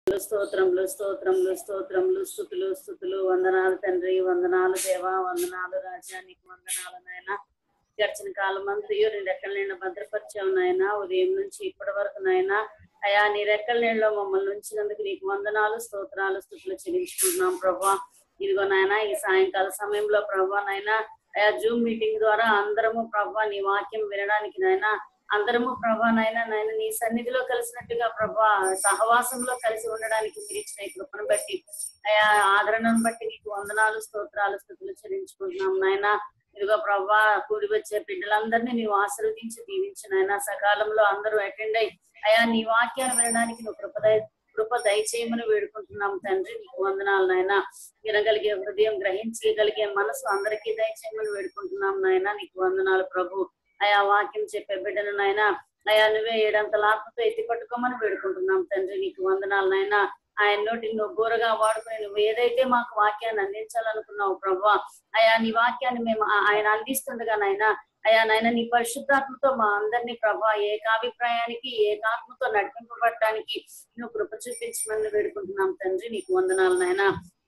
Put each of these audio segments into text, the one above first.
స్తోత్రములు స్తోత్రములు స్తోత్రములు స్థుతులు స్థుతులు వందనాలు తండ్రి వందనాలు దేవా వందనాలు రాజా నీకు వందనాలు నాయన గడిచిన కాలం అంతయు నీ రెక్కల నీళ్ళ భద్రపరిచావు నాయన ఉదయం నుంచి ఇప్పటి వరకు నాయన అయా నీ రెక్కల నీళ్ళలో మమ్మల్ని ఉంచినందుకు నీకు వందనాలు స్తోత్రాలు స్థుతులు చెల్లించుకుంటున్నాం ప్రభా ఇదిగో నాయన ఈ సాయంకాల సమయంలో ప్రభా నాయన అయా జూమ్ మీటింగ్ ద్వారా అందరము ప్రభా నీ వాక్యం వినడానికి నాయన అందరము ప్రభా నాయన నాయన నీ సన్నిధిలో కలిసినట్టుగా ప్రభా సహవాసంలో కలిసి ఉండడానికి మీరు ఇచ్చిన ఈ కృపను బట్టి అయా ఆదరణను బట్టి నీకు వందనాలు స్తోత్రాలు స్థుతులు చెల్లించుకుంటున్నాం నాయన ఇదిగో ప్రభా కూడి వచ్చే బిడ్డలందరినీ నీవు ఆశీర్వదించి దీవించిన ఆయన సకాలంలో అందరూ అటెండ్ అయ్యి అయా నీ వాక్యాలు వినడానికి నువ్వు కృప దయ కృప దయచేయమని వేడుకుంటున్నాం తండ్రి నీకు వందనాలు నాయన వినగలిగే హృదయం గ్రహించగలిగే మనసు అందరికీ దయచేయమని వేడుకుంటున్నాం నాయన నీకు వందనాలు ప్రభు అయా వాక్యం చెప్పే బిడ్డను నాయన అయా నువ్వే ఏడంతల ఆత్మతో ఎత్తి పట్టుకోమని వేడుకుంటున్నాం తండ్రి నీకు వందనాలు నాయన ఆయన నోటిని నువ్వు బోరగా వాడుకొని నువ్వు ఏదైతే మాకు వాక్యాన్ని అందించాలనుకున్నావు ప్రభా అయా నీ వాక్యాన్ని మేము ఆ- ఆయన అందిస్తుండగా నాయన అయా నాయన నీ పరిశుద్ధాత్మతో మా అందరినీ ప్రభా ఏకాభిప్రాయానికి ఏకాత్మతో నడిపింపబడటానికి నువ్వు కృప చూపించమని వేడుకుంటున్నాం తండ్రి నీకు వందనాలు నాయన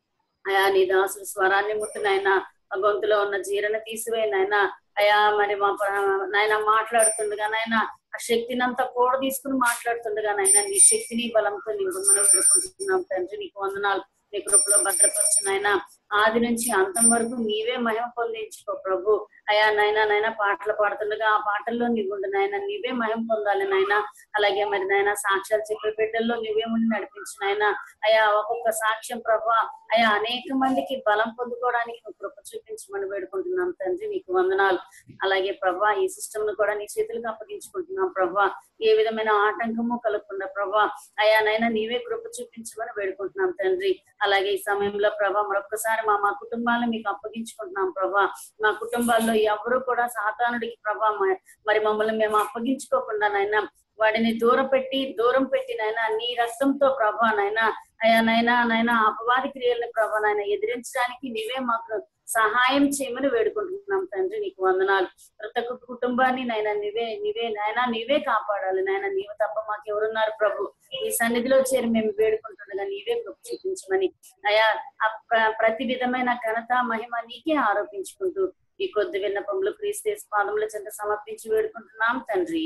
అయా నీ దాసుల స్వరాన్ని ముట్టు నాయన ఆ గొంతులో ఉన్న జీరణ తీసివేయి నాయన అయా మరి మా ప్ర- నాయన మాట్లాడుతుండగా నాయన ఆ శక్తిని అంతా కూడా తీసుకుని మాట్లాడుతుండగా నాయన నీ శక్తిని బలంతో నింపమని వేడుకుంటున్నాం తండ్రి నీకు వందనాలు నీ కృపలో భద్రపరచు నాయన ఆది నుంచి అంతం వరకు నీవే మహిమ పొందించుకో ప్రభు అయా నాయన నాయన పాటలు పాడుతుండగా ఆ పాటల్లో నీవుండు నాయన నీవే మహిమ పొందాలి నాయన అలాగే మరి నాయన సాక్ష్యాలు చెప్పే బిడ్డల్లో నువ్వే ఉండి నడిపించు నాయన అయా ఒక్కొక్క సాక్ష్యం ప్రభా అయా అనేక మందికి బలం పొందుకోవడానికి నువ్వు కృప చూపించమని వేడుకుంటున్నాం తండ్రి నీకు వందనాలు అలాగే ప్రభా ఈ సిస్టమ్ ను కూడా నీ చేతులకు అప్పగించుకుంటున్నాం ప్రభా ఏ విధమైన ఆటంకము కలగకుండా ప్రభా అయా నైనా నీవే కృప చూపించమని వేడుకుంటున్నాం తండ్రి అలాగే ఈ సమయంలో ప్రభా మరొకసారి మా మా కుటుంబాలను మీకు అప్పగించుకుంటున్నాం ప్రభా మా కుటుంబాల్లో ఎవరు కూడా సాతానుడికి ప్రభా మ- మరి మమ్మల్ని మేము అప్పగించుకోకుండా నైనా వాడిని దూరం పెట్టి దూరం పెట్టి నైనా నీ రక్తంతో ప్రభా నైనా అయా నైనా నైనా అపవాది క్రియలను ప్రభా నైనా ఎదిరించడానికి నీవే మాకు సహాయం చేయమని వేడుకుంటున్నాం తండ్రి నీకు వందనాలు ప్రతి ఒక్క కుటుంబాన్ని నైనా నీవే నీవే నాయనా నీవే కాపాడాలి నాయన నీవు తప్ప మాకు ఎవరున్నారు ప్రభు నీ సన్నిధిలో చేరి మేము వేడుకుంటుండగా నీవే కృప చూపించమని అయా ఆ ప్ర- ప్రతి విధమైన ఘనత మహిమ నీకే ఆరోపించుకుంటూ ఈ కొద్ది విన్నపములు క్రీస్తు పాదముల చెంత సమర్పించి వేడుకుంటున్నాం తండ్రి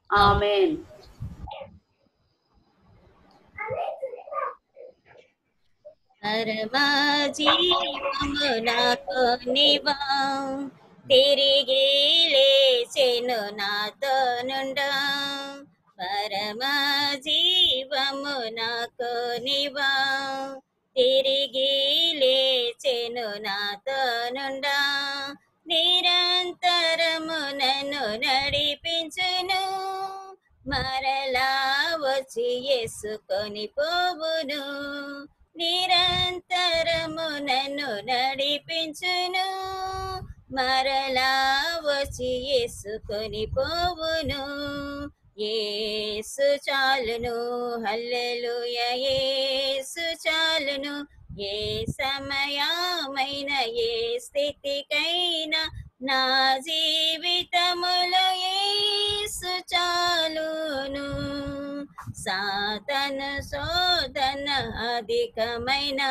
ఆమెన్ పరమా జీవము నాకు నివా తిరిగి లేచెను నాతో నుండా పరమా జీవము నాకు నివా తిరిగి లేచెను నాతో నుండా నిరంతరము నన్ను నడిపించును మరలా వచ్చి ఎసుకొని పోవును నిరంతరము నన్ను నడిపించును మరలా వచ్చి ఎసుకొని పోవును ఏసు చాలును హల్లెలూయ ఏసు చాలును ఏ సమయమైన ఏ స్థితికైనా నా జీవితములో ఏసు చాలును సాతన శోధన అధికమైన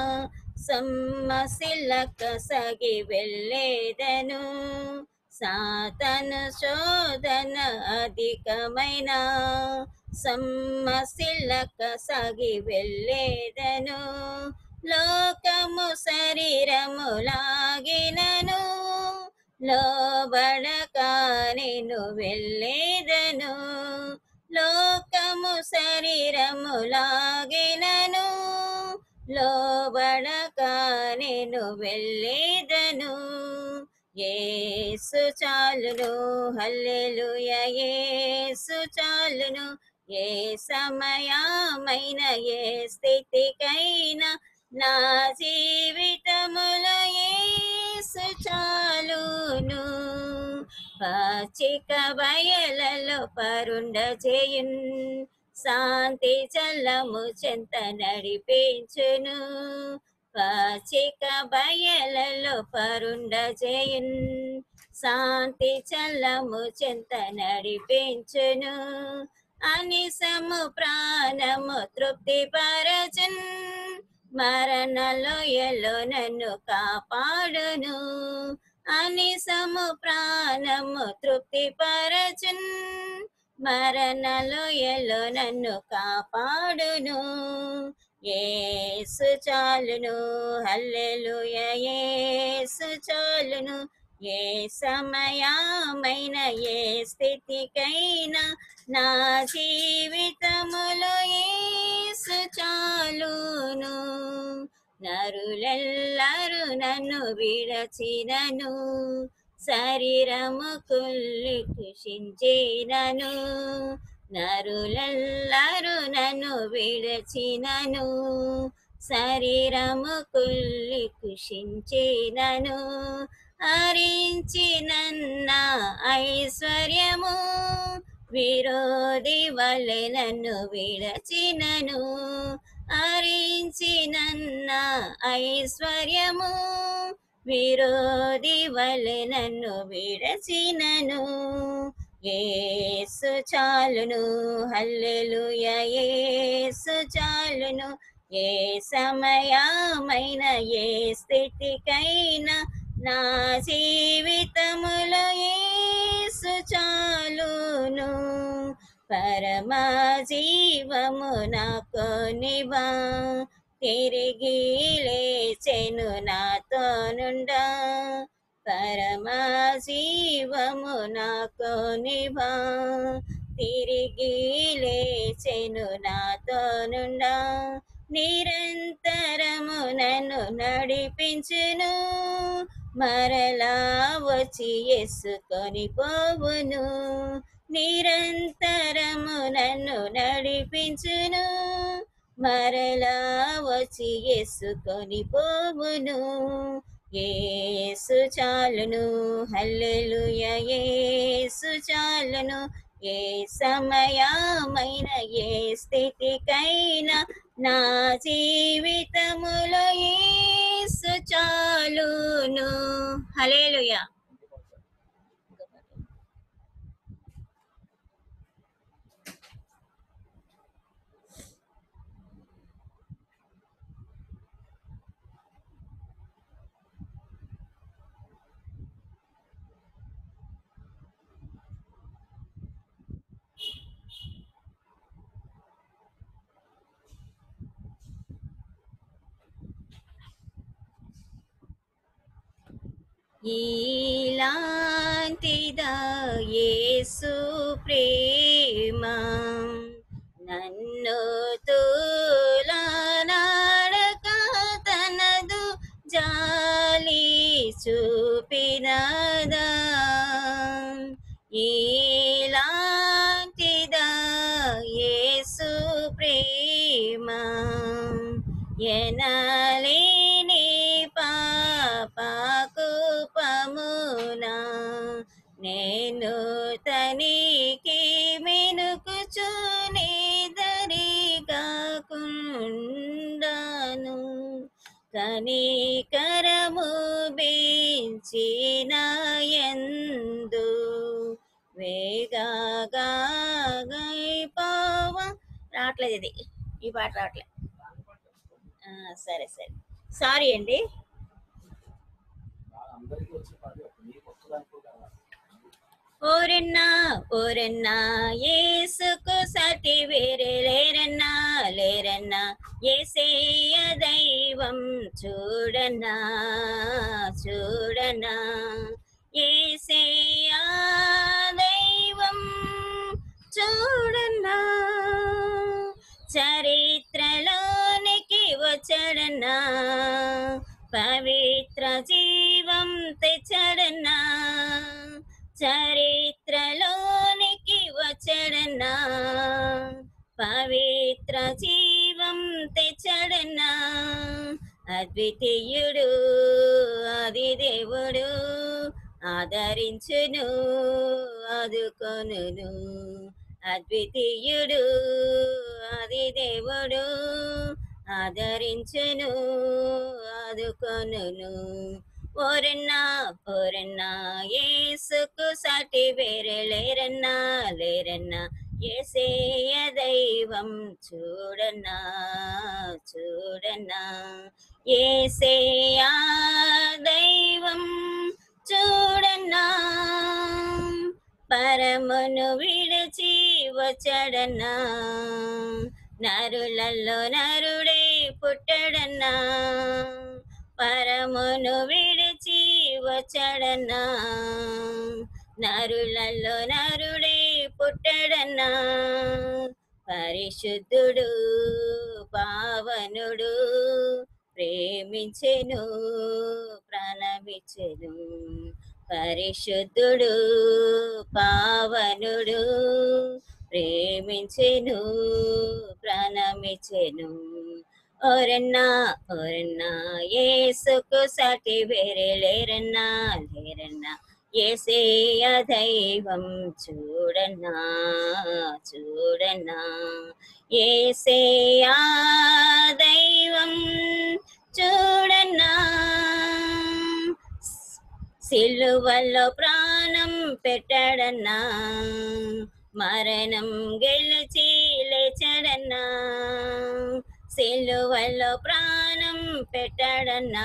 సమ్మశిలక సగి వెళ్ళేదను సాతన శోధన అధికమైన సమ్మశిలక సగి వెళ్ళేదను లోకము శరీరము లాగినను లోబడక నేను వెళ్ళేదను లోకము శరీరము లాగినను లోబడక నేను వెళ్ళేదను ఏసు చాలును హల్లెలూయ ఏసు చాలును ఏ సమయమైన ఏ స్థితికైనా నా జీవితములో ఏసు చాలును పచ్చిక బయలలో పరుండ చేయున్ శాంతి చల్లము చెంత నడిపించును పచ్చిక బయలలో పరుండ చేయున్ శాంతి చల్లము చెంత నడిపించును అనిసము ప్రాణము తృప్తి పరచున్ మరణలో ఎలో నన్ను కాపాడును అనిసము ప్రాణము తృప్తి పరచున్ మరణలో ఎలో నన్ను కాపాడును ఏసు చాలును హల్లెలూయ ఏసు చాలును ఏ సమయమైన ఏ స్థితికైనా నా జీవితములో ఏసు చాలును నరులెల్లరు నన్ను విడచినను శరీరము కుల్లి కుషించినను నరులెల్లరు నన్ను విడచినను శరీరము కుల్లి కుషించినను హరించినన్న ఐశ్వర్యము విరోధి వలె నన్ను విడచినను హరించినన్న ఐశ్వర్యము విరోధి వలె నన్ను విడచినను ఏసు చాలును హల్లెలూయ ఏసు చాలును ఏ సమయమైన ఏ స్థితికైనా నా జీవితములో ఏసు చాలును పరమ జీవము నాకు నివా తిరిగి లేచెను నాతో నుండా పరమ జీవము నాకు నివా తిరిగి లేచెను నాతో నుండా నిరంతరము నన్ను నడిపించును మరలా వచ్చి ఎస్సుకొని పోవును నిరంతరము నన్ను నడిపించును మరలా వచ్చి ఎస్సుకొని పోవును ఏసు చాలును హల్లెలూయ ఏసు చాలును ఏ సమయమైన ఏ స్థితికైనా నా జీవితములో ఏసు చాలును హల్లెలూయ ఈలాంటిదా యేసు ప్రేమ నన్ను తూలనాడక తనదు జాలి చూపినదా ఈలాంటిదా యేసు ప్రేమ ఎనలేని పాపకు పమునా నేను తనికి మెనుకుచునే దరిగాకుండాను కనికరము బెంచిన ఎందు వేగాగా గైపోవ రావట్లేదు ఇది ఈ పాట రావట్లేదు ఆ, సరే సరే సారీ అండి అందరికీ వచ్చే పాట నీకు ఒక్కదానికి కూడా రాదు. ఓరెన్నా ఓరెన్నా ఏసుకు సాటి వేరే లేరన్నా లేరన్నా ఏసేయ దైవం చూడన్నా చూడన్నా ఏసేయ దైవం చూడన్నా చరిత్రలోనికి వచ్చడన్నా పవిత్ర జీవం తెచ్చడన్నా చరిత్రలోనికి వచ్చడన్నా పవిత్ర జీవం తెచ్చడన్నా అద్వితీయుడు ఆది దేవుడు ఆదరించును ఆదుకొనును అద్వితీయుడు ఆది దేవుడు ఆదరించును ఆదుకొనును ఓరన్నా ఓరన్నా ఏసుకు సాటి వేరే లేరన్నా లేరన్నా ఏసేయ దైవం చూడనా చూడనా ఏసేయ దైవం చూడనా పరమును విడిచి వచ్చడనా నరులలో నరుడే పుట్టడన్నా పరమును విడిచి వచ్చడన్నా నరులలో నరుడే పుట్టడన్నా పరిశుద్ధుడు పావనుడు ప్రేమించెను ప్రాణమిచ్చెను పరిశుద్ధుడు పావనుడు ప్రేమించెను ప్రాణమిచ్చెను ఓరన్నా ఓరన్నా ఏసుకు సాటి వేరే లేరన్నా లేరన్నా ఏసేయ దైవం చూడన్నా చూడన్నా ఏసేయ దైవం చూడన్నా సిలువలో ప్రాణం పెట్టడన్నా మరణం గెలిచి లేచడన్నా సిలువలో ప్రాణం పెట్టడన్నా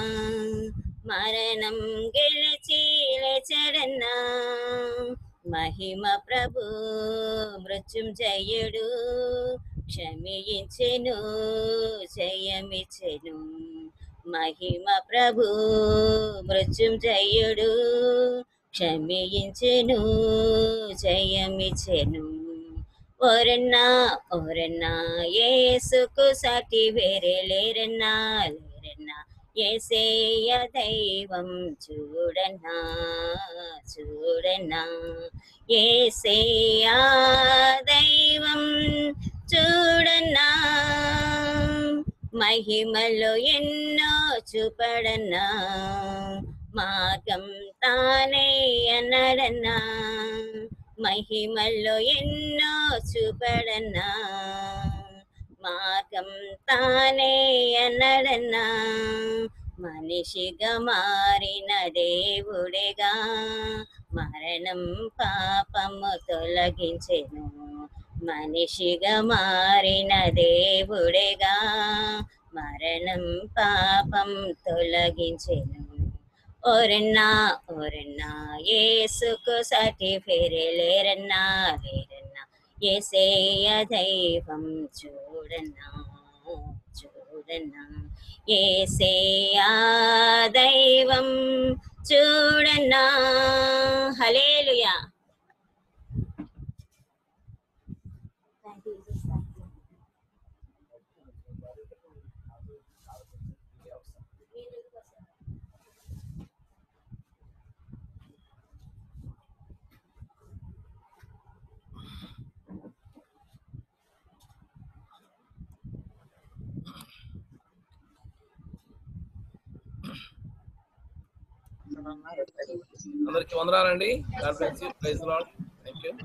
మరణం గెలిచి లేచడన్నా మహిమ ప్రభు మృత్యుంజయుడు క్షమించెను జయమిచ్చెను మహిమ ప్రభు మృత్యుంజయుడు క్షమించెను జయమిచ్చెను ఓరన్నా ఓరన్నా ఏసుకు సాటి వేరే లేరన్నా లేరన్నా ఏసేయ దైవం చూడన్నా చూడన్నా ఏసేయ దైవం చూడన్నా మహిమలో ఎన్నో చూపడన్నా మార్గం తానే అన్నడన్నా మహిమలో ఎన్నో చూపడన్నా మార్గం తానే అన్నడన్నా మనిషిగా మారిన దేవుడిగా మరణం పాపము తొలగించెను మనిషిగా మారిన దేవుడిగా మరణం పాపం తొలగించెను ఓరన్నా ఓరన్నా ఏసుకు సాటి ఫిరే లేరన్నా లేరన్నా ఏసేయ దైవం చూడన్నా చూడన్నా ఏసేయ దైవం చూడన్నా హలేలుయా అందరికి వందనాలండి God bless you praise Lord thank you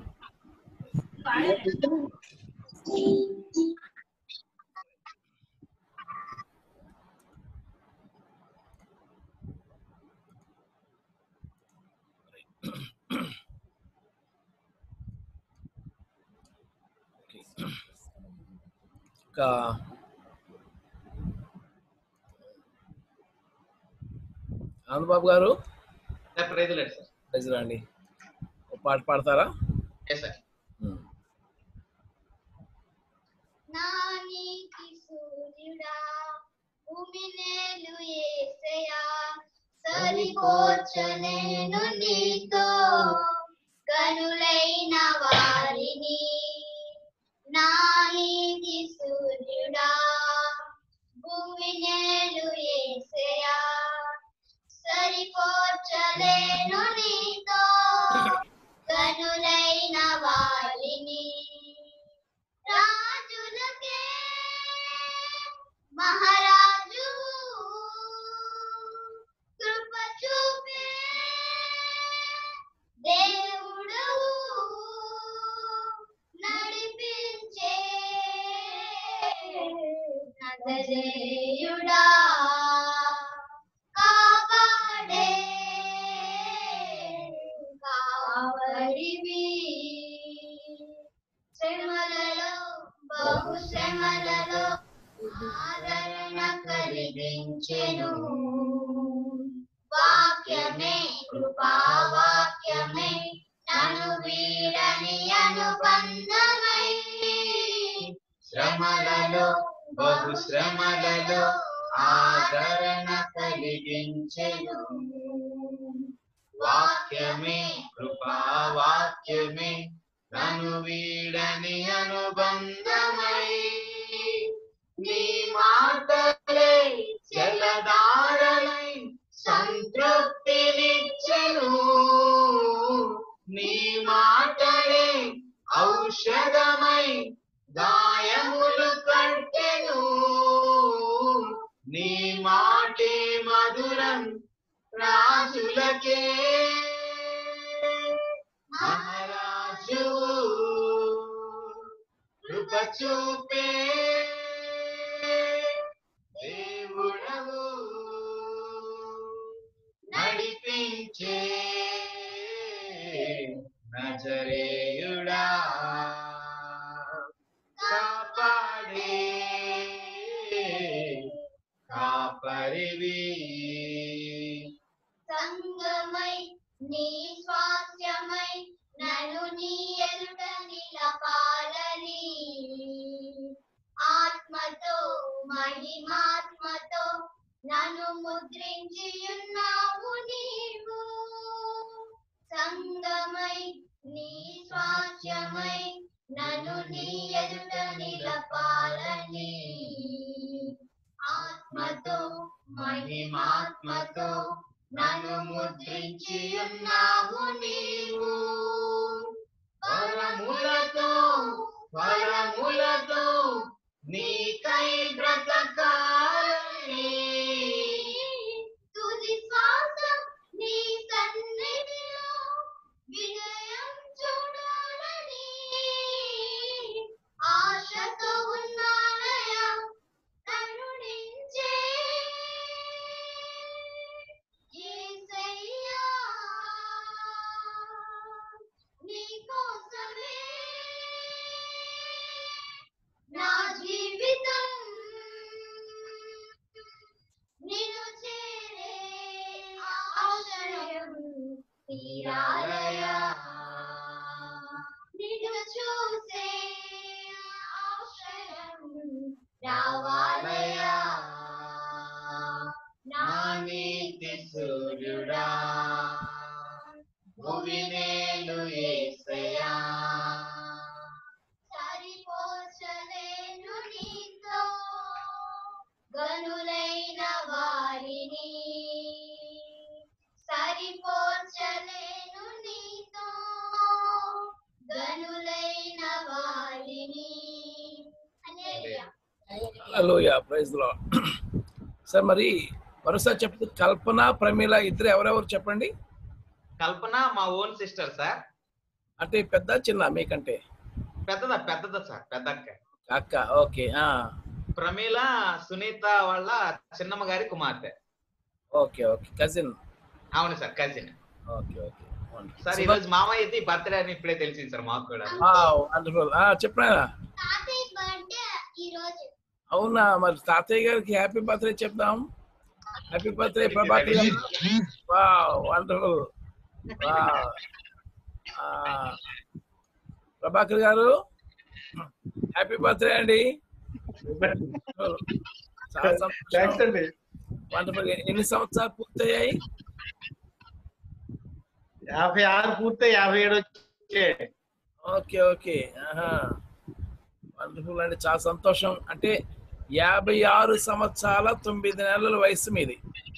ఇంకా ఆనందబాబు గారు సార్ ప్రైజ్ లేదు సార్ ప్రైజ్ రండి ఒక పాట పాడతారా ఎస్ సార్ నానికి సూర్యుడా భూమి నేలు ఏసయా సరిపోర్చలేను నీతో కనులైన వారిని నానికి సూర్యుడా భూమి నేలు ఏసయా సరిపోర్చలేను నీతో కనులైన వారిని రాజులకే మహారాజు కృప చూపే దేవుడు నడిపించే నజరేయుడా కాపాడే కావడివి కలిగించెను వాక్యమే కృపా వాక్యమే నన్ను వీడని అనుబంధమై శ్రమలలో బహు శ్రమలలో ఆదరణ కలిగించెను వాక్యమే కృపా వాక్యమే నన్ను వీడని అనుబంధమై నీ మాటలే జలధారలై సంతృప్తినిచ్చెను నీ మాటలే ఔషధమై గాయములు కట్టెను నీ మాటే మధురం రాజులకే మహారాజు కృప చూపే దేవుడవు నడిపించే నజరేయుడా కాపాడే కాపరివి సంగమై నీ స్వాస్థ్యమై నన్ను నీ ఎదుట నిలపాలని ఆత్మతో మహిమాత్మతో నన్ను ముద్రించి ఉన్నావు నీవు సంగమై నీ స్వాస్థ్యమై నన్ను నీ ఎదుట నిలపాలని ఆత్మతో మహిమాత్మతో నన్ను ముద్రించి ఉన్నావు నీవు వరములతో వరములతో నీకై బ్రతకాలని తుది శ్వాస నీ సన్నిధిలో విజయం చూడాలని ఆశతో ఉన్నానయా కరుణించే యేసయ్యా నీ కోసమే నా జీవితం నిన్ను చేరే ఆశ్రయం తీరాలయా నిన్ను చూసే ఆశ్రయం రావాలయా నా నీతి సూర్యుడా భువినేలు ఏసయా సరిపోల్చలేను నీతో గనులైన వారిని సరిపోల్చలేను నీతో గనులైన వారిని హల్లెలూయా హలోయా ప్రైజ్ లో సార్ మరి వరుస చెప్తూ కల్పన ప్రమీల ఇద్దరు ఎవరెవరు చెప్పండి కల్పన మా ఓన్ సిస్టర్ సార్ అంటే పెద్ద చిన్న మీకంటే పెద్దదా పెద్దదా సార్ పెద్ద అక్క అక్క ఓకే ఆ ప్రమీల సునీత వాళ్ళ చిన్నమ్మ గారి కుమార్తె ఓకే ఓకే కజిన్ అవును sir cousin okay okay sir ఈ రోజు మామయ్యది బర్త్డే అని ఇప్పుడే తెలిసింది సార్ మాకు కూడా వండర్ఫుల్ చెప్పనా తాతయ్య బర్త్డే ఈ రోజు అవునా మరి తాతయ్య గారికి హ్యాపీ బర్త్డే చెప్దాం హ్యాపీ బర్త్డే ప్రభాకర్ గారు వండర్ఫుల్ ప్రభాకర్ గారు హ్యాపీ బర్త్డే అండి చాలా సంతోషం. వండర్ఫుల్ ఎన్ని సంవత్సరాలు పూర్తయ్యాయి యాభై ఆరు పూర్తి యాభై ఏడు వచ్చే ఓకే ఓకే వండర్ఫుల్ అండి చాలా సంతోషం అంటే యాభై ఆరు సంవత్సరాల తొమ్మిది నెలల వయసు మీది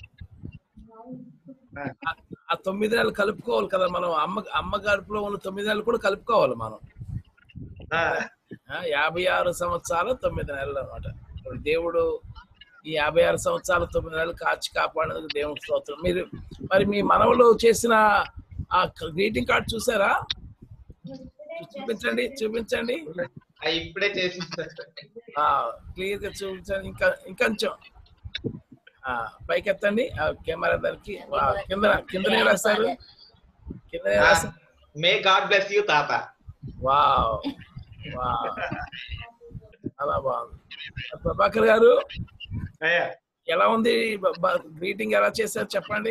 ఆ- ఆ తొమ్మిది నెలలు కలుపుకోవాలి కదా మనం అమ్మ అమ్మ గడుపులో ఉన్న తొమ్మిది నెలలు కూడా కలుపుకోవాలి మనం ఆ, ఆ, యాభై ఆరు సంవత్సరాలు తొమ్మిది నెలలు అనమాట దేవుడు ఈ యాభై ఆరు సంవత్సరాలు తొమ్మిది నెలలు కాచి కాపాడినందుకు దేవుని స్తోత్రం మీరు మరి మీ మనవలు చేసిన ఆ గ్రీటింగ్ కార్డ్ చూసారా చూపించండి చూపించండి ఆ, ఇప్పుడే చేసింది సార్ క్లియర్ గా చూపించండి ఇంకా ఇంకొంచెం ఆ, పైకి ఎత్తండి ఆ కెమెరా దానికి వా, కింద కిందనే రాస్తారు కిందనే రాస్తారు మే గాడ్ బ్లెస్ యూ తాత వావ్ వావ్ అలా బాగుంది ప్రభాకర్ గారు అయ్యా ఎలా ఉంది గ్రీటింగ్ ఎలా చేశారు చెప్పండి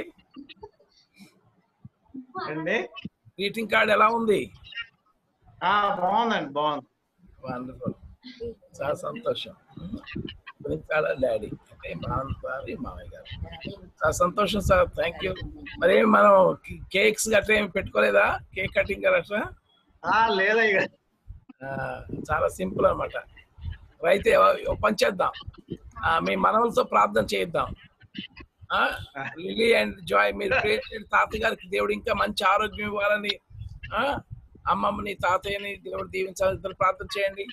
అండి గ్రీటింగ్ కార్డ్ ఎలా ఉంది ఆ, బాగుందండి బాగుంది వండర్ఫుల్ చాలా సంతోషం చాలా డాడీ అంటే మా వారి మామయ్య గారు చాలా సంతోషం సార్ థ్యాంక్ యూ మరి మనం కేక్స్ గట్రా ఏమి పెట్టుకోలేదా కేక్ కటింగ్ గట్రా ఆ, లేదయ్య గారు. ఆ, చాలా సింపుల్ అన్నమాట అయితే ఓ పని చేద్దాం ఆ, మీ మనవలతో ప్రార్థన చేద్దాం ఆ, లిలీ అండ్ జాయ్ మీరు pray చేయండి. తాతయ్య గారికి దేవుడు ఇంకా మంచి ఆరోగ్యం ఇవ్వాలని ఆ, అమ్మమ్మని తాతయ్యని దేవుడు దీవించాలని ఇద్దరు ప్రార్థన చేయండి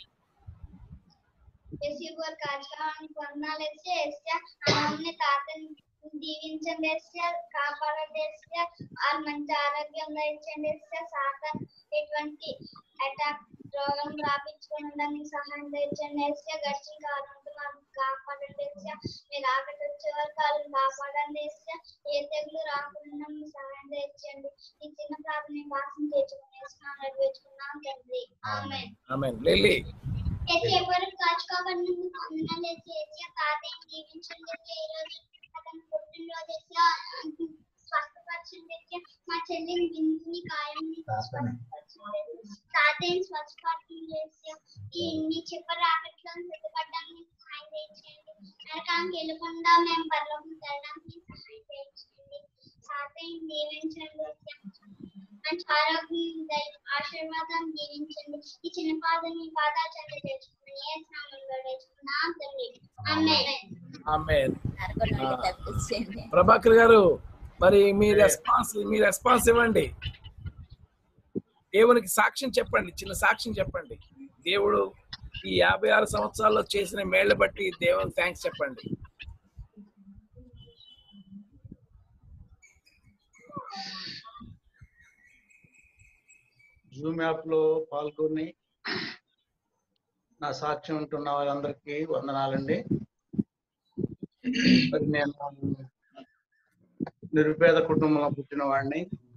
ఎస్సీ గారు కార్యక్రమానికి వందనాలు వేస్తే ఎస్సా అమ్మని తాతని దీవించండి ఎస్సా కాపాడండి ఎస్సా వాళ్ళు మంచి ఆరోగ్యంగా ఇచ్చండి ఎస్సా సాత ఎటువంటి అటాక్ రోగం రాపించుకోవడానికి సహాయం తెచ్చండి ఎస్సా గడిచిన కాలంలో వాళ్ళని కాపాడండి ఎస్సా మీరు ఆకటి వచ్చే వరకు వాళ్ళని కాపాడండి ఎస్సా ఏ తెగులు రాకుండా మీ సహాయం తెచ్చండి ఈ చిన్న ప్రార్థన భాషను తెచ్చుకుని వేసుకున్నాం నెరవేర్చుకున్నాం తండ్రి ఆమె ఆమె లిల్లీ ఎవరు కాచుకోబడినందుకు వందనాలు చేసి తాతయ్య జీవించండి ఈ రోజు అతను పుట్టినరోజు చేసి స్వస్థపరచండి మా చెల్లిని బిందుని కాయంని స్వస్థపరచండి తాతయ్యని స్వస్థపరచం చేసి ఈ నీ చెప్ప రాకట్లో సిద్ధపడడానికి సహాయం చేయండి నరకానికి వెళ్ళకుండా మేము పర్లోకం వెళ్ళడానికి సహాయం చేయండి తాతయ్యని దీవించండి మంచి ఆరోగ్యం దయ- ఆశీర్వాదం దీవించండి ఈ చిన్న పాదం మీ పాదాలు చెంత తెచ్చుకుని ఏ స్నామంలో తెచ్చుకున్నాం తండ్రి ఆమేన్ ఆమె నరకొండ తప్పించండి ప్రభాకర్ గారు మరి మీ రెస్పాన్స్ మీ రెస్పాన్స్ ఇవ్వండి దేవునికి సాక్ష్యం చెప్పండి చిన్న సాక్ష్యం చెప్పండి దేవుడు ఈ యాభై ఆరు సంవత్సరాల్లో చేసిన మేళ్ల బట్టి దేవునికి థ్యాంక్స్ చెప్పండి జూమ్ యాప్ లో పాల్గొని నా సాక్ష్యం ఉంటున్న వాళ్ళందరికీ వందనాలండి మరి నేను నిరుపేద కుటుంబంలో పుట్టిన వాడిని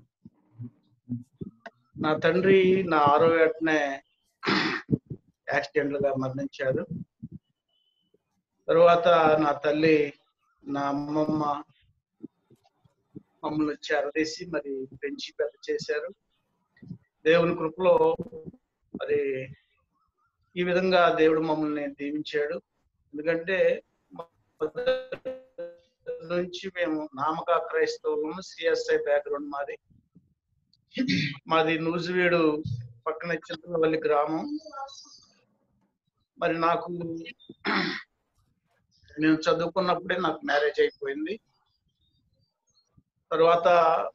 నా తండ్రి నా ఆరో ఏటనే యాక్సిడెంట్ గా మరణించారు తరువాత నా తల్లి నా అమ్మమ్మ మమ్మల్ని చేరదీసి మరి పెంచి పెద్ద చేశారు దేవుని కృపలో మరి ఈ విధంగా దేవుడు మమ్మల్ని దీవించాడు ఎందుకంటే మొదటి నుంచి మేము నామక క్రైస్తవులము సిఎస్ఐ బ్యాక్గ్రౌండ్ మాది మాది నూజివీడు పక్కన చింతలవల్లి గ్రామం మరి నాకు నేను చదువుకున్నప్పుడే నాకు మ్యారేజ్ అయిపోయింది తర్వాత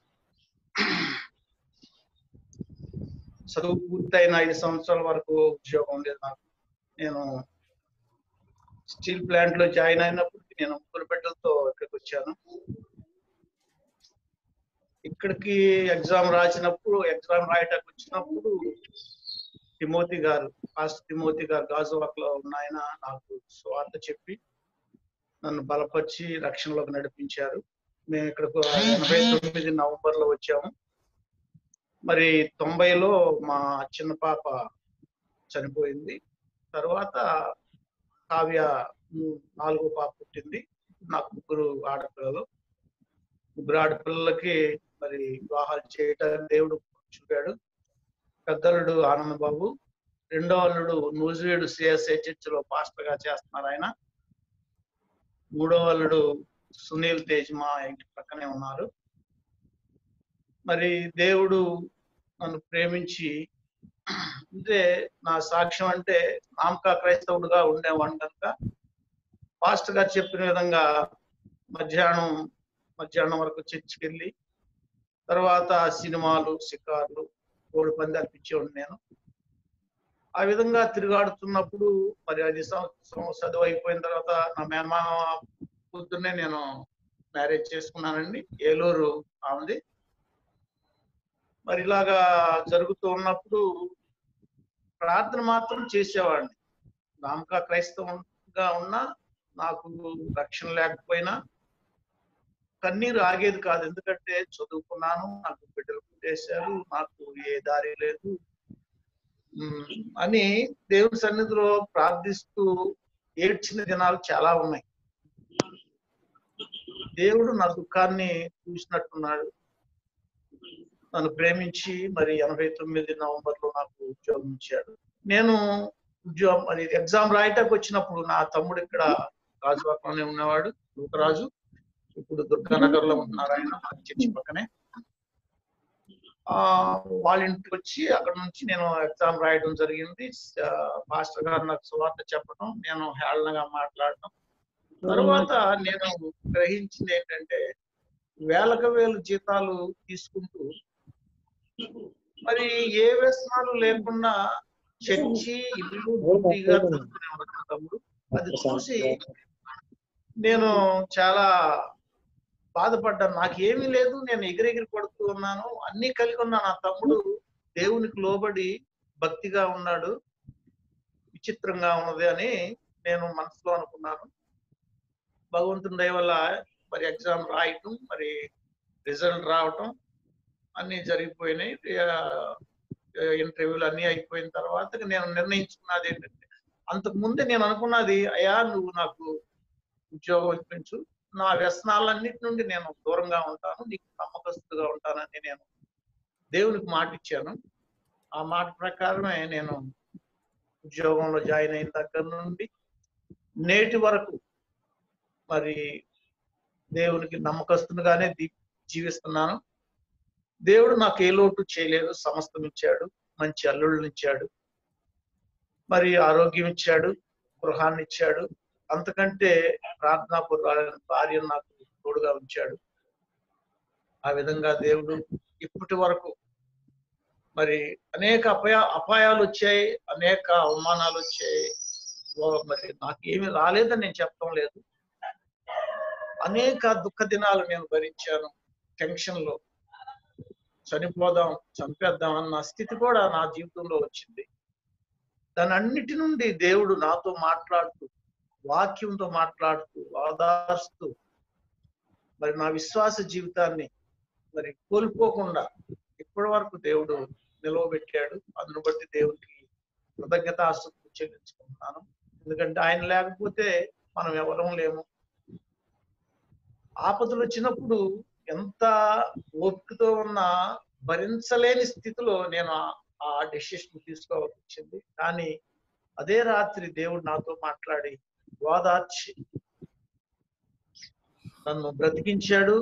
చదువు పూర్తయిన ఐదు సంవత్సరాల వరకు ఉద్యోగం లేదు నాకు నేను స్టీల్ ప్లాంట్ లో జాయిన్ అయినప్పుడు నేను ముగ్గురు బిడ్డలతో ఇక్కడికి వచ్చాను ఇక్కడికి ఎగ్జామ్ రాసినప్పుడు ఎగ్జామ్ రాయటానికి వచ్చినప్పుడు తిమోతి గారు ఫాస్ట్ తిమోతి గారు గాజువాక్ లో ఉన్న ఆయన నాకు స్వార్థ చెప్పి నన్ను బలపరిచి రక్షణలోకి నడిపించారు మేము ఇక్కడకు ఎనభై తొమ్మిది నవంబర్ లో వచ్చాము మరి తొంభైలో మా చిన్న పాప చనిపోయింది తర్వాత కావ్య ఉమ్, నాలుగో పాప పుట్టింది నాకు ముగ్గురు ఆడపిల్లలు ముగ్గురు ఆడపిల్లలకి మరి వివాహాలు చేయటానికి దేవుడు చూపాడు పెద్దలుడు ఆనంద్ బాబు రెండో అల్లుడు నూజివీడు సిఎస్ఐ చర్చిలో పాస్టర్ గా చేస్తున్నారు ఆయన మూడో అల్లుడు సునీల్ తేజ్ మా ఇంటి పక్కనే ఉన్నారు మరి దేవుడు నన్ను ప్రేమించి అంటే నా సాక్ష్యం అంటే నామకా క్రైస్తవుడుగా ఉండేవాడిని కనుక పాస్టర్ గారు చెప్పిన విధంగా మధ్యాహ్నం మధ్యాహ్నం వరకు చర్చికి వెళ్ళి తర్వాత సినిమాలు షికార్లు కోడి పందాలు పిచ్చేవాడిని నేను ఆ విధంగా తిరుగాడుతున్నప్పుడు మరి అది సంవత్సరం చదువు అయిపోయిన తర్వాత నా మేనమామ కూతుర్నే నేను మ్యారేజ్ చేసుకున్నానండి ఏలూరు ఆమెది మరి ఇలాగా జరుగుతూ ఉన్నప్పుడు ప్రార్థన మాత్రం చేసేవాడిని నామక క్రైస్తవంగా ఉన్నా నాకు రక్షణ లేకపోయినా కన్నీరు ఆగేది కాదు ఎందుకంటే చదువుకున్నాను నాకు బిడ్డలు చేశారు నాకు ఏ దారి లేదు ఉమ్, అని దేవుని సన్నిధిలో ప్రార్థిస్తూ ఏడ్చిన దినాలు చాలా ఉన్నాయి దేవుడు నా దుఃఖాన్ని చూసినట్టున్నాడు నన్ను ప్రేమించి మరి ఎనభై తొమ్మిది నవంబర్ లో నాకు ఉద్యోగం ఇచ్చాడు నేను ఉద్యోగం మరి ఎగ్జామ్ రాయటానికి వచ్చినప్పుడు నా తమ్ముడు ఇక్కడ రాజువాకంలోనే ఉన్నవాడు లూకరాజు ఇప్పుడు దుర్గానగర్ లో ఉంటున్నారు ఆయన మా చర్చి పక్కనే ఆ వాళ్ళ ఇంటికి వచ్చి అక్కడ నుంచి నేను ఎగ్జామ్ రాయడం జరిగింది ఆ, మాస్టర్ గారు నాకు సువార్త చెప్పడం నేను హేళనగా మాట్లాడడం తర్వాత నేను గ్రహించింది ఏంటంటే వేలకు వేలు జీతాలు తీసుకుంటూ మరి ఏ వ్యసనాలు లేకుండా చర్చి ఇల్లు పూర్తిగా చూసుకునే ఉన్నాడు నా తమ్ముడు అది చూసి నేను చాలా బాధపడ్డాను నాకేమీ లేదు నేను ఎగిరెగిరి పడుతూ ఉన్నాను అన్ని కలిగి ఉన్న నా తమ్ముడు దేవునికి లోబడి భక్తిగా ఉన్నాడు విచిత్రంగా ఉన్నది అని నేను మనసులో అనుకున్నాను భగవంతుని దయ వల్ల మరి ఎగ్జామ్ రాయటం మరి రిజల్ట్ రావటం అన్ని జరిగిపోయినాయి ఇంటర్వ్యూలు అన్ని అయిపోయిన తర్వాత నేను నిర్ణయించుకున్నది ఏంటంటే అంతకు ముందే నేను అనుకున్నది అయ్యా నువ్వు నాకు ఉద్యోగం ఇప్పించు నా వ్యసనాలన్నిటి నుండి నేను దూరంగా ఉంటాను నీకు నమ్మకస్తుగా ఉంటానని నేను దేవునికి మాట ఇచ్చాను ఆ మాట ప్రకారమే నేను ఉద్యోగంలో జాయిన్ అయిన దగ్గర నుండి నేటి వరకు మరి దేవునికి నమ్మకస్తునిగానే దీ- జీవిస్తున్నాను దేవుడు నాకు ఏ లోటు చేయలేదు సమస్తం ఇచ్చాడు మంచి అల్లుళ్ళని ఇచ్చాడు మరి ఆరోగ్యం ఇచ్చాడు గృహాన్ని ఇచ్చాడు అంతకంటే ప్రార్థనాపూర్వక భార్యను నాకు తోడుగా ఉంచాడు ఆ విధంగా దేవుడు ఇప్పటి వరకు మరి అనేక అపాయ అపాయాలు వచ్చాయి అనేక అవమానాలు వచ్చాయి ఓ మరి నాకు ఏమి రాలేదని నేను చెప్పడం లేదు అనేక దుఃఖ దినాలు నేను భరించాను టెన్షన్ లో చనిపోదాం చంపేద్దాం అన్న స్థితి కూడా నా జీవితంలో వచ్చింది దాని అన్నిటి నుండి దేవుడు నాతో మాట్లాడుతూ వాక్యంతో మాట్లాడుతూ ఆదార్స్తూ మరి నా విశ్వాస జీవితాన్ని మరి కోల్పోకుండా ఇప్పటి వరకు దేవుడు నిలవబెట్టాడు అందును బట్టి దేవుడికి కృతజ్ఞత ఆసక్తి చెల్లించుకుంటున్నాను ఎందుకంటే ఆయన లేకపోతే మనం ఎవరం లేము ఆపదలు వచ్చినప్పుడు ఎంత ఓపికతో ఉన్నా భరించలేని స్థితిలో నేను ఆ- ఆ డెసిషన్ తీసుకోవాల్సి వచ్చింది కానీ అదే రాత్రి దేవుడు నాతో మాట్లాడి వాదార్చి నన్ను బ్రతికించాడు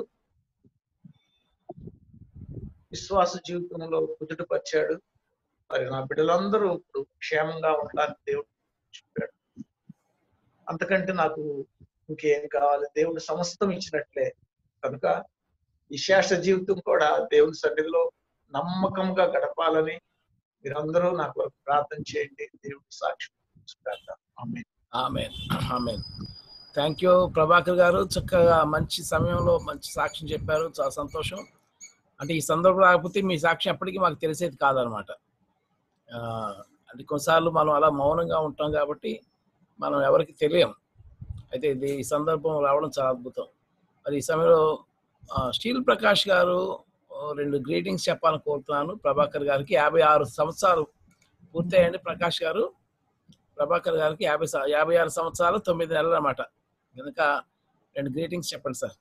విశ్వాస జీవితంలో కుదుటపరిచాడు మరి నా బిడ్డలందరూ ఇప్పుడు క్షేమంగా ఉండడానికి దేవుడు చెప్పాడు అంతకంటే నాకు ఇంకేం కావాలి దేవుడు సమస్తం ఇచ్చినట్లే కనుక ఈ శేష జీవితం కూడా దేవుని సన్నిధిలో నమ్మకంగా గడపాలని మీరందరూ నాకు కొరకు ప్రార్థన చేయండి దేవుడి సాక్షి ఆమె ఆమె ఆమె థ్యాంక్ యూ ప్రభాకర్ గారు చక్కగా మంచి సమయంలో మంచి సాక్ష్యం చెప్పారు చాలా సంతోషం అంటే ఈ సందర్భం రాకపోతే మీ సాక్ష్యం ఎప్పటికీ మాకు తెలిసేది కాదనమాట ఆ, అంటే కొన్నిసార్లు మనం అలా మౌనంగా ఉంటాం కాబట్టి మనం ఎవరికి తెలియం అయితే ఇది ఈ సందర్భం రావడం చాలా అద్భుతం మరి ఈ సమయంలో ఆ, స్టీల్ ప్రకాష్ గారు ఓ రెండు గ్రీటింగ్స్ చెప్పాలని కోరుతున్నాను ప్రభాకర్ గారికి యాభై ఆరు సంవత్సరాలు పూర్తయ్యండి ప్రకాష్ గారు ప్రభాకర్ గారికి యాభై స- యాభై ఆరు సంవత్సరాలు తొమ్మిది నెలలు అన్నమాట కనుక రెండు గ్రీటింగ్స్ చెప్పండి సార్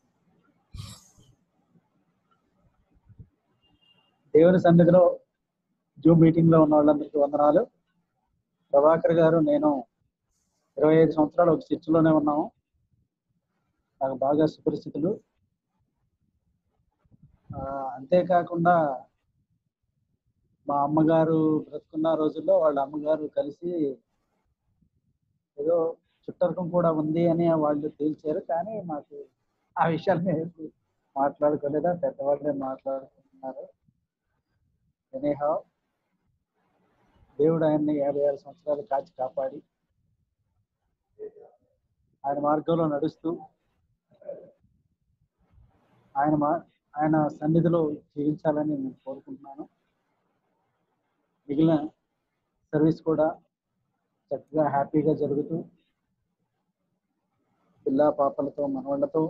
దేవుని సన్నిధిలో జూమ్ మీటింగ్ లో ఉన్న వాళ్ళందరికీ వందనాలు ప్రభాకర్ గారు నేను ఇరవై ఐదు సంవత్సరాలు ఒక చర్చిలోనే ఉన్నాము నాకు బాగా సుపరిస్థితులు ఆ, అంతేకాకుండా మా అమ్మగారు బ్రతుకున్న రోజుల్లో వాళ్ళ అమ్మగారు కలిసి ఏదో చుట్టరకం కూడా ఉంది అని వాళ్ళు తేల్చారు కానీ మాకు ఆ విషయాలు మేము మాట్లాడుకోలేదా పెద్దవాళ్ళే మాట్లాడుకుంటున్నారు ఎనీహా దేవుడు ఆయన్ని యాభై ఆరు సంవత్సరాలు కాచి కాపాడి ఆయన మార్గంలో నడుస్తూ ఆయన మా ఆయన సన్నిధిలో జీవించాలని నేను కోరుకుంటున్నాను మిగిలిన సర్వీస్ కూడా చక్కగా హ్యాపీగా జరుగుతూ పిల్ల పాపలతో మనవాళ్ళతో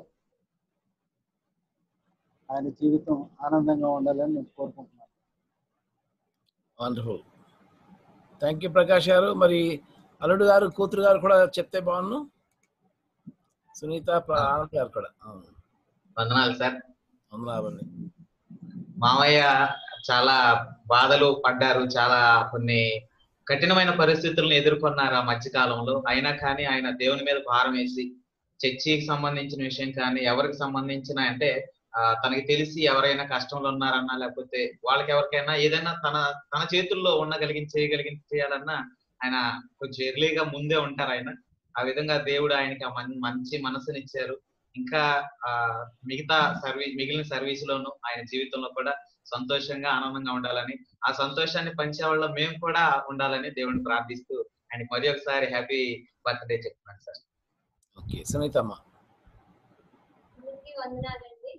ఆయన జీవితం ఆనందంగా ఉండాలని నేను కోరుకుంటున్నాను వండర్ఫుల్ థ్యాంక్ యూ ప్రకాష్ గారు మరి అల్లుడు గారు కూతురు గారు కూడా చెప్తే బాగున్ను సునీత ప్ర- ఆనంద్ గారు కూడా ఆ. వందనాలు సార్ వందనాలండి మామయ్య చాలా బాధలు పడ్డారు చాలా కొన్ని కఠినమైన పరిస్థితులను ఎదుర్కొన్నారు ఆ మధ్య కాలంలో అయినా కానీ ఆయన దేవుని మీద భారం వేసి చర్చికి సంబంధించిన విషయం కానీ ఎవరికి సంబంధించిన అంటే ఆ, తనకి తెలిసి ఎవరైనా కష్టంలో ఉన్నారన్నా లేకపోతే వాళ్ళకి ఎవరికైనా ఏదైనా తన తన చేతుల్లో ఉండగలిగిన చేయగలిగిన చేయాలన్నా ఆయన కొంచెం ఎర్లీగా ముందే ఉంటారు ఆయన ఆ విధంగా దేవుడు ఆయనకి ఆ మన్- మంచి మనసునిచ్చారు ఇంకా ఆ మిగతా సర్వీస్ మిగిలిన సర్వీస్ లోను ఆయన జీవితంలో కూడా సంతోషంగా ఆనందంగా ఉండాలని ఆ సంతోషాన్ని పంచే వాళ్ళ మేము కూడా ఉండాలని దేవుడిని ప్రార్థిస్తూ ఆయనకి మరి ఒకసారి హ్యాపీ బర్త్డే చెప్తున్నాను సార్ ఓకే సునీతమ్మ అందరికీ వందనాలండి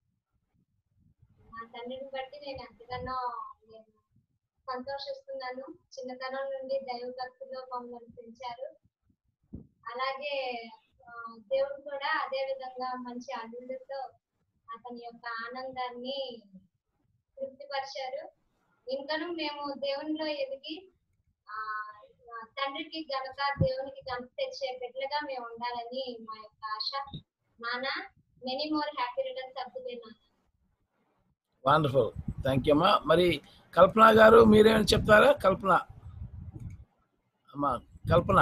మా తండ్రిని బట్టి నేను ఎంతగానో నేను సంతోషిస్తున్నాను చిన్నతనం నుండి దైవ భక్తిలో మమ్మల్ని పెంచారు అలాగే ఆ, దేవుడు కూడా అదే విధంగా మంచి ఆనందంతో అతని యొక్క ఆనందాన్ని తృప్తిపరిచారు ఇంకను మేము దేవునిలో ఎదిగి ఆ ఆ తండ్రికి గనక దేవునికి గనక తెచ్చే బిడ్డలుగా మేము ఉండాలని మా యొక్క ఆశ నాన్న many more happy returns of the day నాన్న వండర్ఫుల్ థ్యాంక్ యూ అమ్మా మరి కల్పన గారు మీరేమైనా చెప్తారా కల్పన అమ్మా కల్పన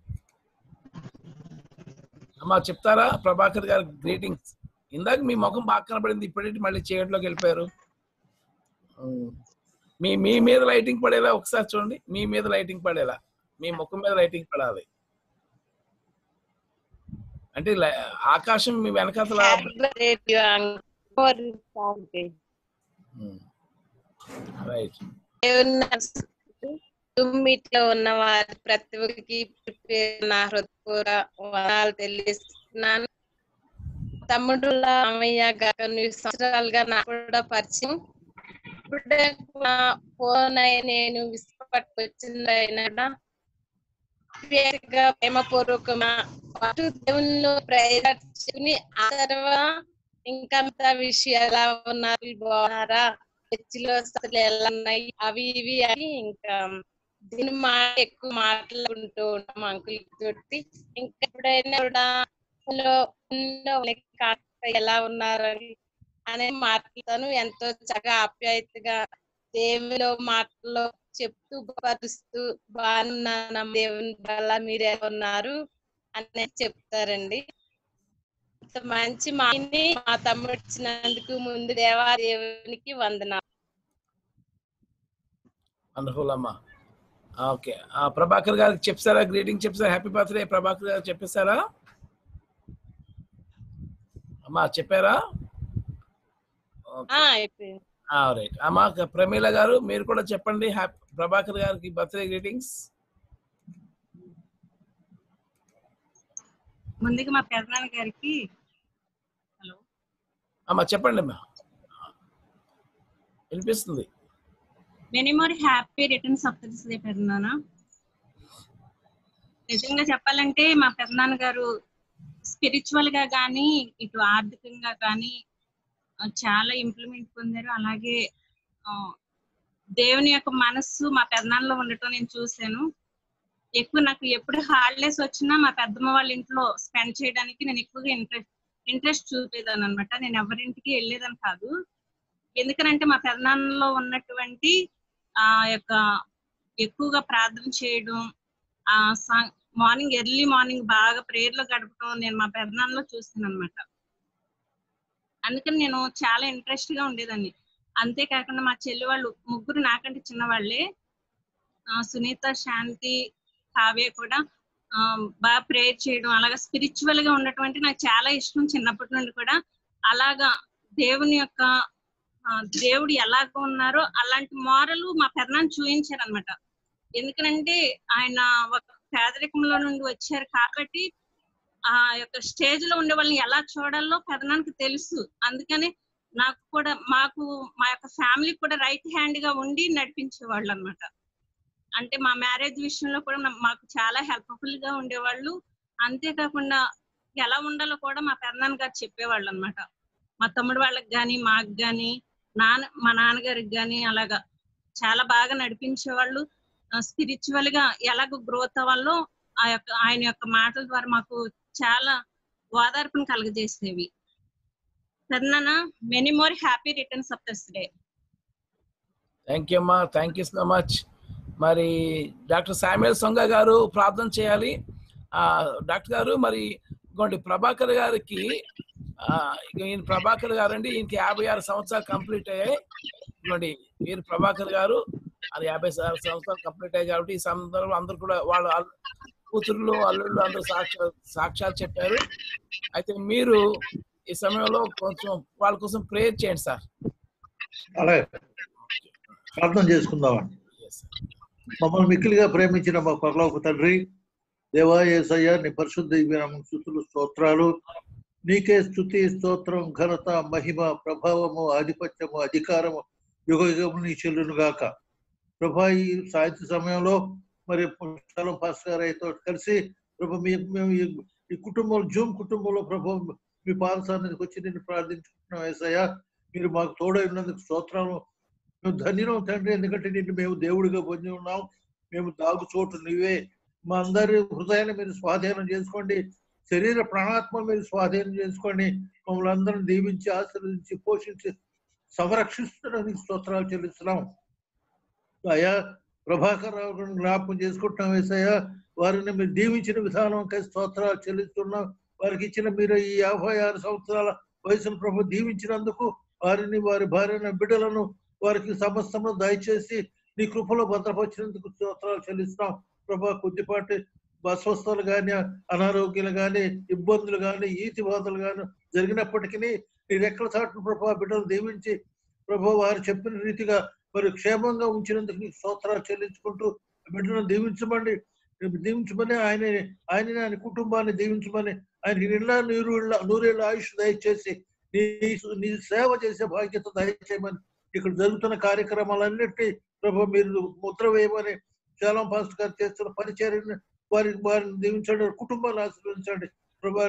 అమ్మా చెప్తారా ప్రభాకర్ గారు గ్రీటింగ్స్ ఇందాక మీ ముఖం బాగా కనబడింది ఇప్పుడేంటి మళ్ళీ చీకట్లోకి వెళ్ళిపోయారు ఉమ్. మీ మీ మీద లైటింగ్ పడేలా ఒకసారి చూడండి మీ మీద లైటింగ్ పడేలా మీ ముఖం మీద లైటింగ్ పడాలి అంటే లై- ఆకాశం మీ వెనకాతల రైట్ మీట్లో ఉన్న వారి ప్రతి ఒక్కరికి ప్రిపేర్ నా హృదయపూర్వ వనాలు తెలియజేస్తున్నాను తమ్ముడు అమ్మయ్య గారు సంవత్సరాలుగా నాకు కూడా పరిచయం ఇప్పుడే నా ఫోన్ అయి నేను విసిపట్టుకొచ్చింది అయినా కూడా వ్యక్తిగా ప్రేమపూర్వకమా అటు దేవునిలో ప్రయత్ని ఆ తర్వాత ఇంకా మిగతా విషయాలు ఎలా ఉన్నారు బాగున్నారా చర్చిలో అసలు ఎలా ఉన్నాయి అవి ఇవి అని ఇంకా దీని మాట ఎక్కువ మాట్లాడుకుంటూ ఉంటాం అంకుల్ తోటి ఇంకా ఎప్పుడైనా కూడా లో లో వాళ్ళకి కాస్త ఎలా ఉన్నారు అని అనే మాట్లాడతాను ఎంతో చక్కగా ఆప్యాయతగా దేవులో మాటల్లో చెప్తూ పరుస్తూ బాగున్నాను దేవుని వల్ల మీరు ఎలా ఉన్నారు అని చెప్తారండి ఇంత మంచి మాని మా తమ్ముడు ఇచ్చినందుకు ముందు దేవా దేవునికి వందనాలు వండర్ఫుల్ అమ్మా ఓకే ప్రభాకర్ గారికి చెప్తారా గ్రీటింగ్ చెప్తారా హ్యాపీ బర్త్డే ప్రభాకర్ గారు చెప్పేశారా అమ్మా చెప్పారా ఆ, అయిపోయింది రైట్ అమ్మా ప్రమీల గారు మీరు కూడా చెప్పండి హ్యాపీ ప్రభాకర్ గారికి బర్త్డే గ్రీటింగ్స్ ముందుగా మా పెదనాన్న గారికి హలో అమ్మా చెప్పండి అమ్మా వినిపిస్తుంది many more happy returns of this day పెదనాన్న నిజంగా చెప్పాలంటే మా పెదనాన్న గారు స్పిరిచువల్ గా కానీ ఇటు ఆర్థికంగా కానీ ఆ, చాలా ఇంప్లిమెంట్ పొందారు అలాగే ఆ, దేవుని యొక్క మనస్సు మా పెదనాన్నలో ఉండటం నేను చూశాను ఎక్కువ నాకు ఎప్పుడు హాలిడేస్ వచ్చినా మా పెద్దమ్మ వాళ్ళ ఇంట్లో స్పెండ్ చేయడానికి నేను ఎక్కువగా ఇంట్రెస్ట్ ఇంట్రెస్ట్ చూపేదాన్ని అనమాట నేను ఎవరింటికి వెళ్ళేదని కాదు ఎందుకనంటే మా పెదనాన్నలో ఉన్నటువంటి ఆ యొక్క ఎక్కువగా ప్రార్థన చేయడం ఆ మార్నింగ్ ఎర్లీ మార్నింగ్ బాగా prayer లో గడపడం నేను మా పెదనాన్నలో చూస్తాను అనమాట అందుకని నేను చాలా ఇంట్రెస్ట్ గా ఉండేదాన్ని అంతేకాకుండా మా చెల్లి వాళ్ళు ముగ్గురు నాకంటే చిన్నవాళ్ళే ఆ, సునీత శాంతి కావ్య కూడా ఆ, బాగా ప్రేయర్ చేయడం అలాగా స్పిరిచువల్ గా ఉండటం అంటే నాకు చాలా ఇష్టం చిన్నప్పటి నుండి కూడా అలాగా దేవుని యొక్క ఆ, దేవుడు ఎలాగ ఉన్నారో అలాంటి మోరల్ మా పెదనాన్ని చూపించారు అనమాట ఎందుకంటే ఆయన ఒక పేదరికంలో నుండి వచ్చారు కాబట్టి ఆ యొక్క స్టేజ్ లో ఉండే వాళ్ళని ఎలా చూడాలో పెదనానికి తెలుసు అందుకని నాకు కూడా మాకు మా యొక్క ఫ్యామిలీ కూడా రైట్ హ్యాండ్ గా ఉండి నడిపించేవాళ్ళు అన్నమాట అంటే మా మ్యారేజ్ విషయంలో కూడా నా- మాకు చాలా హెల్ప్ఫుల్ గా ఉండేవాళ్ళు అంతేకాకుండా ఎలా ఉండాలో కూడా మా పెదనాన్న గారు చెప్పేవాళ్ళు అన్నమాట మా తమ్ముడు వాళ్ళకి కానీ మాకు కానీ నాన్న మా నాన్నగారికి కానీ అలాగా చాలా బాగా నడిపించేవాళ్ళు స్పిరిచువల్ గా ఎలాగ గ్రోత్ అవ్వాలో ఆ యొక్క ఆయన యొక్క మాటల ద్వారా మాకు చాలా ఓదార్పును కలగజేసేవి పెద్దనాన్న many more happy returns of this day thank you అమ్మా థ్యాంక్ యూ సో మచ్ మరి డాక్టర్ శామ్యుల్ సొంగ గారు ప్రార్థన చేయాలి ఆ, డాక్టర్ గారు మరి ఇంకోటి ప్రభాకర్ గారికి ఆ, ఇక ఈయన ప్రభాకర్ గారు అండి ఈయనకి యాభై ఆరు సంవత్సరాలు కంప్లీట్ అయ్యాయి ఇదిగోండి వీరు ప్రభాకర్ గారు అది యాభై ఆరు సంవత్సరాలు కంప్లీట్ అయ్యాయి కాబట్టి ఈ సందర్భంలో అందరూ కూడా వాళ్ళ అల్- కూతుర్లు అల్లుళ్ళు అందరూ సాక్షా సాక్ష్యాలు చెప్పారు అయితే మీరు ఈ సమయంలో కొంచెం వాళ్ళ కోసం ప్రేయర్ చేయండి సార్ అలాగే ప్రార్థన చేసుకుందామండి Yes, sir. మమ్మల్ని మిక్కిలిగా ప్రేమించిన మా పరలోక తండ్రి దేవా యేసయ్య నీ పరిశుద్ధ దివ్యనామం స్థుతులు స్తోత్రాలు నీకే స్థుతి స్తోత్రం ఘనత మహిమ ప్రభావము ఆధిపత్యము అధికారము యుగ యుగము నీ చెల్లును గాక ప్రభా ఈ సాయంత్ర సమయంలో మరి చలం పాస్ గారితో కలిసి ప్రభు మీ మేము ఈ- ఈ కుటుంబం జూమ్ కుటుంబంలో ప్రభు మీ పాదసానికి వచ్చి నేను ప్రార్థించుకుంటున్నాం ఏసయ్య మీరు మాకు తోడై ఉన్నందుకు స్తోత్రాలు మేము ధన్యులం తండ్రి ఎందుకంటే నిన్ను మేము దేవుడిగా పొంది ఉన్నాం మేము దాగు చోటు నీవే మా అందరి హృదయాన్ని మీరు స్వాధీనం చేసుకోండి శరీర ప్రాణాత్మ మీరు స్వాధీనం చేసుకోండి మమ్మల్ని అందరం దీవించి ఆశీర్వదించి పోషించి సంరక్షిస్తున్న నీకు స్తోత్రాలు చెల్లిస్తున్నాం అయ్యా ప్రభాకర్ రావు గారిని జ్ఞాపకం చేసుకుంటున్నాం వేసయ్య వారిని మీరు దీవించిన విధానం కై స్తోత్రాలు చెల్లిస్తున్నాం వారికి ఇచ్చిన మీరు ఈ యాభై ఆరు సంవత్సరాల వయసును ప్రభు దీవించినందుకు వారిని వారి భార్యను బిడ్డలను వారికి సమస్తము దయచేసి నీ కృపలో భద్రపరిచినందుకు స్తోత్రాలు చెల్లిస్తున్నాం ప్రభా కొద్దిపాటి అస్వస్థలు కానీ అనారోగ్యాలు కానీ ఇబ్బందులు కానీ ఈతి బాధలు కానీ జరిగినప్పటికీ నీ రెక్కల చాటును ప్రభా బిడ్డలు దీవించి ప్రభు వారు చెప్పిన రీతిగా మరి క్షేమంగా ఉంచినందుకు నీకు స్తోత్రాలు చెల్లించుకుంటూ బిడ్డను దీవించమండి దీవించమని ఆయన ఆయన ఆయన కుటుంబాన్ని దీవించమని ఆయనకి నిండా నూరు నూరేళ్ళ ఆయుష్ దయచేసి నీ నీ సేవ చేసే బాధ్యత దయచేయమని ఇక్కడ జరుగుతున్న కార్యక్రమాలన్నిటి ప్రభు మీరు ముద్ర వేయమని శాలం పాస్ట్ గారు చేస్తున్న పరిచర్యని వారి వారిని దీవించండి కుటుంబాన్ని ఆశీర్వదించండి ప్రభు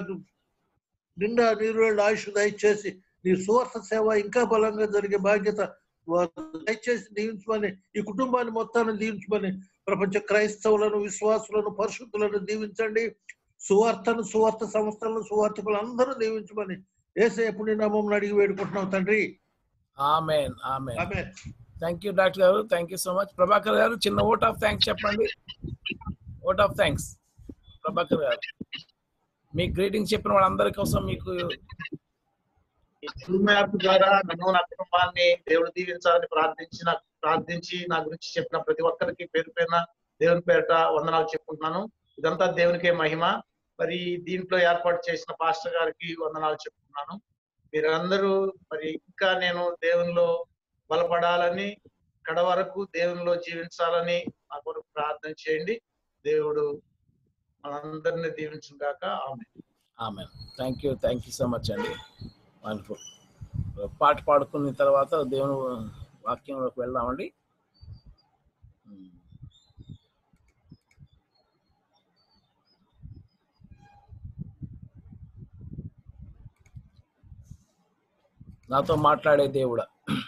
నిండా నీరువేళ్ళ ఆయుష్ దయచేసి నీ సువార్త సేవ ఇంకా బలంగా జరిగే బాధ్యత వారు దయచేసి దీవించమని ఈ కుటుంబాన్ని మొత్తాన్ని దీవించమని ప్రపంచ క్రైస్తవులను విశ్వాసులను పరిశుద్ధులను దీవించండి సువార్తను సువార్త సంస్థలను సువార్తకులు అందరూ దీవించమని ఏసే ఎప్పుడు నీ నామం అడిగి వేడుకుంటున్నాం తండ్రి ఆమెన్ ఆమెన్ ఆమె థ్యాంక్ యూ డాక్టర్ గారు thank you so much Prabhakar గారు చిన్న ఓట్ ఆఫ్ థ్యాంక్స్ చెప్పండి ఓట్ ఆఫ్ థ్యాంక్స్ ప్రభాకర్ గారు మీ గ్రీటింగ్స్ చెప్పిన వాళ్ళందరి కోసం మీకు ఈ జూమ్ యాప్ ద్వారా నన్ను నా కుటుంబాన్ని దేవుడు దీవించాలని ప్రార్థించిన ప్రార్థించి నా గురించి చెప్పిన ప్రతి ఒక్కరికి పేరు పేరున దేవుని పేరిట వందనాలు చెప్పుకుంటున్నాను ఇదంతా దేవునికే మహిమ మరి దీంట్లో ఏర్పాటు చేసిన పాస్టర్ గారికి వందనాలు చెప్పుకున్నాను మీరందరూ మరి ఇంకా నేను దేవునిలో బలపడాలని కడ వరకు దేవునిలో జీవించాలని నా కొరకు ప్రార్థన చేయండి దేవుడు మనందరినీ దీవించిన గాక ఆమె ఆమె thank you thank you so much అండి వండర్ఫుల్ పాట పాడుకున్న తర్వాత దేవుని వాక్యంలోకి వెళ్దామండి నాతో మాట్లాడే దేవుడా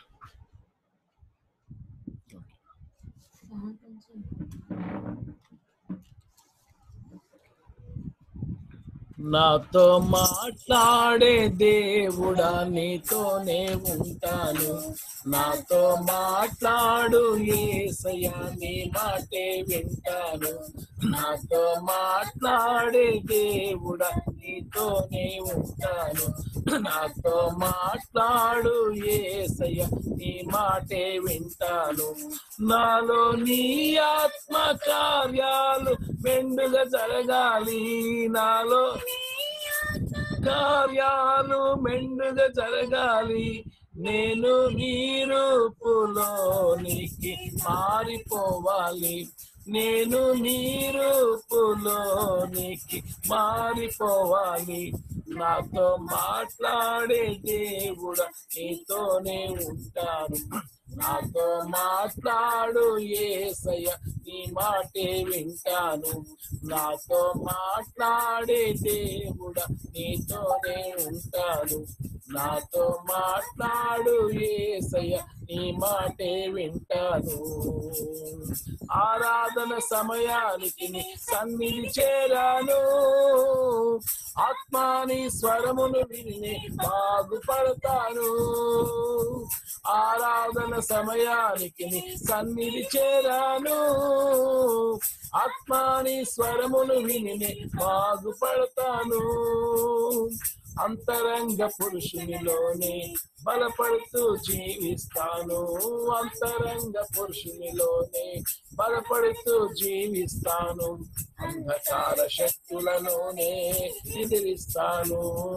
నాతో మాట్లాడే దేవుడా నీతోనే ఉంటాను నాతో మాట్లాడు ఏసయ్యా నీ మాటే వింటాను నాతో మాట్లాడే దేవుడా నీతోనే ఉంటాను నాతో మాట్లాడు ఏసయ్య నీ మాటే వింటాను నాలో నీ ఆత్మ కార్యాలు మెండుగా జరగాలి నాలో కార్యాలు మెండుగా జరగాలి నేను నీ రూపులోనికి మారిపోవాలి నేను నీ రూపులోనికి మారిపోవాలి నాతో మాట్లాడే దేవుడా నీతోనే ఉంటాను నాతో మాట్లాడు ఏసయ్య నీ మాటే వింటాను నాతో మాట్లాడే దేవుడా నీతోనే ఉంటాను నాతో మాట్లాడు ఏసయ్య నీ మాటే వింటాను ఆరాధన సమయానికి నీ సన్నిధి చేరాను ఆత్మాని స్వరమును విని బాగుపడతాను ఆరాధన సమయానికి నీ సన్నిధి చేరాను ఆత్మాని స్వరమును విని బాగుపడతాను అంతరంగ పురుషునిలోనే బలపడుతూ జీవిస్తాను అంతరంగ పురుషునిలోనే బలపడుతూ జీవిస్తాను అంధకార శక్తులలోనే ఎదిరిస్తాను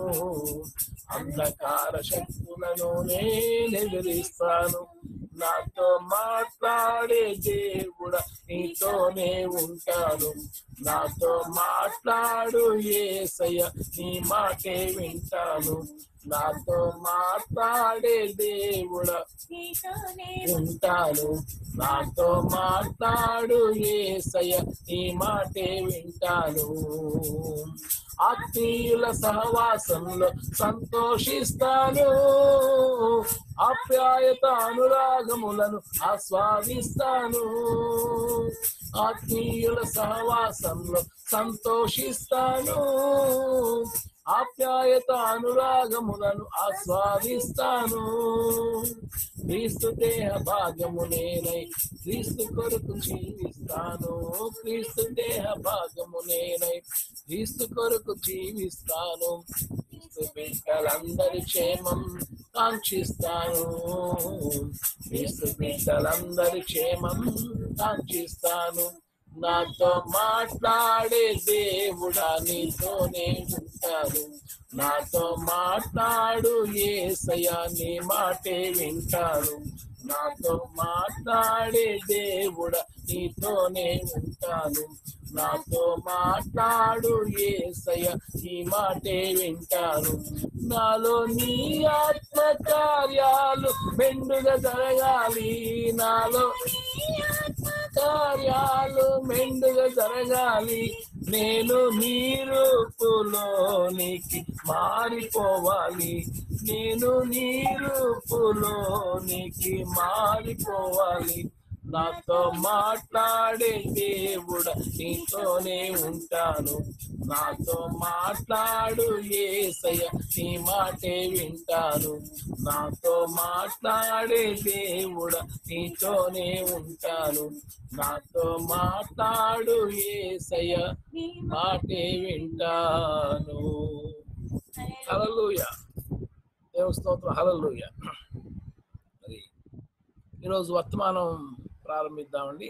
అంధకార శక్తులలోనే ఎదిరిస్తాను నాతో మాట్లాడే దేవుడా నీతోనే ఉంటాను నాతో మాట్లాడు ఏసయ్య నీ మాటే వింటాను నాతో మాట్లాడే దేవుడా ఉంటాను నాతో మాట్లాడు ఏసయ్య నీ మాటే వింటాను ఆత్మీయుల సహవాసంలో సంతోషిస్తాను ఆప్యాయత అనురాగములను ఆస్వాదిస్తాను ఆత్మీయుల సహవాసంలో సంతోషిస్తాను ఆప్యాయత అనురాగములను ఆస్వాదిస్తాను క్రీస్తు దేహ భాగము నేనై క్రీస్తు కొరకు జీవిస్తాను క్రీస్తు దేహ భాగము నేనై క్రీస్తు కొరకు జీవిస్తాను క్రీస్తు బిడ్డలందరి క్షేమం కాంక్షిస్తాను క్రీస్తు బిడ్డలందరి క్షేమం కాంక్షిస్తాను నాతో మాట్లాడే దేవుడా నీతోనే ఉంటాను నాతో మాట్లాడు ఏసయ్యా నీ మాటే వింటాను నాతో మాట్లాడే దేవుడా నీతోనే ఉంటాను నాతో మాట్లాడు ఏసయ్య నీ మాటే వింటాను నాలో నీ ఆత్మ కార్యాలు మెండుగా జరగాలి నాలో కార్యాలు మెండుగా జరగాలి నేను నీ రూపులోనికి మారిపోవాలి నేను నీ రూపులోనికి మారిపోవాలి నాతో మాట్లాడే దేవుడ నీతోనే ఉంటాను నాతో మాట్లాడు ఏసయ్య నీ మాటే వింటాను నాతో మాట్లాడే దేవుడ నీతోనే ఉంటాను నాతో మాట్లాడు ఏసయ్య నీ మాటే వింటాను హల్లెలూయ దేవ స్తోత్రం హల్లెలూయ మరి ఈరోజు వర్తమానం ప్రారంభిద్దామండి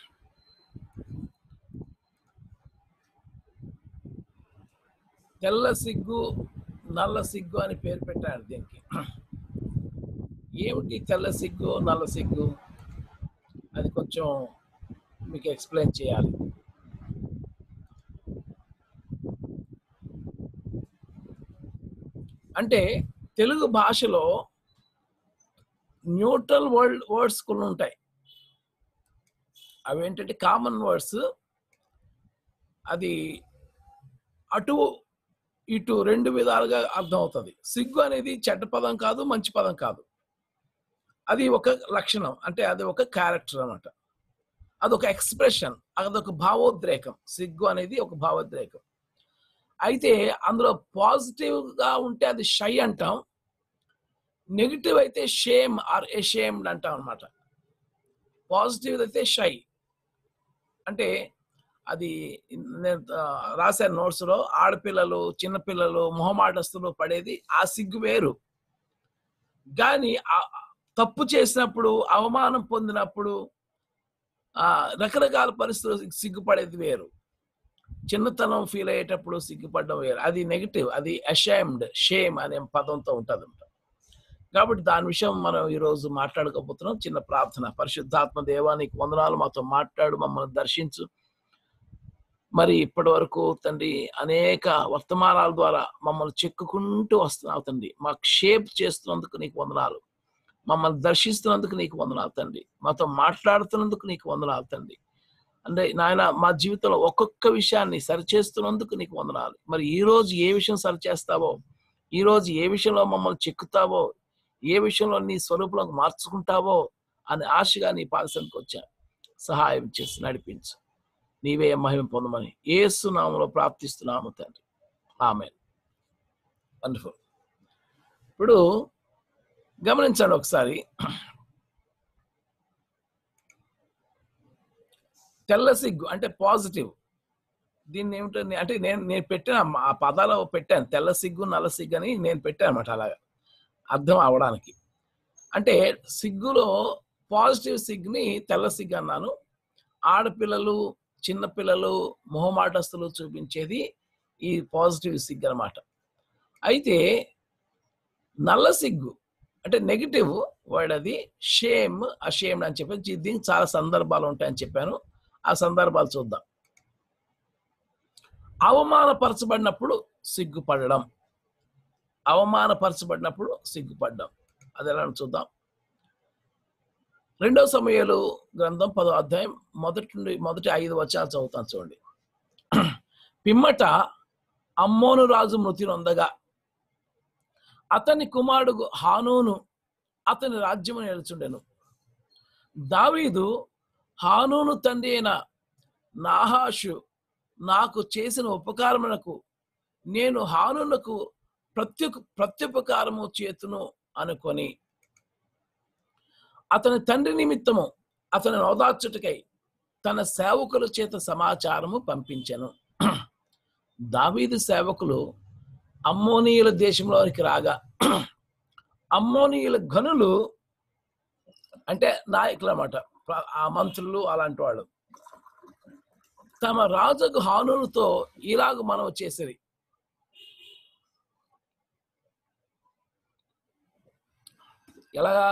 తెల్ల సిగ్గు నల్ల సిగ్గు అని పేరు పెట్టాడు దీనికి ఏమిటి తెల్ల సిగ్గు నల్ల సిగ్గు అది కొంచెం మీకు ఎక్స్ప్లెయిన్ చేయాలి అంటే తెలుగు భాషలో న్యూట్రల్ వర్డ్ వర్డ్స్ కొన్ని ఉంటాయి అవి ఏంటంటే కామన్ వర్డ్స్ అది అటు ఇటు రెండు విధాలుగా అర్థం అవుతుంది సిగ్గు అనేది చెడ్డ పదం కాదు మంచి పదం కాదు అది ఒక లక్షణం అంటే అది ఒక క్యారెక్టర్ అన్నమాట అదొక ఎక్స్ప్రెషన్ అదొక భావోద్రేకం సిగ్గు అనేది ఒక భావోద్రేకం అయితే అందులో పాజిటివ్ గా ఉంటే అది షై అంటాం నెగిటివ్ అయితే షేమ్ ఆర్ ఎషేమ్డ్ అంటాం అనమాట పాజిటివ్ అయితే షై అంటే అది నేను ఆ, రాశాను notes లో ఆడపిల్లలు చిన్నపిల్లలు మొహమాటస్తులు పడేది ఆ సిగ్గు వేరు కానీ ఆ- తప్పు చేసినప్పుడు అవమానం పొందినప్పుడు ఆ రకరకాల పరిస్థితులు సిగ్గుపడేది వేరు చిన్నతనం ఫీల్ అయ్యేటప్పుడు సిగ్గుపడడం వేరు అది నెగిటివ్ అది అషైమ్డ్ షేమ్ అనే పదంతో ఉంటుంది కాబట్టి దాని విషయం మనం ఈ రోజు మాట్లాడుకోబోతున్నాం చిన్న ప్రార్థన పరిశుద్ధాత్మ దేవానికి వందనాలు మాతో మాట్లాడు మమ్మల్ని దర్శించు మరి ఇప్పటి వరకు తండ్రి అనేక వర్తమానాల ద్వారా మమ్మల్ని చెక్కుకుంటూ వస్తున్నావు తండ్రి మాకు షేప్ చేస్తున్నందుకు నీకు వందనాలు మమ్మల్ని దర్శిస్తున్నందుకు నీకు వందనాలు తండ్రి మాతో మాట్లాడుతున్నందుకు నీకు వందనాలు తండ్రి అంటే నాయన మా జీవితంలో ఒక్కొక్క విషయాన్ని సరిచేస్తున్నందుకు నీకు వందనాలు మరి ఈ రోజు ఏ విషయం సరిచేస్తావో ఈ రోజు ఏ విషయంలో మమ్మల్ని చెక్కుతావో ఏ విషయంలో నీ స్వరూపంలోకి మార్చుకుంటావో అని ఆశగా నీ పాదశానికి వచ్చా సహాయం చేసి నడిపించు నీవే మహిమ పొందమని ఏసు నామలో ప్రార్థిస్తున్నాము తండ్రి ఆమె వండర్ఫుల్ ఇప్పుడు గమనించండి ఒకసారి తెల్ల సిగ్గు అంటే పాజిటివ్ దీన్ని ఏమిటండి అంటే నేను నేను పెట్టిన ఆ పదాలు పెట్టాను తెల్ల సిగ్గు నల్ల సిగ్గు అని నేను పెట్టాను అనమాట అలాగా అర్థం అవడానికి అంటే సిగ్గులో పాజిటివ్ సిగ్ని తెల్ల సిగ్గు అన్నాను ఆడపిల్లలు చిన్నపిల్లలు మొహమాటస్తులు చూపించేది ఈ పాజిటివ్ సిగ్గు అనమాట అయితే నల్ల సిగ్గు అంటే నెగిటివ్ వర్డ్ అది షేమ్ అషేమ్డ్ అని చెప్పి దీనికి చాలా సందర్భాలు ఉంటాయని చెప్పాను ఆ సందర్భాలు చూద్దాం అవమానపరచబడినప్పుడు సిగ్గుపడడం అవమానపరచబడినప్పుడు సిగ్గుపడ్డం అది ఎలా చూద్దాం రెండవ సమయాలు గ్రంథం పదో అధ్యాయం మొదటి నుండి మొదటి ఐదు వచనాలు చదువుతాను చూడండి పిమ్మట అమ్మోను రాజు మృతి నొందగా అతని కుమారుడు హానూను అతని రాజ్యము నిలుచుండెను దావీదు హానూను తండ్రి అయిన నాహాషు నాకు చేసిన ఉపకారమునకు నేను హానునకు ప్రత్యు ప్రత్యుపకారము చేతును అనుకొని అతని తండ్రి నిమిత్తము అతని ఓదార్చుటకై తన సేవకుల చేత సమాచారము పంపించెను దావీదు సేవకులు అమ్మోనీయుల దేశంలోనికి రాగా అమ్మోనీయుల గనులు అంటే నాయకులు అన్నమాట ఆ మంత్రులు అలాంటి వాళ్ళు తమ రాజుకు హానులతో ఇలాగ మనం చేసేది ఎలాగా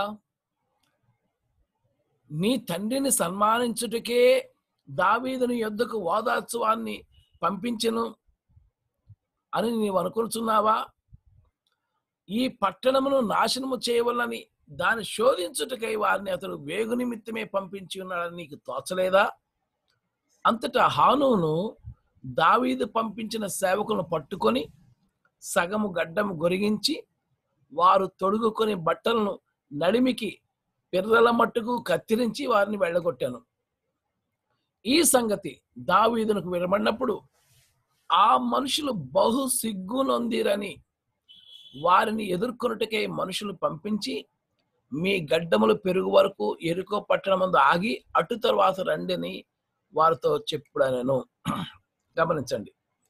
నీ తండ్రిని సన్మానించుటకే దావీదుని యొద్దకు ఓదార్చువాన్ని పంపించను అని నీవు అనుకుంటున్నావా ఈ పట్టణమును నాశనము చేయవలని దాన్ని శోధించుటకై వారిని అతడు వేగు నిమిత్తమే పంపించి ఉన్నాడని నీకు తోచలేదా అంతటా హానును దావీదు పంపించిన సేవకులను పట్టుకొని సగము గడ్డము గొరిగించి వారు తొడుగుకొని బట్టలను నడిమికి పిర్రల మట్టుకు కత్తిరించి వారిని వెళ్ళగొట్టాను ఈ సంగతి దావీదునకు వినబడినప్పుడు ఆ మనుషులు బహు సిగ్గునొందిరని వారిని ఎదుర్కొనుటకై మనుషులు పంపించి మీ గడ్డములు పెరుగు వరకు ఎరుకో పట్టణం ముందు ఆగి అటు తర్వాత రండిని వారితో చెప్పుడనను గమనించండి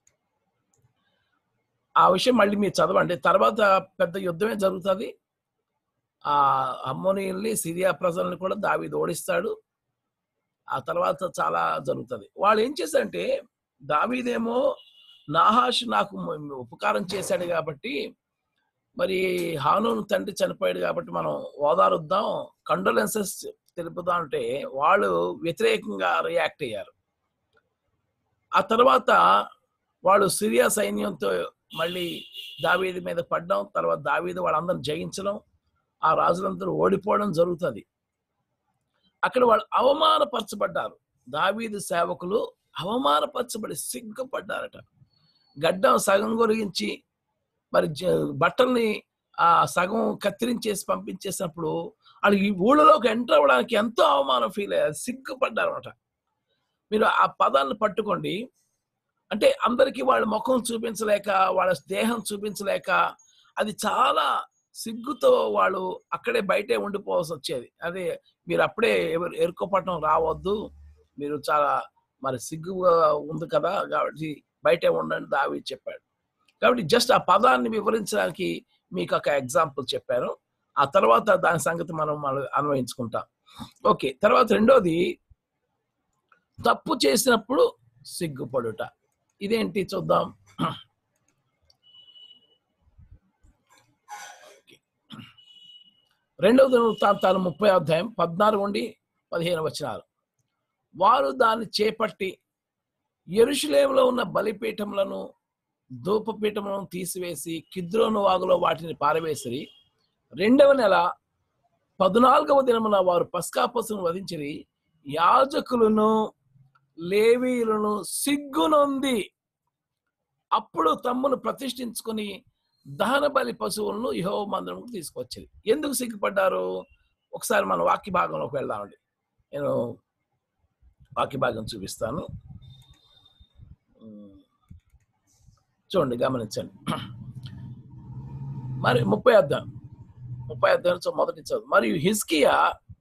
ఆ విషయం మళ్ళీ మీరు చదవండి తర్వాత పెద్ద యుద్ధమే జరుగుతుంది ఆ అమ్మోనిల్ని సిరియా ప్రజల్ని కూడా దావీదు ఓడిస్తాడు ఆ తర్వాత చాలా జరుగుతుంది వాళ్ళు ఏం చేశారంటే దావీదేమో నాహాష్ నాకు ఉపకారం చేశాడు కాబట్టి మరి హానూను తండ్రి చనిపోయాడు కాబట్టి మనం ఓదారుద్దాం కండోలెన్సెస్ తెలుపుదాం అంటే వాళ్ళు వ్యతిరేకంగా రియాక్ట్ అయ్యారు ఆ తర్వాత వాళ్ళు సిరియా సైన్యంతో మళ్ళీ దావీది మీద పడ్డం తర్వాత దావీది వాళ్ళందరిని జయించడం ఆ రాజులందరూ ఓడిపోవడం జరుగుతుంది అక్కడ వాళ్ళు అవమానపరచబడ్డారు దావీదు సేవకులు అవమానపరచబడి సిగ్గుపడ్డారట గడ్డం సగం గురించి మరి బట్టల్ని ఆ సగం కత్తిరించేసి పంపించేసినప్పుడు వాళ్ళు ఈ ఊళ్ళలోకి ఎంటర్ అవ్వడానికి ఎంతో అవమానం ఫీల్ అయ్యారు సిగ్గుపడ్డారు అనమాట మీరు ఆ పదాలను పట్టుకోండి అంటే అందరికీ వాళ్ళ ముఖం చూపించలేక వాళ్ళ దేహం చూపించలేక అది చాలా సిగ్గుతో వాళ్ళు అక్కడే బయటే ఉండిపోవాల్సి వచ్చేది అదే మీరు అప్పుడే ఎవరు ఎరుకోపట్నం రావద్దు మీరు చాలా మరి సిగ్గుగా ఉంది కదా కాబట్టి బయటే ఉండండి దావి చెప్పాడు కాబట్టి జస్ట్ ఆ పదాన్ని వివరించడానికి మీకు ఒక ఎగ్జాంపుల్ చెప్పాను ఆ తర్వాత దాని సంగతి మనం మనం అన్వయించుకుంటాం ఓకే తర్వాత రెండోది తప్పు చేసినప్పుడు సిగ్గుపడుట ఇదేంటి చూద్దాం రెండవ వృత్తాంతాలు ముప్పై అధ్యాయం పద్నాలుగు నుండి పదిహేను వచనాలు వారు దాన్ని చేపట్టి ఎరుషులేములో ఉన్న బలిపీఠములను ధూపపీఠములను తీసివేసి కిద్రోను వాగులో వాటిని పారవేసిరి రెండవ నెల పద్నాలుగవ దినమున వారు పస్కా పశువును వధించిరి యాజకులను లేవీయులను సిగ్గునొంది అప్పుడు తమ్మును ప్రతిష్ఠించుకొని దహన బలి పశువులను యహో మందిరంకు తీసుకొచ్చేది ఎందుకు సిగ్గుపడ్డారు ఒకసారి మన వాక్య భాగంలోకి వెళ్దామండి నేను వాక్య భాగం చూపిస్తాను ఉమ్, చూడండి గమనించండి మరి ముప్పై అర్థం ముప్పై అర్థం మొదటి చదువు మరియు హిస్కియా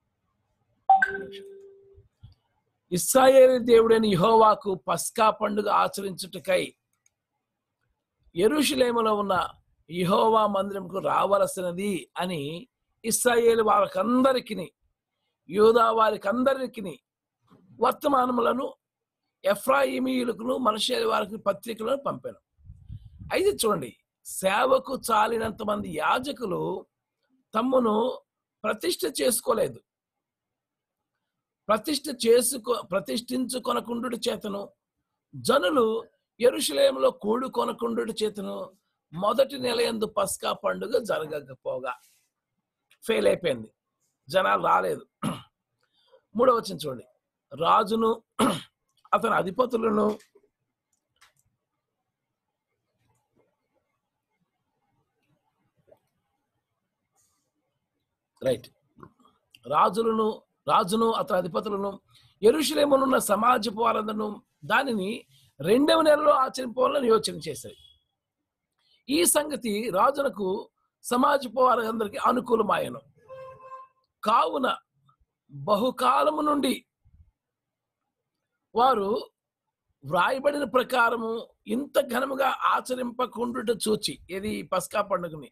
ఇస్రాయేల్ దేవుడైన యెహోవాకు పస్కా పండుగ ఆచరించుటకై ఎరుషులేములో ఉన్న యెహోవా మందిరంకు రావలసినది అని ఇస్రాయేల్ వారికందరికి యూదా వారికందరికి వర్తమానములను ఎఫ్రాయిమీయులకును మనుష్య వారికి పత్రికలను పంపాను అయితే చూడండి సేవకు చాలినంత మంది యాజకులు తమ్మును ప్రతిష్ఠ చేసుకోలేదు ప్రతిష్ఠ చేసుకో ప్రతిష్ఠించుకొనకుండు చేతను జనులు ఎరుషలేములో కూడుకొనకుండు చేతను మొదటి నెల ఎందు పస్కా పండుగ జరగకపోగా ఫెయిల్ అయిపోయింది జనాలు రాలేదు మూడవ వచనం చూడండి రాజును అతని అధిపతులను రైట్ రాజులను రాజును అతని అధిపతులను ఎరుషులేమునున్న సమాజపు వారందరూ దానిని రెండవ నెలలో ఆచరింపాలని యోచన చేశారు ఈ సంగతి రాజునకు సమాజపు వారందరికీ అనుకూలమాయను కావున బహుకాలము నుండి వారు వ్రాయబడిన ప్రకారము ఇంత ఘనముగా ఆచరింపకుండుట చూచి ఇది పస్కా పండుగని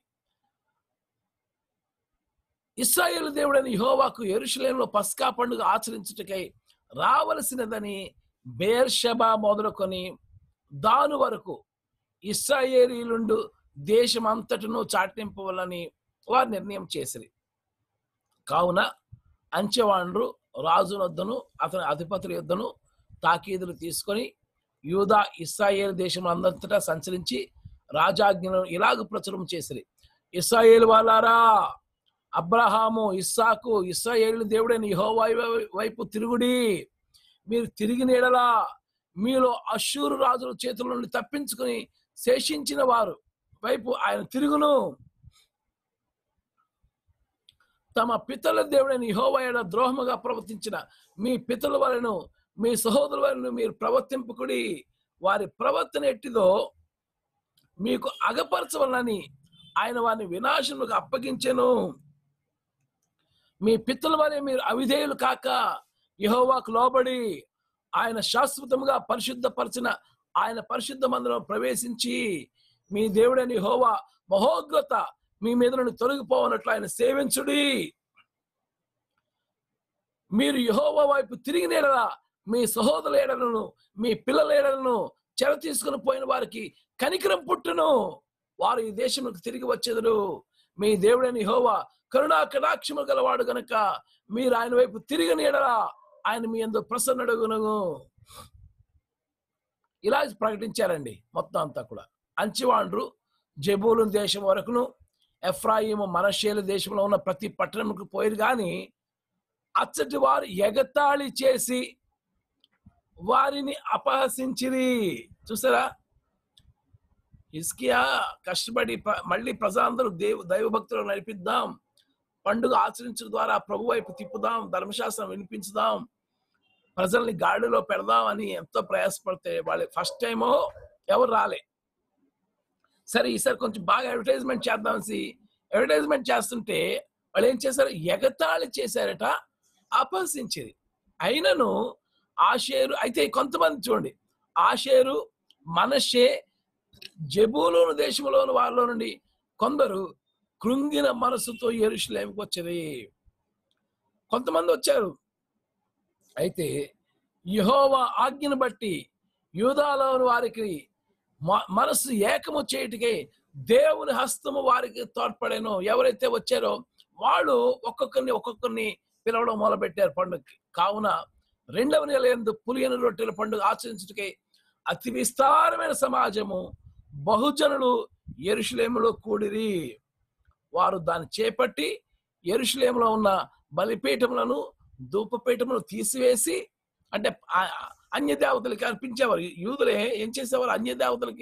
ఇస్రాయేల్ దేవుడైన యెహోవాకు ఎరుషలేంలో పస్కా పండుగ ఆచరించుటకై రావలసినదని బేర్షబా మొదలుకొని దాను వరకు ఇస్రాయేలీలుండు దేశమంతటను చాటింపవలని వారు నిర్ణయం చేసిరి కావున అంచెవాండ్రు రాజు వద్దను అతని అధిపతుల యొద్దను తాకీదులు తీసుకొని యూదా ఇస్రాయేల్ దేశం అంతటా సంచరించి రాజాజ్ఞను ఇలాగ ప్రచురం చేసిరి ఇస్రాయేల్ వాళ్ళారా అబ్రహాము ఇస్సాకు ఇస్రాయేలు దేవుడైన యెహోవా వైపు తిరుగుడి మీరు తిరిగి నీడలా మీలో అశ్షూరు రాజుల చేతుల నుండి తప్పించుకుని శేషించిన వారు వైపు ఆయన తిరుగును తమ పితల దేవుడైన యెహోవాయడ ద్రోహముగా ప్రవర్తించిన మీ పితల వలను మీ సహోదరు వలను మీరు ప్రవర్తింపుకుడి వారి ప్రవర్తన ఎట్టిదో మీకు అగపరచవలని ఆయన వారిని వినాశములకు అప్పగించెను మీ పితల వలె మీరు అవిధేయులు కాక యెహోవాకు లోబడి ఆయన శాశ్వతముగా పరిశుద్ధపరిచిన ఆయన పరిశుద్ధ మందిరం ప్రవేశించి మీ దేవుడని యెహోవా మహోగ్రత మీ మీద నుండి తొలగిపోవనట్లు ఆయన సేవించుడి మీరు యెహోవా వైపు తిరిగి నేడలా మీ సహోదరుల ఏడలను మీ పిల్లల ఏడలను చెర తీసుకుని పోయిన వారికి కనికరం పుట్టును వారు ఈ దేశంలోకి తిరిగి వచ్చేదరు మీ దేవుడైన యెహోవా కరుణా కటాక్షము గలవాడు గనుక మీరు ఆయన వైపు తిరిగి నీడలా ఆయన మీ ఎందు ప్రసన్నడుగును ఇలా ప్రకటించారండి మొత్తం అంతా కూడా అంచివాండ్రు జబూలు దేశం వరకును ఎఫ్రాయిము మనషేలు దేశంలో ఉన్న ప్రతి పట్టణంకు పోయారు కానీ అచ్చటి వారు ఎగతాళి చేసి వారిని అపహసించిరి చూసారా హిస్కియా కష్టపడి ప్ర- మళ్ళీ ప్రజలందరూ దేవు దైవభక్తులు నడిపిద్దాం పండుగ ఆచరించడం ద్వారా ప్రభు వైపు తిప్పుదాం ధర్మశాస్త్రం వినిపించుదాం ప్రజల్ని గాడిలో పెడదాం అని ఎంతో ప్రయాసపడితే వాళ్ళు ఫస్ట్ టైమో ఎవరు రాలే సరే ఈసారి కొంచెం బాగా అడ్వర్టైజ్మెంట్ చేద్దామని అడ్వర్టైజ్మెంట్ చేస్తుంటే వాళ్ళు ఏం చేశారు ఎగతాళి చేశారట అపహసించేది అయినను ఆషేరు అయితే కొంతమంది చూడండి ఆషేరు మనషే జబూలోను దేశంలోని వారిలో నుండి కొందరు కృంగిన మనసుతో ఎరుషులేమికి వచ్చేది కొంతమంది వచ్చారు అయితే యెహోవా ఆజ్ఞను బట్టి యూదాలోని వారికి మ- మనసు ఏకము చేయుటకై దేవుని హస్తము వారికి తోడ్పడాను ఎవరైతే వచ్చారో వాళ్ళు ఒక్కొక్కరిని ఒక్కొక్కరిని పిలవడం మొదలుపెట్టారు పండుగకి కావున రెండవ నెల ఎందు పులియని రొట్టెల పండుగ ఆచరించుటకై అతి విస్తారమైన సమాజము బహుజనులు ఎరుషులేములో కూడిరి వారు దాన్ని చేపట్టి ఎరుషులేములో ఉన్న బలిపీఠములను ధూపపీఠములను తీసివేసి అంటే ఆ- అన్య దేవతలకి అర్పించేవారు యూదులే ఏం చేసేవారు అన్య దేవతలకి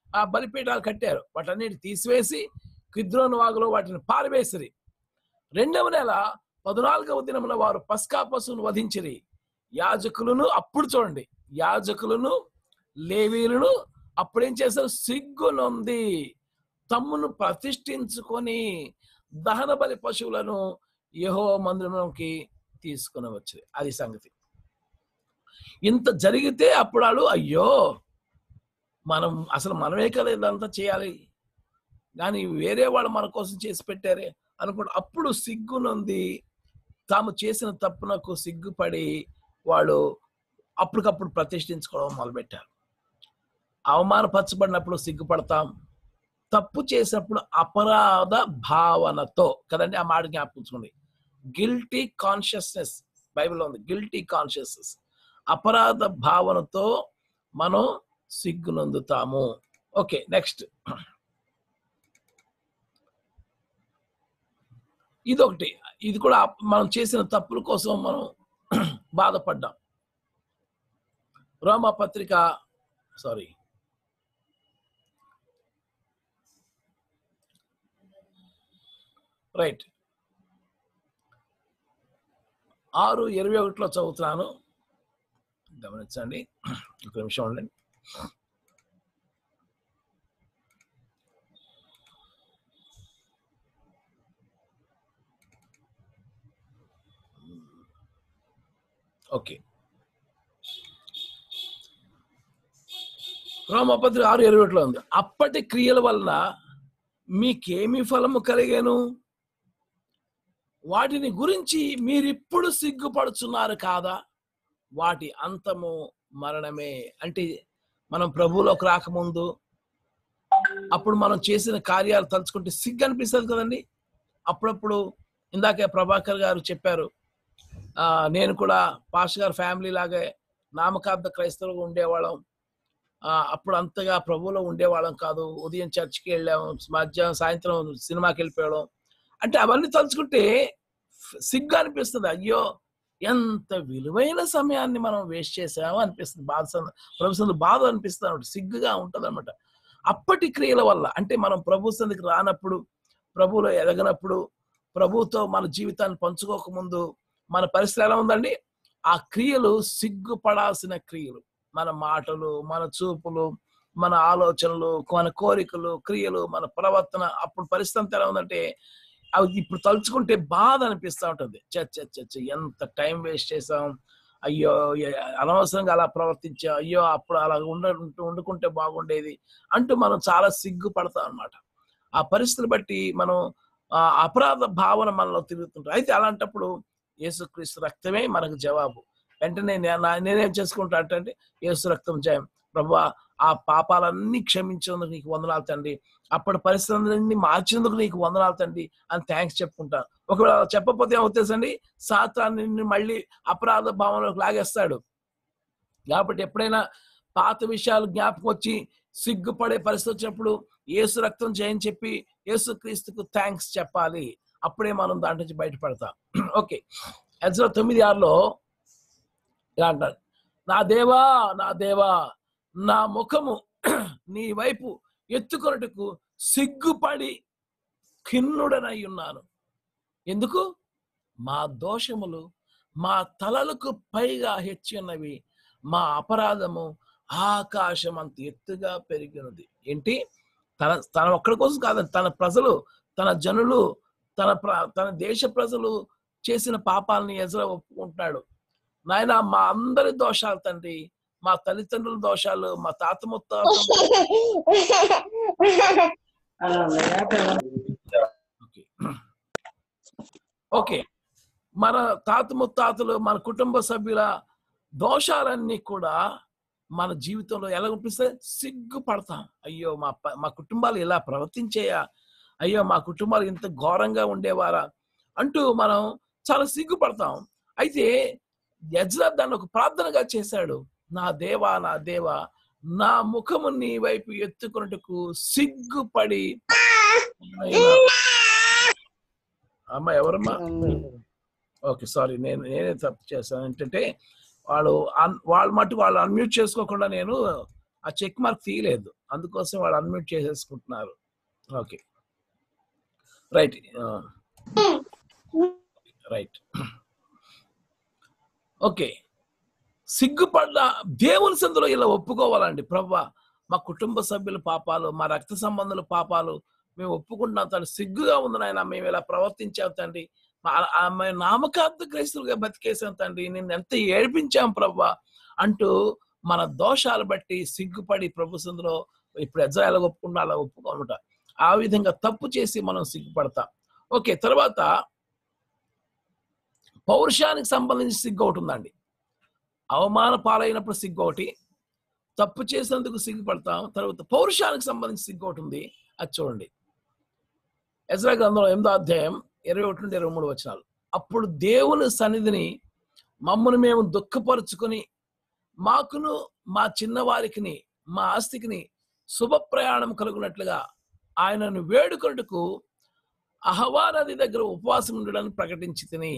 ఆ బలిపీఠాలు కట్టారు వాటన్నిటి తీసివేసి కిద్రోను వాగులో వాటిని పారవేసిరి రెండవ నెల పద్నాలుగవ దినమున వారు పస్కా పశువును వధించిరి యాజకులను అప్పుడు చూడండి యాజకులను లేవీలను అప్పుడేం చేశారు సిగ్గునొంది తమ్మును ప్రతిష్ఠించుకొని దహన బలి పశువులను యహో మందిరంలోకి తీసుకుని వచ్చి అది సంగతి ఇంత జరిగితే అప్పుడు వాళ్ళు అయ్యో మనం అసలు మనమే కదా ఇదంతా చేయాలి కానీ వేరే వాళ్ళు మన కోసం చేసి పెట్టారే అనుకుంటే అప్పుడు సిగ్గునుంది తాము చేసిన తప్పునకు సిగ్గుపడి వాళ్ళు అప్పటికప్పుడు ప్రతిష్ఠించుకోవడం మొదలుపెట్టారు అవమానపరచబడినప్పుడు సిగ్గుపడతాం తప్పు చేసినప్పుడు అపరాధ భావనతో కదండి ఆ మాట జ్ఞాపించుకోండి గిల్టీ కాన్షియస్నెస్ బైబిల్లో ఉంది గిల్టీ కాన్షియస్నెస్ అపరాధ భావనతో మనం సిగ్గునందుతాము ఓకే నెక్స్ట్ ఇదొకటి ఇది కూడా మనం చేసిన తప్పుల కోసం మనం బాధపడ్డాం రోమా పత్రిక సారీ రైట్ ఆరు ఇరవై ఒకటిలో చదువుతున్నాను గమనించండి ఒక నిమిషం ఉండండి ఓకే రోమపత్రి ఆరు ఇరవై ఒకటిలో ఉంది అప్పటి క్రియల వలన మీకేమి ఫలము కలిగాను వాటిని గురించి మీరిప్పుడు సిగ్గుపడుచున్నారు కాదా వాటి అంతము మరణమే అంటే మనం ప్రభువులోకి రాకముందు అప్పుడు మనం చేసిన కార్యాలు తలుచుకుంటే సిగ్గు అనిపిస్తుంది కదండి అప్పుడప్పుడు ఇందాకే ప్రభాకర్ గారు చెప్పారు ఆ, నేను కూడా పాష్ గారు ఫ్యామిలీ లాగే నామకార్థ క్రైస్తవులుగా ఉండేవాళ్ళం ఆ, అప్పుడు అంతగా ప్రభువులో ఉండేవాళ్ళం కాదు ఉదయం చర్చికి వెళ్ళాము మధ్యాహ్నం సాయంత్రం సినిమాకి వెళ్ళిపోవడం అంటే అవన్నీ తలుచుకుంటే సిగ్గు అనిపిస్తుంది అయ్యో ఎంత విలువైన సమయాన్ని మనం వేస్ట్ చేసామో అనిపిస్తుంది బాధ సం- ప్రభు సందు బాధ అనిపిస్తుంది అన్నమాట సిగ్గుగా ఉంటుంది అనమాట అప్పటి క్రియల వల్ల అంటే మనం ప్రభు సందికి రానప్పుడు ప్రభువులో ఎదగనప్పుడు ప్రభువుతో మన జీవితాన్ని పంచుకోకముందు మన పరిస్థితి ఎలా ఉందండి ఆ క్రియలు సిగ్గుపడాల్సిన క్రియలు మన మాటలు మన చూపులు మన ఆలోచనలు మన కోరికలు క్రియలు మన ప్రవర్తన అప్పుడు పరిస్థితి అంతా ఎలా ఉందంటే అవి ఇప్పుడు తలుచుకుంటే బాధ అనిపిస్తూ ఉంటుంది చ చ చ చ, ఎంత టైం వేస్ట్ చేసాం అయ్యో ఎ- అనవసరంగా అలా ప్రవర్తించాం అయ్యో అప్పుడు అలా ఉండ వండుకుంటే బాగుండేది అంటూ మనం చాలా సిగ్గుపడతాం అన్నమాట ఆ పరిస్థితిని బట్టి మనం ఆ అపరాధ భావన మనలో తిరుగుతుంటాం అయితే అలాంటప్పుడు యేసుక్రీస్తు రక్తమే మనకు జవాబు వెంటనే నే- నా- నేనేం చేసుకుంటా అంటే యేసు రక్తం జయం ప్రభా ఆ పాపాలన్నీ క్షమించేందుకు నీకు వందనాలు తండ్రి అప్పటి పరిస్థితులన్నీ మార్చేందుకు నీకు వందనాలు తండ్రి అని థ్యాంక్స్ చెప్పుకుంటాను ఒకవేళ అలా చెప్పకపోతే ఏమవుతుందండి సాతాన్ని నిన్ను మళ్ళీ అపరాధ భావనలోకి లాగేస్తాడు కాబట్టి ఎప్పుడైనా పాత విషయాలు జ్ఞాపకం వచ్చి సిగ్గుపడే పరిస్థితి వచ్చినప్పుడు ఏసు రక్తం జయం చెప్పి యేసు క్రీస్తుకు థ్యాంక్స్ చెప్పాలి అప్పుడే మనం దాంట్ నుంచి బయటపడతాం ఓకే ఎజ్రా తొమ్మిది ఆరులో ఇలా అంటారు నా దేవా నా దేవా నా ముఖము నీ వైపు ఎత్తుకొనటకు సిగ్గుపడి ఖిన్నుడనై ఉన్నాను ఎందుకు మా దోషములు మా తలలకు పైగా హెచ్చి ఉన్నవి మా అపరాధము ఆకాశం అంత ఎత్తుగా పెరిగినది ఏంటి తన తన ఒక్కడి కోసం కాదు తన ప్రజలు తన జనులు తన ప్ర- తన దేశ ప్రజలు చేసిన పాపాలని ఎజర ఒప్పుకుంటున్నాడు నాయన మా అందరి దోషాలు తండ్రి మా తల్లిదండ్రుల దోషాలు మా తాత ముత్తాత ఓకే. ఓకే మన తాత ముత్తాతలు మన కుటుంబ సభ్యుల దోషాలన్నీ కూడా మన జీవితంలో ఎలా కనిపిస్తే సిగ్గుపడతాం అయ్యో మా ప- మా కుటుంబాలు ఇలా ప్రవర్తించేయా అయ్యో మా కుటుంబాలు ఇంత ఘోరంగా ఉండేవారా అంటూ మనం చాలా సిగ్గుపడతాం అయితే యజ్రా దాన్ని ఒక ప్రార్థనగా చేశాడు నా దేవా నా దేవా నా ముఖము నీ వైపు ఎత్తుకున్నట్టుకు సిగ్గుపడి అమ్మ ఎవరమ్మా ఓకే సారీ నేను నేనే తప్పు చేశాను ఏంటంటే వాళ్ళు అన్- వాళ్ళ మట్టు వాళ్ళు అన్మ్యూట్ చేసుకోకుండా నేను ఆ చెక్ మార్క్ తీయలేదు అందుకోసం వాళ్ళు అన్మ్యూట్ చేసేసుకుంటున్నారు ఓకే రైట్ రైట్ ఓకే సిగ్గుపడ్డ దేవుని సందులో ఇలా ఒప్పుకోవాలండి ప్రభా మా కుటుంబ సభ్యుల పాపాలు మా రక్త సంబంధుల పాపాలు మేము ఒప్పుకుంటున్నాం తండ్రి సిగ్గుగా ఉంది నాయన మేము ఇలా ప్రవర్తించాం తండ్రి మా- ఆ మేము నామకార్థ క్రైస్తులుగా బతికేసాం తండ్రి నేను ఎంత ఏడిపించాం ప్రభా అంటూ మన దోషాలు బట్టి సిగ్గుపడి ప్రభు సందులో ఇప్పుడు ఎజ్రాయల్ ఒప్పుకున్నా అలా ఒప్పుకోనుట ఆ విధంగా తప్పు చేసి మనం సిగ్గుపడతాం ఓకే తర్వాత పౌరుషానికి సంబంధించి సిగ్గు ఒకటి ఉందండి అవమాన పాలైనప్పుడు సిగ్గు ఒకటి తప్పు చేసినందుకు సిగ్గుపడతాం తర్వాత పౌరుషానికి సంబంధించి సిగ్గు ఒకటి ఉంది అది చూడండి ఎజ్రా గ్రంథంలో ఎనిమిదో అధ్యాయం ఇరవై ఒకటి నుండి ఇరవై మూడు వచనాలు అప్పుడు దేవుని సన్నిధిని మమ్మల్ని మేము దుఃఖపరుచుకొని మాకును మా చిన్నవారికిని మా ఆస్తికిని శుభ ప్రయాణం కలుగునట్లుగా ఆయనను వేడుకొనుటకు అహవా నది దగ్గర ఉపవాసం ఉండడానికి ప్రకటించి తిని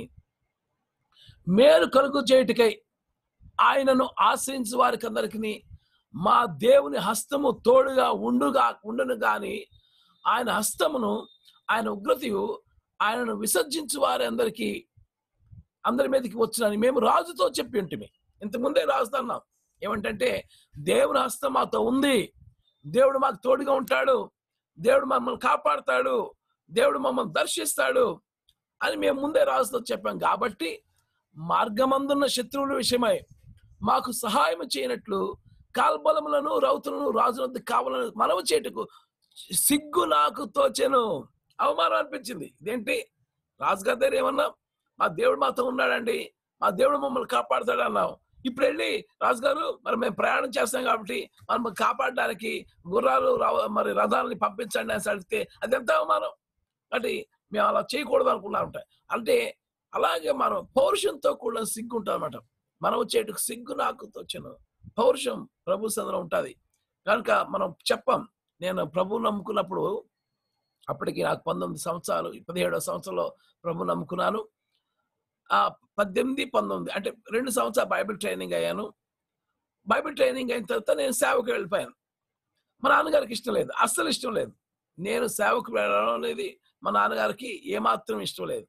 మేలు కలుగు చేయుటకై ఆయనను ఆశ్రయించు వారికి అందరికి మా దేవుని హస్తము తోడుగా ఉండుగా ఉండును గాని ఆయన హస్తమును ఆయన ఉగ్రతయు ఆయనను విసర్జించు వారి అందరికీ అందరి మీదకి వచ్చినని మేము రాజుతో చెప్పి ఉంటుంది ఇంతకుముందే రాజుతో అన్నాం ఏమంటే దేవుని హస్తం మాతో ఉంది దేవుడు మాకు తోడుగా ఉంటాడు దేవుడు మమ్మల్ని కాపాడుతాడు దేవుడు మమ్మల్ని దర్శిస్తాడు అని మేము ముందే రాజుతో చెప్పాం కాబట్టి మార్గమందున్న శత్రువుల విషయమై మాకు సహాయం చేయనట్లు కాల్బలములను రౌతులను రాజు వద్ద కావాలని మనవ చేటుకు సిగ్గు నాకు తోచెను అవమానం అనిపించింది ఇదేంటి రాజుగారి దగ్గర ఏమన్నా మా దేవుడు మాతో ఉన్నాడండి మా దేవుడు మమ్మల్ని కాపాడుతాడు అన్నాం ఇప్పుడు వెళ్ళి రాజుగారు మరి మేము ప్రయాణం చేస్తాం కాబట్టి మనం కాపాడడానికి గుర్రాలు రవ- మరి రథాలని పంపించండి అని అడిగితే అది ఎంత అవమానం అంటే మేము అలా చేయకూడదు అనుకున్నా ఉంటాయి అంటే అలాగే మనం పౌరుషంతో కూడా సిగ్గు ఉంటుంది అనమాట మనం వచ్చేటుకు సిగ్గు నాకు తోచను పౌరుషం ప్రభు సందులో ఉంటుంది కనుక మనం చెప్పం నేను ప్రభు నమ్ముకున్నప్పుడు అప్పటికి నాకు పంతొమ్మిది సంవత్సరాలు పదిహేడో సంవత్సరంలో ప్రభు నమ్ముకున్నాను ఆ పద్దెనిమిది పంతొమ్మిది అంటే రెండు సంవత్సరాలు బైబిల్ ట్రైనింగ్ అయ్యాను బైబిల్ ట్రైనింగ్ అయిన తర్వాత నేను సేవకు వెళ్ళిపోయాను మా నాన్నగారికి ఇష్టం లేదు అస్సలు ఇష్టం లేదు నేను సేవకు వెళ్ళడం అనేది మా నాన్నగారికి ఏమాత్రం ఇష్టం లేదు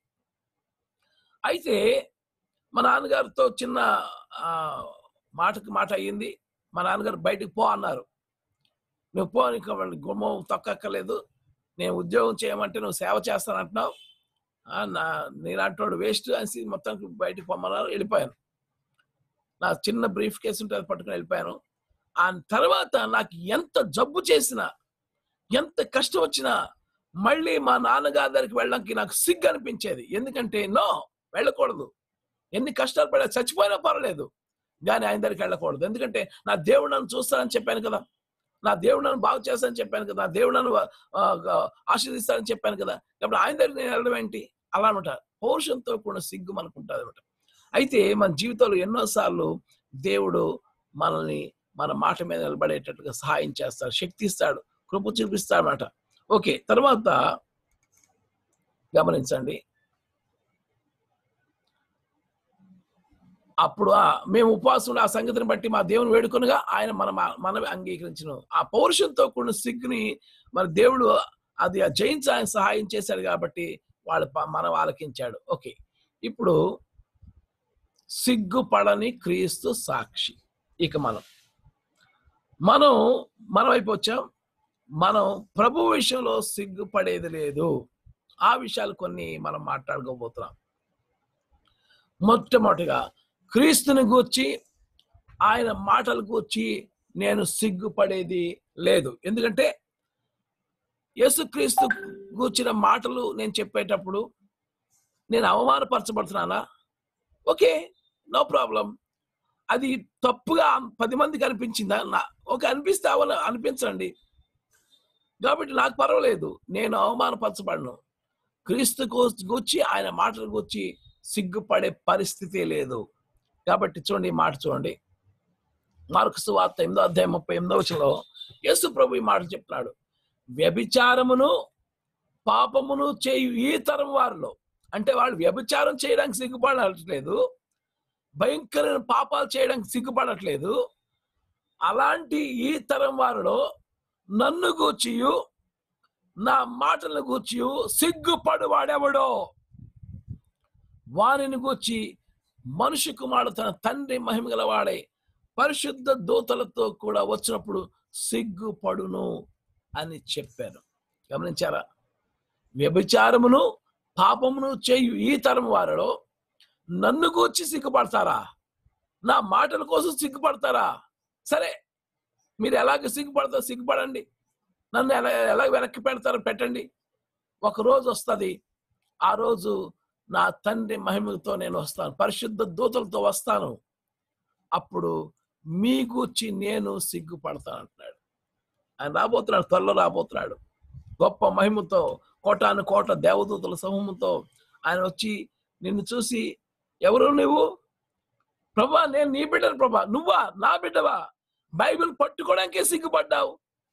అయితే మా నాన్నగారితో చిన్న ఆ, మాటకి మాట అయ్యింది మా నాన్నగారు బయటికి పో అన్నారు నువ్వు పో నీకు వాళ్ళ గుమ్మం తొక్కక్కర్లేదు నేను ఉద్యోగం చేయమంటే నువ్వు సేవ చేస్తానంటున్నావు ఆ, నా నేనంటోడు వేస్ట్ అనేసి మొత్తానికి బయటికి పొమ్మన్నారు వెళ్ళిపోయాను నా చిన్న బ్రీఫ్ కేసు ఉంటే అది పట్టుకుని వెళ్ళిపోయాను ఆ తర్వాత నాకు ఎంత జబ్బు చేసినా ఎంత కష్టం వచ్చినా మళ్ళీ మా నాన్నగారి దగ్గరికి వెళ్ళడానికి నాకు సిగ్గు అనిపించేది ఎందుకంటే నో వెళ్ళకూడదు ఎన్ని కష్టాలు పడా చచ్చిపోయినా పర్వాలేదు కానీ ఆయన దగ్గరికి వెళ్ళకూడదు ఎందుకంటే నా దేవుడు నన్ను చూస్తానని చెప్పాను కదా నా దేవుడు నన్ను బాగు చేస్తానని చెప్పాను కదా నా దేవుడు నన్ను ఆ, ఆ, ఆశీర్దిస్తానని చెప్పాను కదా కాబట్టి ఆయన దగ్గరికి నేను వెళ్ళడం ఏంటి అలా అనమాట పౌరుషంతో కూడా సిగ్గు మనకు ఉంటుంది అనమాట అయితే మన జీవితంలో ఎన్నోసార్లు దేవుడు మనల్ని మన మాట మీద నిలబడేటట్టుగా సహాయం చేస్తాడు శక్తి ఇస్తాడు కృప చూపిస్తాడు అనమాట ఓకే తర్వాత గమనించండి అప్పుడు ఆ మేము ఉపవాసం ఉండి ఆ సంగతిని బట్టి మా దేవుని వేడుకొనగా ఆయన మన మనవి అంగీకరించను ఆ పౌరుషంతో కూడిన సిగ్గుని మన దేవుడు అది ఆ జయించి ఆయన సహాయం చేశాడు కాబట్టి వాళ్ళు ప- మనం ఆలకించాడు ఓకే ఇప్పుడు సిగ్గుపడని క్రీస్తు సాక్షి ఇక మనం మనం మన వైపు వచ్చాం మనం ప్రభు విషయంలో సిగ్గుపడేది లేదు ఆ విషయాలు కొన్ని మనం మాట్లాడుకోబోతున్నాం మొట్టమొదటిగా క్రీస్తుని గూర్చి ఆయన మాటలు గూర్చి నేను సిగ్గుపడేది లేదు ఎందుకంటే యేసుక్రీస్తు గూర్చిన మాటలు నేను చెప్పేటప్పుడు నేను అవమానపరచబడుతున్నానా ఓకే నో ప్రాబ్లం అది తప్పుగా పది మందికి అనిపించిందా నా ఓకే అనిపిస్తే అవన అనిపించండి కాబట్టి నాకు పర్వాలేదు నేను అవమానపరచబడను క్రీస్తు గూ- గూర్చి ఆయన మాటల గూర్చి సిగ్గుపడే పరిస్థితి లేదు కాబట్టి చూడండి ఈ మాట చూడండి మార్క్సు వార్త ఎనిమిదో అధ్యాయం ముప్పై ఎనిమిదో వచనంలో యేసు ప్రభు ఈ మాట చెప్తున్నాడు వ్యభిచారమును పాపమును చేయు ఈ తరం వారిలో అంటే వాళ్ళు వ్యభిచారం చేయడానికి సిగ్గుపడట్లేదు భయంకరమైన పాపాలు చేయడానికి సిగ్గుపడట్లేదు అలాంటి ఈ తరం వారిలో నన్ను గూర్చియు నా మాటలను గూర్చియు సిగ్గుపడు వాడెవడో వారిని గూర్చి మనుషు కుమారుడు తన తండ్రి మహిమ గలవాడై పరిశుద్ధ దూతలతో కూడా వచ్చినప్పుడు సిగ్గుపడును అని చెప్పాను గమనించారా వ్యభిచారమును పాపమును చేయు ఈ తరం వారిలో నన్ను గూర్చి సిగ్గుపడతారా నా మాటల కోసం సిగ్గుపడతారా సరే మీరు ఎలాగ సిగ్గుపడతారో సిగ్గుపడండి నన్ను ఎలా ఎలా వెనక్కి పెడతారో పెట్టండి ఒక రోజు వస్తుంది ఆ రోజు నా తండ్రి మహిమతో నేను వస్తాను పరిశుద్ధ దూతలతో వస్తాను అప్పుడు మీ గూర్చి నేను సిగ్గుపడతాను అంటున్నాడు ఆయన రాబోతున్నాడు త్వరలో రాబోతున్నాడు గొప్ప మహిమతో కోటాను కోట దేవదూతల సమూహంతో ఆయన వచ్చి నిన్ను చూసి ఎవరు నువ్వు ప్రభా నేను నీ బిడ్డను ప్రభా నువ్వా నా బిడ్డవా బైబిల్ పట్టుకోవడానికే సిగ్గుపడ్డావు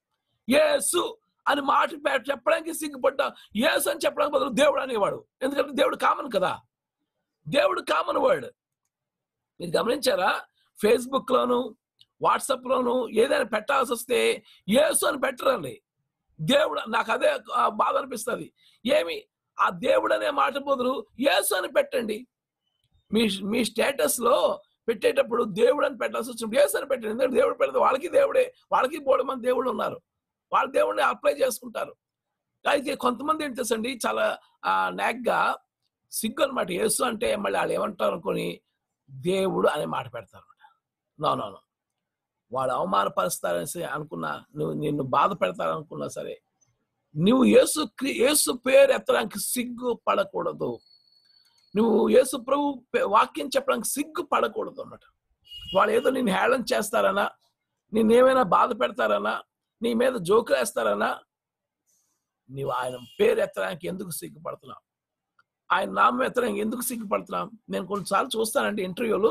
యేసు అని మాట పె- చెప్పడానికి సిగ్గుపడ్డావు యేసు అని చెప్పడానికి బదులు దేవుడు అనేవాడు ఎందుకంటే దేవుడు కామన్ కదా దేవుడు కామన్ వర్డ్ మీరు గమనించారా ఫేస్బుక్ లోను వాట్సాప్ లోను ఏదైనా పెట్టాల్సి వస్తే యేసు అని పెట్టరండి దేవుడు నాకు అదే ఆ, బాధ అనిపిస్తుంది ఏమి ఆ దేవుడు అనే మాట బదులు యేసు అని పెట్టండి మీ మీ స్టేటస్ లో పెట్టేటప్పుడు దేవుడు అని పెట్టాల్సి వచ్చినప్పుడు యేసు అని పెట్టండి ఎందుకంటే దేవుడు పెడతారు వాళ్ళకి దేవుడే వాళ్ళకి బోడు మంది దేవుళ్ళు ఉన్నారు వాళ్ళ దేవుడిని అప్లై చేసుకుంటారు అయితే కొంతమంది ఏంటి తెలుసండి చాలా ఆ, నాగ్గా సిగ్గు అనమాట యేసు అంటే మళ్ళీ వాళ్ళు ఏమంటారు అనుకొని దేవుడు అనే మాట పెడతారు అనమాట నో నో నో వాళ్ళు అవమానపరుస్తారని అనుకున్నా నువ్వు నిన్ను బాధ పెడతారనుకున్నా సరే నువ్వు యేసు క్రి- యేసు పేరు ఎత్తడానికి సిగ్గు పడకూడదు నువ్వు యేసు ప్రభు పే- వాక్యం చెప్పడానికి సిగ్గు పడకూడదు అన్నమాట వాళ్ళు ఏదో నేను హేళన చేస్తారనా నిన్నేమైనా బాధ పెడతారనా నీ మీద జోకులు వేస్తారనా నీవు ఆయన పేరు ఎత్తడానికి ఎందుకు సిగ్గుపడుతున్నావు ఆయన నామం ఎత్తడానికి ఎందుకు సిగ్గుపడుతున్నాం నేను కొన్నిసార్లు చూస్తానండి ఇంటర్వ్యూలు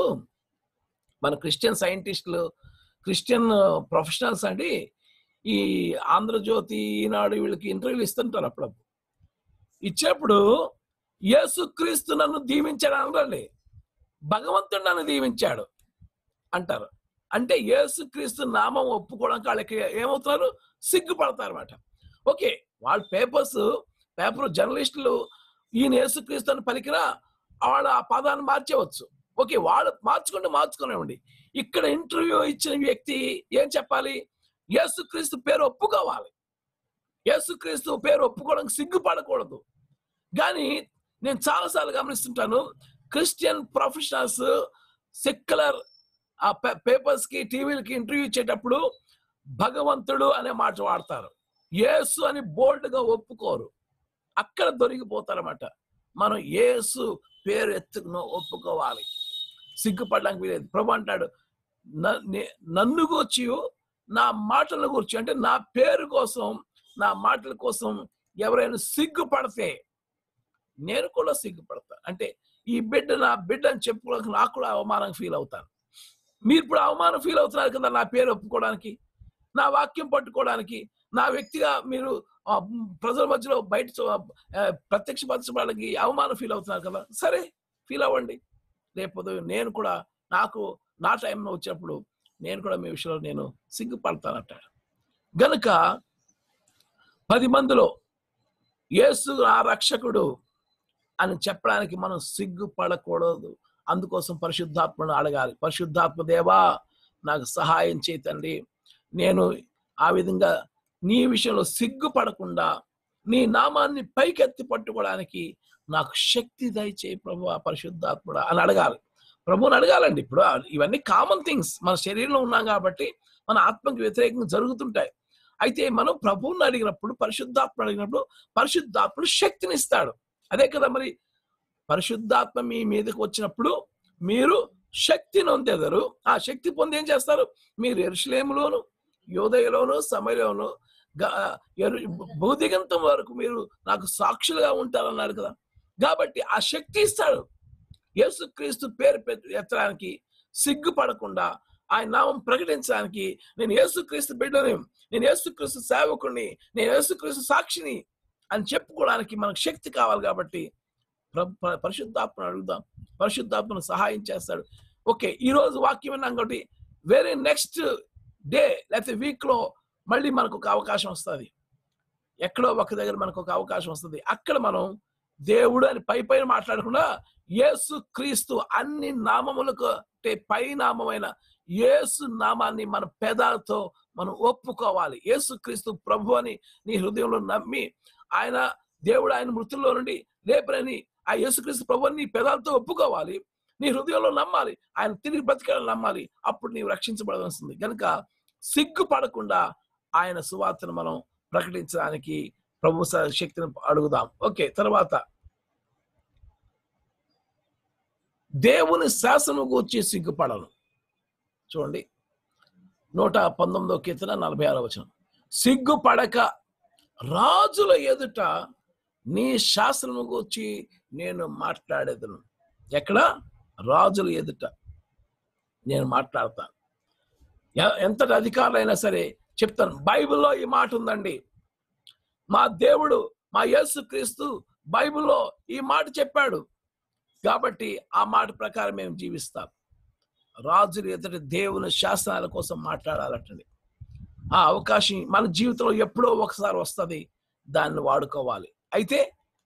మన క్రిస్టియన్ సైంటిస్టులు క్రిస్టియన్ ప్రొఫెషనల్స్ అండి ఈ ఆంధ్రజ్యోతి ఈనాడు వీళ్ళకి ఇంటర్వ్యూలు ఇస్తుంటారు అప్పుడప్పుడు ఇచ్చేప్పుడు యేసుక్రీస్తు నన్ను దీవించాడు అనరండి భగవంతుడు నన్ను దీవించాడు అంటారు అంటే యేసుక్రీస్తు నామం ఒప్పుకోవడానికి వాళ్ళకి ఏమవుతున్నారు సిగ్గుపడతారు అనమాట ఓకే వాళ్ళ పేపర్స్ పేపర్ జర్నలిస్టులు ఈయన యేసుక్రీస్తు అని పలికినా వాళ్ళ ఆ పదాన్ని మార్చేవచ్చు ఓకే వాళ్ళు మార్చుకుంటే మార్చుకునేవ్వండి ఇక్కడ ఇంటర్వ్యూ ఇచ్చిన వ్యక్తి ఏం చెప్పాలి యేసుక్రీస్తు పేరు ఒప్పుకోవాలి యేసుక్రీస్తు పేరు ఒప్పుకోవడానికి సిగ్గుపడకూడదు కానీ నేను చాలాసార్లు గమనిస్తుంటాను క్రిస్టియన్ ప్రొఫెషనల్స్ సెక్యులర్ ఆ పేపర్స్ కి టీవీలకి ఇంటర్వ్యూ ఇచ్చేటప్పుడు భగవంతుడు అనే మాట వాడతారు యేసు అని బోల్డ్ గా ఒప్పుకోరు అక్కడ దొరికిపోతారన్నమాట మనం యేసు పేరు ఎత్తుకును ఒప్పుకోవాలి సిగ్గుపడడానికి వీలేదు ప్రభు అంటాడు "న- నే- నన్ను గూర్చి నా మాటల గురించి అంటే నా పేరు కోసం నా మాటల కోసం ఎవరైనా సిగ్గుపడితే నేను కూడా సిగ్గుపడతాను అంటే ఈ బిడ్డ నా బిడ్డ అని చెప్పుకోవడానికి నాకు కూడా అవమానం ఫీల్ అవుతాను మీరు ఇప్పుడు అవమానం ఫీల్ అవుతున్నారు కదా నా పేరు ఒప్పుకోవడానికి నా వాక్యం పట్టుకోవడానికి నా వ్యక్తిగా మీరు ఆ, ప్రజల మధ్యలో బయట చూ- ఆ, ప్రత్యక్షపరచడానికి అవమానం ఫీల్ అవుతున్నారు కదా సరే ఫీల్ అవ్వండి రేపు ఉదయం నేను కూడా నాకు నా టైంలో వచ్చినప్పుడు నేను కూడా మీ విషయంలో నేను సిగ్గుపడతానంట గనుక పది మందిలో యేసు ఆ రక్షకుడు అని చెప్పడానికి మనం సిగ్గుపడకూడదు అందుకోసం పరిశుద్ధాత్మను అడగాలి పరిశుద్ధాత్మ దేవా నాకు సహాయం చేయి తండ్రి నేను ఆ విధంగా నీ విషయంలో సిగ్గుపడకుండా నీ నామాన్ని పైకెత్తి పట్టుకోవడానికి నాకు శక్తి దయచేయి ప్రభు ఆ పరిశుద్ధాత్ముడా అని అడగాలి ప్రభువుని అడగాలండి ఇప్పుడు ఆ- ఇవన్నీ కామన్ థింగ్స్ మన శరీరంలో ఉన్నాం కాబట్టి మన ఆత్మకి వ్యతిరేకంగా జరుగుతుంటాయి అయితే మనం ప్రభువుని అడిగినప్పుడు పరిశుద్ధాత్మ అడిగినప్పుడు పరిశుద్ధాత్ముడు శక్తిని ఇస్తాడు అదే కదా మరి పరిశుద్ధాత్మ మీ మీదకి వచ్చినప్పుడు మీరు శక్తి నొందెదరు ఆ శక్తి పొంది ఏం చేస్తారు మీరు ఎరుషలేములోను యోదయలోను సమయంలోను భౌతికంతం వరకు మీరు నాకు సాక్షులుగా ఉంటారన్నారు కదా కాబట్టి ఆ శక్తి ఇస్తాడు యేసుక్రీస్తు పేరు పెట్- ఎత్తడానికి సిగ్గుపడకుండా ఆయన నామం ప్రకటించడానికి నేను యేసుక్రీస్తు బిడ్డని నేను యేసుక్రీస్తు సేవకుడిని నేను యేసుక్రీస్తు సాక్షిని అని చెప్పుకోవడానికి మనకు శక్తి కావాలి కాబట్టి ప్ర- ప- పరిశుద్ధాత్మను అడుగుదాం పరిశుద్ధాత్మను సహాయం చేస్తాడు ఓకే ఈ రోజు వాక్యం విన్నాం కాబట్టి వెరీ నెక్స్ట్ డే లేకపోతే వీక్ లో మళ్ళీ మనకు ఒక అవకాశం వస్తుంది ఎక్కడో ఒక దగ్గర మనకు ఒక అవకాశం వస్తుంది అక్కడ మనం దేవుడు అని పై పైన మాట్లాడకుండా యేసు క్రీస్తు అన్ని నామములకు అంటే పై నామమైన యేసు నామాన్ని మన పెదాలతో మనం ఒప్పుకోవాలి యేసు క్రీస్తు ప్రభు అని నీ హృదయంలో నమ్మి ఆయన దేవుడు ఆయన మృతుల్లో నుండి లేపరని ఆ యేసుక్రీస్తు ప్రభు అని నీ పెదాలతో ఒప్పుకోవాలి నీ హృదయంలో నమ్మాలి ఆయన తిరిగి బ్రతికాలని నమ్మాలి అప్పుడు నీవు రక్షించబడవలసింది కనుక సిగ్గుపడకుండా ఆయన సువార్తను మనం ప్రకటించడానికి ప్రభు స- శక్తిని అడుగుదాం ఓకే తర్వాత దేవుని శాసనం గూర్చి సిగ్గుపడను చూడండి నూట పంతొమ్మిదో కీర్తన నలభై ఆరో వచనం సిగ్గుపడక రాజుల ఎదుట నీ శాసనము గూర్చి నేను మాట్లాడేదను ఎక్కడ రాజుల ఎదుట నేను మాట్లాడతాను ఎ- ఎంతటి అధికారులైనా సరే చెప్తాను బైబిల్లో ఈ మాట ఉందండి మా దేవుడు మా యేసు క్రీస్తు బైబిల్లో ఈ మాట చెప్పాడు కాబట్టి ఆ మాట ప్రకారం మేము జీవిస్తాం రాజులు ఎదుటి దేవుని శాసనాల కోసం మాట్లాడాలంటండి ఆ అవకాశం మన జీవితంలో ఎప్పుడో ఒకసారి వస్తుంది దాన్ని వాడుకోవాలి అయితే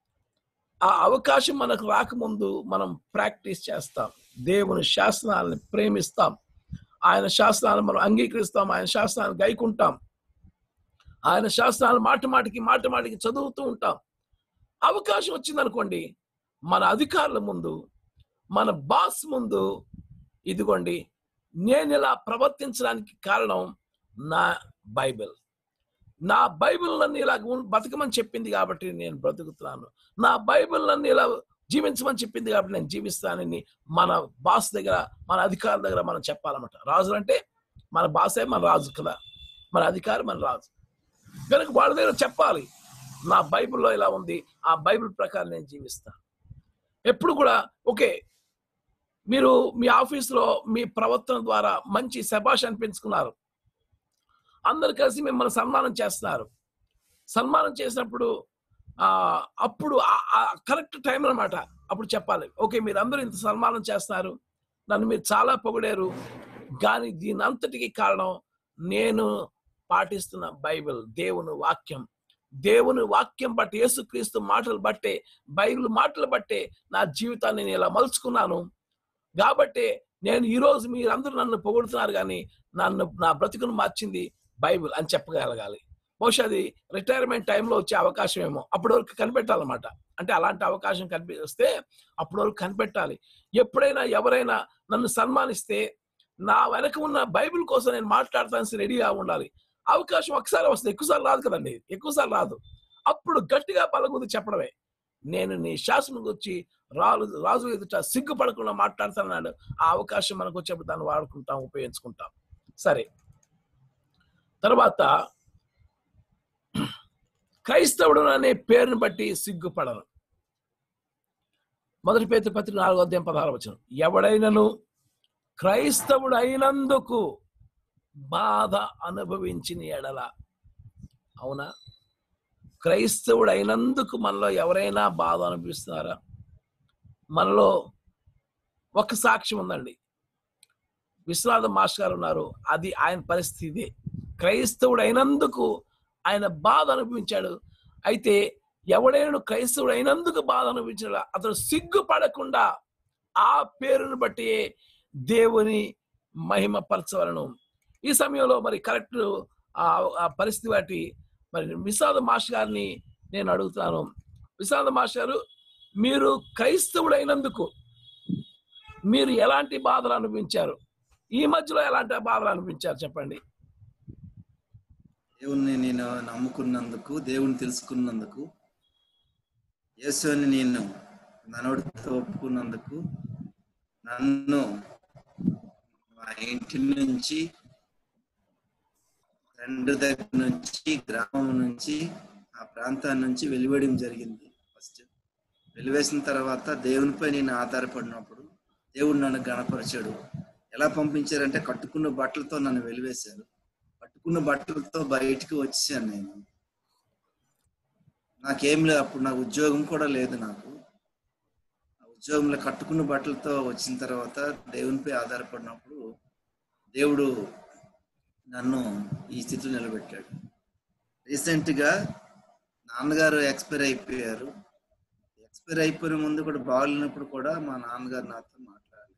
ఆ అవకాశం మనకు రాకముందు మనం ప్రాక్టీస్ చేస్తాం దేవుని శాసనాలను ప్రేమిస్తాం ఆయన శాసనాలను మనం అంగీకరిస్తాం ఆయన శాసనాలను గైకుంటాం ఆయన శాస్త్రాలు మాట మాటికి మాట మాటికి చదువుతూ ఉంటాం అవకాశం వచ్చిందనుకోండి మన అధికారుల ముందు మన బాస్ ముందు ఇదిగోండి నేను ఇలా ప్రవర్తించడానికి కారణం నా బైబిల్ నా బైబిల్ నన్ను ఇలా ఉన్- బతకమని చెప్పింది కాబట్టి నేను బ్రతుకుతున్నాను నా బైబిల్ నన్ను ఇలా జీవించమని చెప్పింది కాబట్టి నేను జీవిస్తానని మన బాస్ దగ్గర మన అధికారుల దగ్గర మనం చెప్పాలన్నమాట రాజులు అంటే మన బాసే మన రాజు కదా మన అధికారి మన రాజు కనుక వాళ్ళ దగ్గర చెప్పాలి నా బైబిల్లో ఇలా ఉంది ఆ బైబిల్ ప్రకారం నేను జీవిస్తాను ఎప్పుడు కూడా ఓకే మీరు మీ ఆఫీసులో మీ ప్రవర్తన ద్వారా మంచి శబాష్ అనిపించుకున్నారు అందరు కలిసి మిమ్మల్ని సన్మానం చేస్తున్నారు సన్మానం చేసినప్పుడు ఆ అప్పుడు కరెక్ట్ టైం అన్నమాట అప్పుడు చెప్పాలి ఓకే మీరు అందరూ ఇంత సన్మానం చేస్తున్నారు నన్ను మీరు చాలా పొగిడారు కానీ దీని అంతటికి కారణం నేను పాటిస్తున్న బైబిల్ దేవుని వాక్యం దేవుని వాక్యం బట్టి యేసుక్రీస్తు మాటలు బట్టే బైబిల్ మాటలు బట్టే నా జీవితాన్ని నేను ఇలా మలుచుకున్నాను కాబట్టి నేను ఈ రోజు మీరందరూ నన్ను పొగుడుతున్నారు కానీ నన్ను నా బ్రతుకును మార్చింది బైబిల్ అని చెప్పగలగాలి బహుశా అది రిటైర్మెంట్ టైంలో వచ్చే అవకాశం ఏమో అప్పటి వరకు కనిపెట్టాలన్నమాట అంటే అలాంటి అవకాశం కనిపిస్తే అప్పటి వరకు కనిపెట్టాలి ఎప్పుడైనా ఎవరైనా నన్ను సన్మానిస్తే నా వెనక ఉన్న బైబిల్ కోసం నేను మాట్లాడటానికి రెడీగా ఉండాలి అవకాశం ఒకసారి వస్తుంది ఎక్కువసార్లు రాదు కదండి ఎక్కువసార్లు రాదు అప్పుడు గట్టిగా పలగుది చెప్పడమే నేను నీ శాసనం గురించి రాజు రాజు ఎదుట సిగ్గుపడకుండా మాట్లాడుతున్నాడు ఆ అవకాశం మనకు వచ్చేప్పుడు దాన్ని వాడుకుంటాం ఉపయోగించుకుంటాం సరే తర్వాత క్రైస్తవుడు అనే పేరుని బట్టి సిగ్గుపడను మొదటి పేరు పత్రిక నాలుగో అధ్యాయం పదహారు వచ్చిన ఎవడైనను క్రైస్తవుడు అయినందుకు బాధ అనుభవించిన ఎడల అవునా క్రైస్తవుడు అయినందుకు మనలో ఎవరైనా బాధ అనిపిస్తున్నారా మనలో ఒక సాక్ష్యం ఉందండి విశ్వనాథ మాస్టర్ గారు ఉన్నారు అది ఆయన పరిస్థితి క్రైస్తవుడు అయినందుకు ఆయన బాధ అనుభవించాడు అయితే ఎవడైనా క్రైస్తవుడు అయినందుకు బాధ అనుభవించాడు అతను సిగ్గుపడకుండా ఆ పేరును బట్టి దేవుని మహిమపరచవలను ఈ సమయంలో మరి కరెక్ట్ ఆ పరిస్థితి బట్టి మరి విషాద మాస్టర్ గారిని నేను అడుగుతాను విషాద మాస్టర్ గారు మీరు క్రైస్తవుడు అయినందుకు మీరు ఎలాంటి బాధలు అనిపించారు ఈ మధ్యలో ఎలాంటి బాధలు అనిపించారు చెప్పండి దేవుణ్ణి నేను నమ్ముకున్నందుకు దేవుని తెలుసుకున్నందుకు యేసుని నేను ననోడితో ఒప్పుకున్నందుకు నన్ను మా ఇంటి నుంచి తండ్రి దగ్గర నుంచి గ్రామం నుంచి ఆ ప్రాంతాన్ని నుంచి వెలువడం జరిగింది ఫస్ట్ వెలివేసిన తర్వాత దేవునిపై నేను ఆధారపడినప్పుడు దేవుడు నన్ను గణపరిచాడు ఎలా పంపించారంటే కట్టుకున్న బట్టలతో నన్ను వెలివేశారు కట్టుకున్న బట్టలతో బయటికి వచ్చాను నేను నాకేం లేదు అప్పుడు నాకు ఉద్యోగం కూడా లేదు నాకు ఆ ఉద్యోగంలో కట్టుకున్న బట్టలతో వచ్చిన తర్వాత దేవునిపై ఆధారపడినప్పుడు దేవుడు నన్ను ఈ స్థితిలో నిలబెట్టాడు రీసెంట్గా నాన్నగారు ఎక్స్పైర్ అయిపోయారు ఎక్స్పైర్ అయిపోయిన ముందు కూడా బాగాలేనప్పుడు కూడా మా నాన్నగారు నాతో మాట్లాడాలి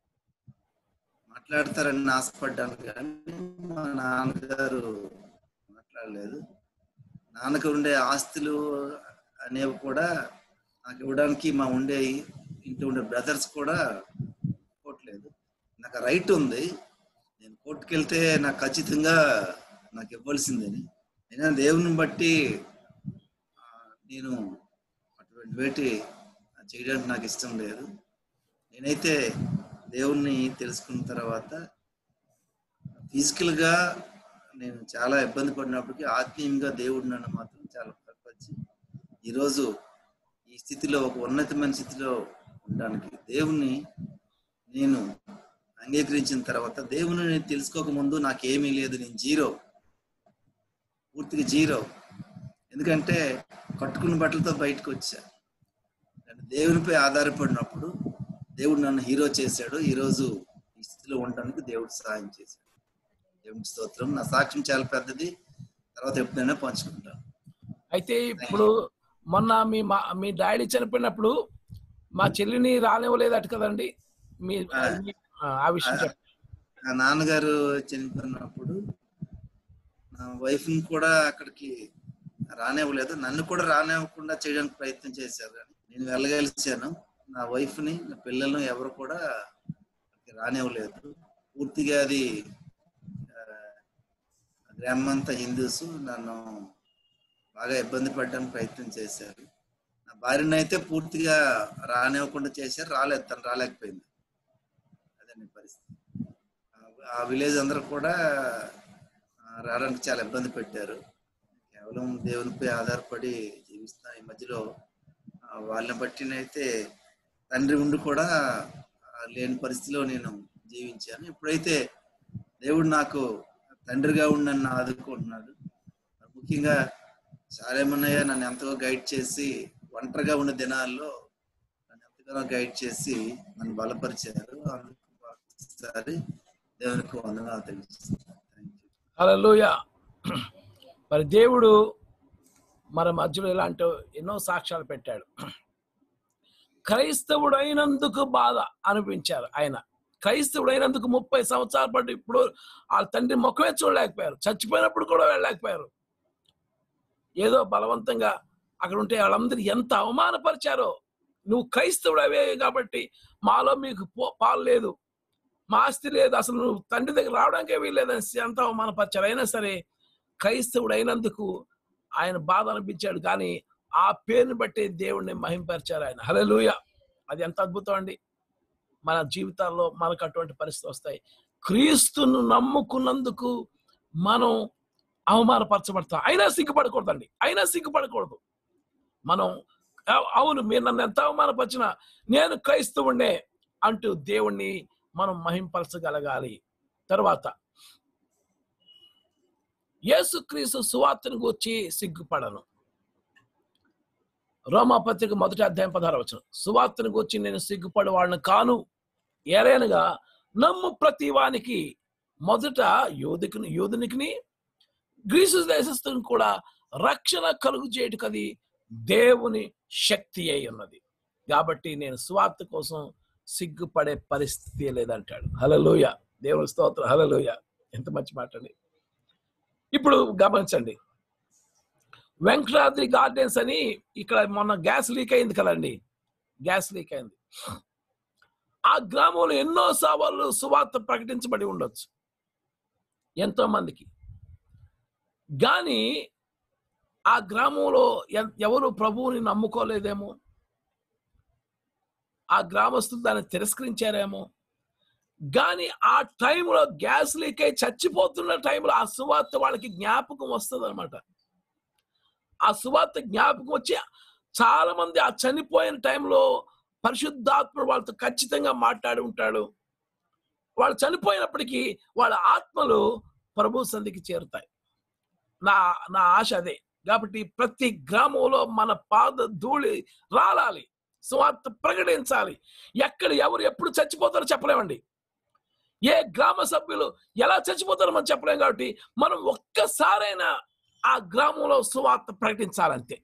మాట్లాడతారని ఆశపడ్డాను కానీ మా నాన్నగారు మాట్లాడలేదు నాన్నకు ఉండే ఆస్తులు అనేవి కూడా నాకు ఇవ్వడానికి మా ఉండే ఇంట్లో ఉండే బ్రదర్స్ కూడా ఒప్పుకోవట్లేదు నాకు రైట్ ఉంది నేను కోర్టుకు వెళ్తే నాకు ఖచ్చితంగా నాకు ఇవ్వాల్సిందని అయినా దేవుని బట్టి ఆ, నేను అటువంటి వేటి చేయడానికి నాకు ఇష్టం లేదు నేనైతే దేవుణ్ణి తెలుసుకున్న తర్వాత ఫిజికల్గా నేను చాలా ఇబ్బంది పడినప్పటికీ ఆత్మీయంగా దేవుడు నన్ను మాత్రం చాలా బలపరిచి ఈరోజు ఈ స్థితిలో ఒక ఉన్నతమైన స్థితిలో ఉండడానికి దేవుణ్ణి నేను అంగీకరించిన తర్వాత దేవుని నేను తెలుసుకోక ముందు నాకేమీ లేదు నేను జీరో పూర్తిగా జీరో ఎందుకంటే కట్టుకున్న బట్టలతో బయటకు వచ్చా నేను దేవునిపై ఆధారపడినప్పుడు దేవుడు నన్ను హీరో చేశాడు ఈరోజు ఈ స్థితిలో ఉండడానికి దేవుడు సహాయం చేశాడు దేవునికి స్తోత్రం నా సాక్ష్యం చాలా పెద్దది తర్వాత ఎప్పుడైనా పంచుకుంటాను అయితే ఇప్పుడు మొన్న మీ మా మీ డాడీ చనిపోయినప్పుడు మా చెల్లిని రానివ్వలేదట కదండి మీ మీ- ఆ, ఆ విషయం చెప్పండి నా నాన్నగారు చనిపోయినప్పుడు నా వైఫ్ ని కూడా అక్కడికి రానివ్వలేదు నన్ను కూడా రానివ్వకుండా చేయడానికి ప్రయత్నం చేశారు కానీ నేను వెళ్ళగలిచాను నా వైఫ్ ని నా పిల్లలను ఎవరు కూడా అక్కడికి రానివ్వలేదు పూర్తిగా అది ఆ, గ్రామం అంతా హిందూస్ నన్ను బాగా ఇబ్బంది పడడానికి ప్రయత్నం చేశారు నా భార్యను అయితే పూర్తిగా రానివ్వకుండా చేశారు రాలేదు తను రాలేకపోయింది అదండి పరిస్థితి ఆ- ఆ విలేజ్ అందరూ కూడా ఆ, రావడానికి చాలా ఇబ్బంది పెట్టారు కేవలం దేవునిపై ఆధారపడి జీవిస్తున్న ఈ మధ్యలో ఆ, వాళ్ళని బట్టినైతే తండ్రి ఉండి కూడా ఆ, లేని పరిస్థితిలో నేను జీవించాను ఇప్పుడైతే దేవుడు నాకు తండ్రిగా ఉండి నన్ను ఆదుకుంటున్నాడు ముఖ్యంగా చాలేమన్నయ్య నన్ను ఎంతగా గైడ్ చేసి ఒంటరిగా ఉన్న దినాల్లో నన్ను ఎంతగానో గైడ్ చేసి నన్ను బలపరిచారు అందుకు ఒకసారి దేవునికి వందనాలు తెలుస్తున్నాను హల్లెలూయా మరి దేవుడు మన మధ్యలో ఇలాంటి ఎన్నో సాక్ష్యాలు పెట్టాడు క్రైస్తవుడు అయినందుకు బాధ అనిపించారు ఆయన క్రైస్తవుడు అయినందుకు ముప్పై సంవత్సరాల పాటు ఇప్పుడు వాళ్ళ తండ్రి ముఖమే చూడలేకపోయారు చచ్చిపోయినప్పుడు కూడా వెళ్ళలేకపోయారు ఏదో బలవంతంగా అక్కడ ఉంటే వాళ్ళందరూ ఎంత అవమానపరిచారో నువ్వు క్రైస్తవుడు అవే కాబట్టి మాలో మీకు పో- పాలు లేదు మా ఆస్తి లేదు అసలు నువ్వు తండ్రి దగ్గర రావడానికే వీల్లేదని ఎంత అవమానపరిచారు అయినా సరే క్రైస్తవుడు అయినందుకు ఆయన బాధ అనిపించాడు కానీ ఆ పేరుని బట్టి దేవుడిని మహింపరిచారు ఆయన హల్లెలూయా అది ఎంత అద్భుతం అండి మన జీవితాల్లో మనకు అటువంటి పరిస్థితులు వస్తాయి క్రీస్తును నమ్ముకున్నందుకు మనం అవమానపరచబడతాం అయినా సిగ్గుపడకూడదండి అయినా సిగ్గుపడకూడదు మనం "అవ్- అవును మీరు నన్ను ఎంత అవమానపరిచినా నేను క్రైస్తవుణ్ణే అంటూ దేవుణ్ణి మనం మహింపరచగలగాలి తర్వాత యేసుక్రీస్తు సువార్తను గూర్చి సిగ్గుపడను రోమాపత్రిక మొదటి అధ్యాయం పదహారు వచ్చిన సువార్తను గూర్చి నేను సిగ్గుపడి వాళ్ళని కాను ఏలైనగా నమ్ము ప్రతి వానికి మొదట యోధుకుని యోధునికి గ్రీసు దేశస్తుని కూడా రక్షణ కలుగు చేయటకది దేవుని శక్తి అయి ఉన్నది కాబట్టి నేను స్వార్థ కోసం సిగ్గుపడే పరిస్థితి లేదంటాడు హలలోయ దేవుని స్తోత్రం హలలోయ ఎంత మంచి మాట అండి ఇప్పుడు గమనించండి వెంకటాద్రి గార్డెన్స్ అని ఇక్కడ మొన్న గ్యాస్ లీక్ అయింది కదండి గ్యాస్ లీక్ అయింది ఆ గ్రామంలో ఎన్నో సవాళ్ళు సువార్త ప్రకటించబడి ఉండొచ్చు ఎంతో మందికి కానీ ఆ గ్రామంలో ఎన్- ఎవరు ప్రభువుని నమ్ముకోలేదేమో ఆ గ్రామస్తులు దాన్ని తిరస్కరించారేమో కానీ ఆ టైంలో గ్యాస్ లీక్ అయి చచ్చిపోతున్న టైంలో ఆ సువార్త వాళ్ళకి జ్ఞాపకం వస్తుంది అనమాట ఆ సువార్త జ్ఞాపకం వచ్చి చాలా మంది ఆ చనిపోయిన టైంలో పరిశుద్ధాత్ముడు వాళ్ళతో ఖచ్చితంగా మాట్లాడి ఉంటాడు వాళ్ళు చనిపోయినప్పటికీ వాళ్ళ ఆత్మలు ప్రభు సంధికి చేరుతాయి నా నా ఆశ అదే కాబట్టి ప్రతి గ్రామంలో మన పాద ధూళి రాలాలి స్వార్థ ప్రకటించాలి ఎక్కడ ఎవరు ఎప్పుడు చచ్చిపోతారో చెప్పలేమండి ఏ గ్రామ సభ్యులు ఎలా చచ్చిపోతారో మనం చెప్పలేం కాబట్టి మనం ఒక్కసారైనా ఆ గ్రామంలో సువార్త ప్రకటించాలంతే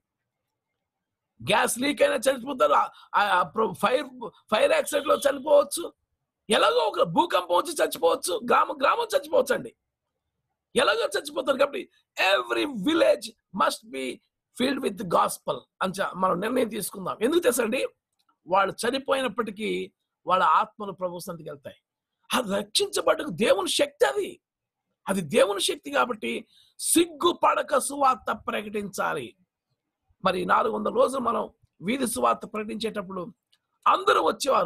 గ్యాస్ లీక్ అయినా చనిపోతారు ఆ- ఆ ప్ర- ఫైర్ ఫైర్ యాక్సిడెంట్ లో చనిపోవచ్చు ఎలాగో ఒక భూకంపం వచ్చి చచ్చిపోవచ్చు గ్రామం గ్రామం చచ్చిపోవచ్చు అండి ఎలాగో చచ్చిపోతారు కాబట్టి every village must be filled with gospel అని చ- మనం నిర్ణయం తీసుకుందాం ఎందుకు తెలుసండి వాళ్ళు చనిపోయినప్పటికీ వాళ్ళ ఆత్మలు ప్రభు సంతికి వెళ్తాయి అది రక్షించబడ్డ దేవుని శక్తి అది అది దేవుని శక్తి కాబట్టి సిగ్గుపడక సువార్త ప్రకటించాలి మరి నాలుగు వందల రోజులు మనం వీధి సువార్త ప్రకటించేటప్పుడు అందరూ వచ్చేవారు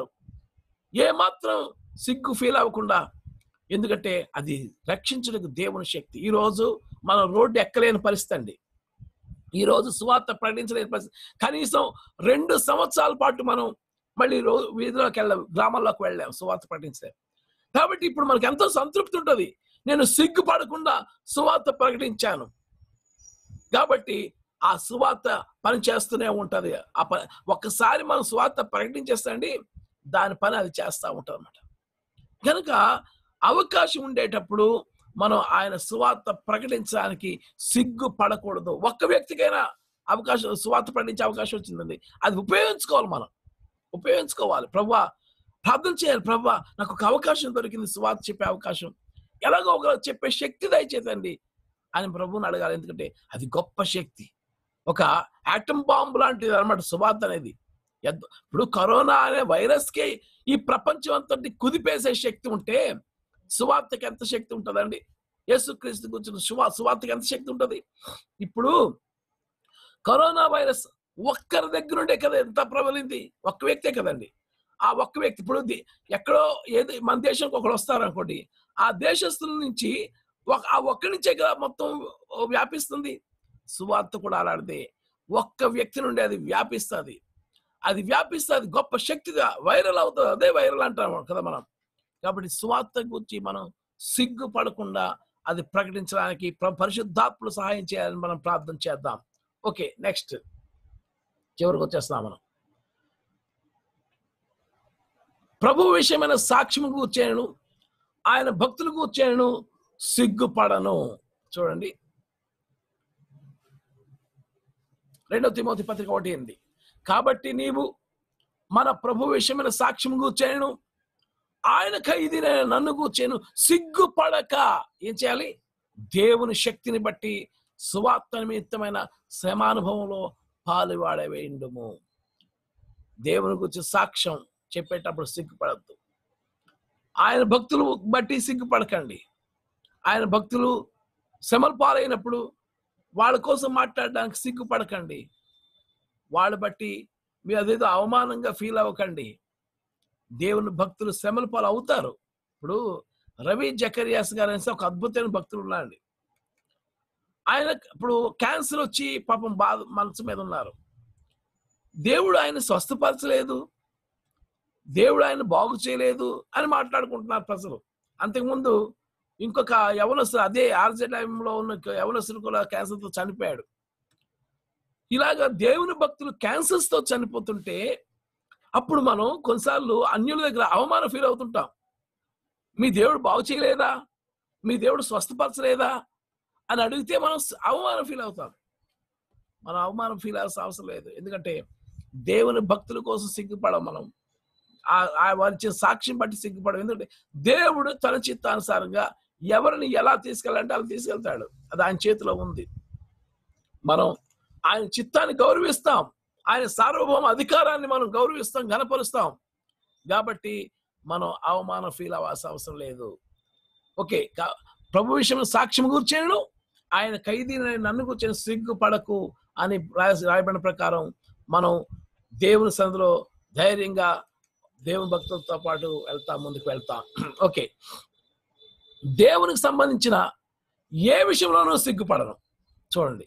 ఏ మాత్రం సిగ్గు ఫీల్ అవ్వకుండా ఎందుకంటే అది రక్షించడానికి దేవుని శక్తి ఈ రోజు మనం రోడ్డు ఎక్కలేని పరిస్థితి అండి ఈ రోజు సువార్త ప్రకటించలేని పరిస్థితి కనీసం రెండు సంవత్సరాల పాటు మనం మళ్ళీ రోజు వీధిలోకి వెళ్ళాం గ్రామాల్లోకి వెళ్ళాం సువార్త ప్రకటించలేం కాబట్టి ఇప్పుడు మనకి ఎంతో సంతృప్తి ఉంటుంది నేను సిగ్గుపడకుండా సువార్త ప్రకటించాను కాబట్టి ఆ సువార్త పని చేస్తూనే ఉంటది ఆ పని ఒక్కసారి మనం సువార్త ప్రకటించేస్తండి దాని పని అది చేస్తూ ఉంటుంది అనమాట కనుక అవకాశం ఉండేటప్పుడు మనం ఆయన సువార్త ప్రకటించడానికి సిగ్గు పడకూడదు ఒక్క వ్యక్తికైనా అవకాశం సువార్త ప్రకటించే అవకాశం వచ్చిందండి అది ఉపయోగించుకోవాలి మనం ఉపయోగించుకోవాలి ప్రభా ప్రార్థన చేయాలి ప్రభా నాకు ఒక అవకాశం దొరికింది సువార్త చెప్పే అవకాశం ఎలాగో ఒక చెప్పే శక్తి దయచేతండి అని ప్రభువుని అడగాలి ఎందుకంటే అది గొప్ప శక్తి ఒక ఆటం బాంబు లాంటిది అనమాట సువార్త అనేది ఎద్ద- ఇప్పుడు కరోనా అనే వైరస్ కి ఈ ప్రపంచం అంతటి కుదిపేసే శక్తి ఉంటే సువార్తకి ఎంత శక్తి ఉంటుందండి యేసుక్రీస్తు గురించిన సువా సువార్తకి ఎంత శక్తి ఉంటుంది ఇప్పుడు కరోనా వైరస్ ఒక్కరి దగ్గర ఉండే కదా ఎంత ప్రబలింది ఒక్క వ్యక్తే కదండి ఆ ఒక్క వ్యక్తి ఇప్పుడు ది- ఎక్కడో ఏది మన దేశంకి ఒకడు వస్తారు అనుకోండి ఆ దేశస్తుల నుంచి ఒక ఆ ఒక్కడి నుంచే కదా మొత్తం వ్యాపిస్తుంది సువార్త కూడా అలాంటిదే ఒక్క వ్యక్తి నుండి అది వ్యాపిస్తుంది అది వ్యాపిస్తుంది గొప్ప శక్తిగా వైరల్ అవుతుంది అదే వైరల్ అంటాం కదా మనం కాబట్టి సువార్త గురించి మనం సిగ్గుపడకుండా అది ప్రకటించడానికి ప్ర- పరిశుద్ధాత్మలు సహాయం చేయాలని మనం ప్రార్థన చేద్దాం ఓకే నెక్స్ట్ చివరికి వచ్చేస్తున్నాం మనం ప్రభు విషయమైన సాక్ష్యం కూర్చేయను ఆయన భక్తులు కూర్చేయను సిగ్గుపడను చూడండి రెండవ తిమోతి పత్రిక ఒకటి ఎనిమిది కాబట్టి నీవు మన ప్రభు విషయమైన సాక్ష్యం కూర్చేయను ఆయన ఖైదీనైన నన్ను కూర్చేను సిగ్గుపడక ఏం చేయాలి దేవుని శక్తిని బట్టి సువార్త నిమిత్తమైన శ్రమానుభవంలో పాలువాడవేయండుము దేవుని గురించి సాక్ష్యం చెప్పేటప్పుడు సిగ్గుపడద్దు ఆయన భక్తులు బట్టి సిగ్గుపడకండి ఆయన భక్తులు శ్రమలు పాలైనప్పుడు వాళ్ళ కోసం మాట్లాడడానికి సిగ్గుపడకండి వాళ్ళ బట్టి మీరు అదేదో అవమానంగా ఫీల్ అవ్వకండి దేవుని భక్తులు శ్రమల పాలు అవుతారు ఇప్పుడు రవి జకరియాస్ గారు అనేసి ఒక అద్భుతమైన భక్తులు ఉన్నారండి ఆయన ఇప్పుడు క్యాన్సర్ వచ్చి పాపం బాధ మనసు మీద ఉన్నారు దేవుడు ఆయన స్వస్థపరచలేదు దేవుడు ఆయన బాగు చేయలేదు అని మాట్లాడుకుంటున్నారు ప్రజలు అంతకుముందు ఇంకొక యవనస్తుడు అదే ఆర్జే టైంలో ఉన్న ఇంకో యవనస్తుడు కూడా క్యాన్సర్తో చనిపోయాడు ఇలాగా దేవుని భక్తులు క్యాన్సర్స్ తో చనిపోతుంటే అప్పుడు మనం కొన్నిసార్లు అన్యుల దగ్గర అవమానం ఫీల్ అవుతుంటాం మీ దేవుడు బాగు చేయలేదా మీ దేవుడు స్వస్థపరచలేదా అని అడిగితే మనం అవమానం ఫీల్ అవుతాం మనం అవమానం ఫీల్ అవ్వాల్సిన అవసరం లేదు ఎందుకంటే దేవుని భక్తుల కోసం సిగ్గుపడం మనం ఆ- ఆ వారి ఇచ్చే సాక్ష్యం బట్టి సిగ్గుపడం ఎందుకంటే దేవుడు తన చిత్తానుసారంగా ఎవరిని ఎలా తీసుకెళ్ళాలంటే అలా తీసుకెళ్తాడు అది ఆయన చేతిలో ఉంది మనం ఆయన చిత్తాన్ని గౌరవిస్తాం ఆయన సార్వభౌమ అధికారాన్ని మనం గౌరవిస్తాం గనపరుస్తాం కాబట్టి మనం అవమానం ఫీల్ అవ్వాల్సిన అవసరం లేదు ఓకే కా- ప్రభు విషయం సాక్ష్యం కూర్చేయను ఆయన ఖైదీని నన్ను కూర్చొని సిగ్గుపడకు అని రాయ- రాయబడిన ప్రకారం మనం దేవుని సందులో ధైర్యంగా దేవుని భక్తులతో పాటు వెళ్తాం ముందుకు వెళ్తాం ఓకే దేవునికి సంబంధించిన ఏ విషయంలోనూ సిగ్గుపడను చూడండి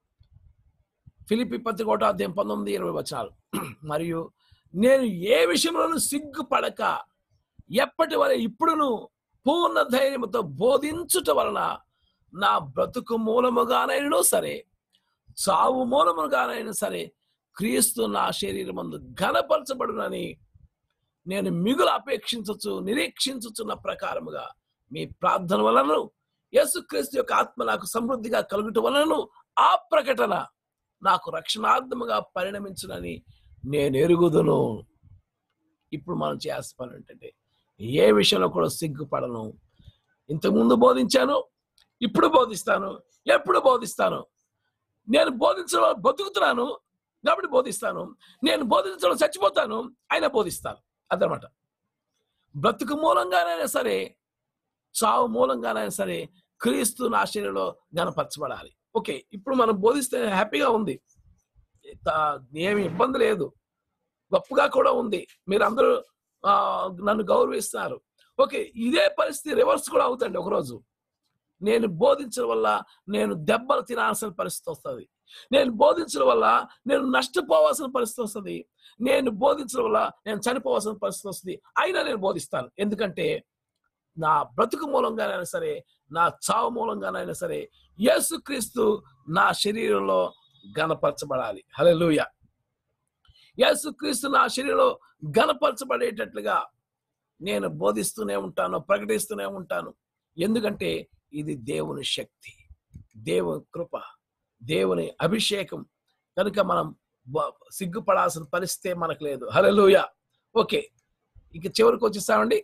ఫిలిపి పత్రిక ఒకటో అధ్యాయం పంతొమ్మిది ఇరవై వచనాలు మరియు నేను ఏ విషయంలోనూ సిగ్గుపడక ఎప్పటి వరకు ఇప్పుడును పూర్ణ ధైర్యముతో బోధించుట వలన నా బ్రతుకు మూలముగానైనా సరే చావు మూలముగానైనా సరే క్రీస్తు నా శరీరమందు ఘనపరచబడునని నేను మిగులు అపేక్షించచ్చు నిరీక్షించుచున్న ప్రకారముగా మీ ప్రార్థన వలన యేసుక్రీస్తు యొక్క ఆత్మ నాకు సమృద్ధిగా కలుగుట వలన ఆ ప్రకటన నాకు రక్షణార్థముగా పరిణమించునని నేను ఎరుగుదును ఇప్పుడు మనం చేయాల్సిన పని ఏంటంటే ఏ విషయంలో కూడా సిగ్గుపడను ఇంతకుముందు బోధించాను ఇప్పుడు బోధిస్తాను ఎప్పుడు బోధిస్తాను నేను బోధించడం బతుకుతున్నాను కాబట్టి బోధిస్తాను నేను బోధించడం చచ్చిపోతాను అయినా బోధిస్తాను అదనమాట బ్రతుకు మూలంగానైనా సరే చావు మూలంగానైనా సరే క్రీస్తు నా శరీరంలో గనపరచబడాలి ఓకే ఇప్పుడు మనం బోధిస్తే హ్యాపీగా ఉంది తా- ఏమి ఇబ్బంది లేదు గొప్పగా కూడా ఉంది మీరు అందరూ ఆ, నన్ను గౌరవిస్తున్నారు ఓకే ఇదే పరిస్థితి రివర్స్ కూడా అవుతుంది ఒకరోజు నేను బోధించడం వల్ల నేను దెబ్బలు తినాల్సిన పరిస్థితి వస్తుంది నేను బోధించడం వల్ల నేను నష్టపోవాల్సిన పరిస్థితి వస్తుంది నేను బోధించడం వల్ల నేను చనిపోవాల్సిన పరిస్థితి వస్తుంది అయినా నేను బోధిస్తాను ఎందుకంటే నా బ్రతుకు మూలంగానైనా సరే నా చావు మూలంగానైనా సరే యేసుక్రీస్తు నా శరీరంలో గనపరచబడాలి హల్లెలూయా యేసుక్రీస్తు నా శరీరంలో గనపరచబడేటట్లుగా నేను బోధిస్తూనే ఉంటాను ప్రకటిస్తూనే ఉంటాను ఎందుకంటే ఇది దేవుని శక్తి దేవుని కృప దేవుని అభిషేకం కనుక మనం బ- సిగ్గుపడాల్సిన పరిస్థితి మనకు లేదు హల్లెలూయా ఓకే ఇక చివరికి వచ్చేసామండి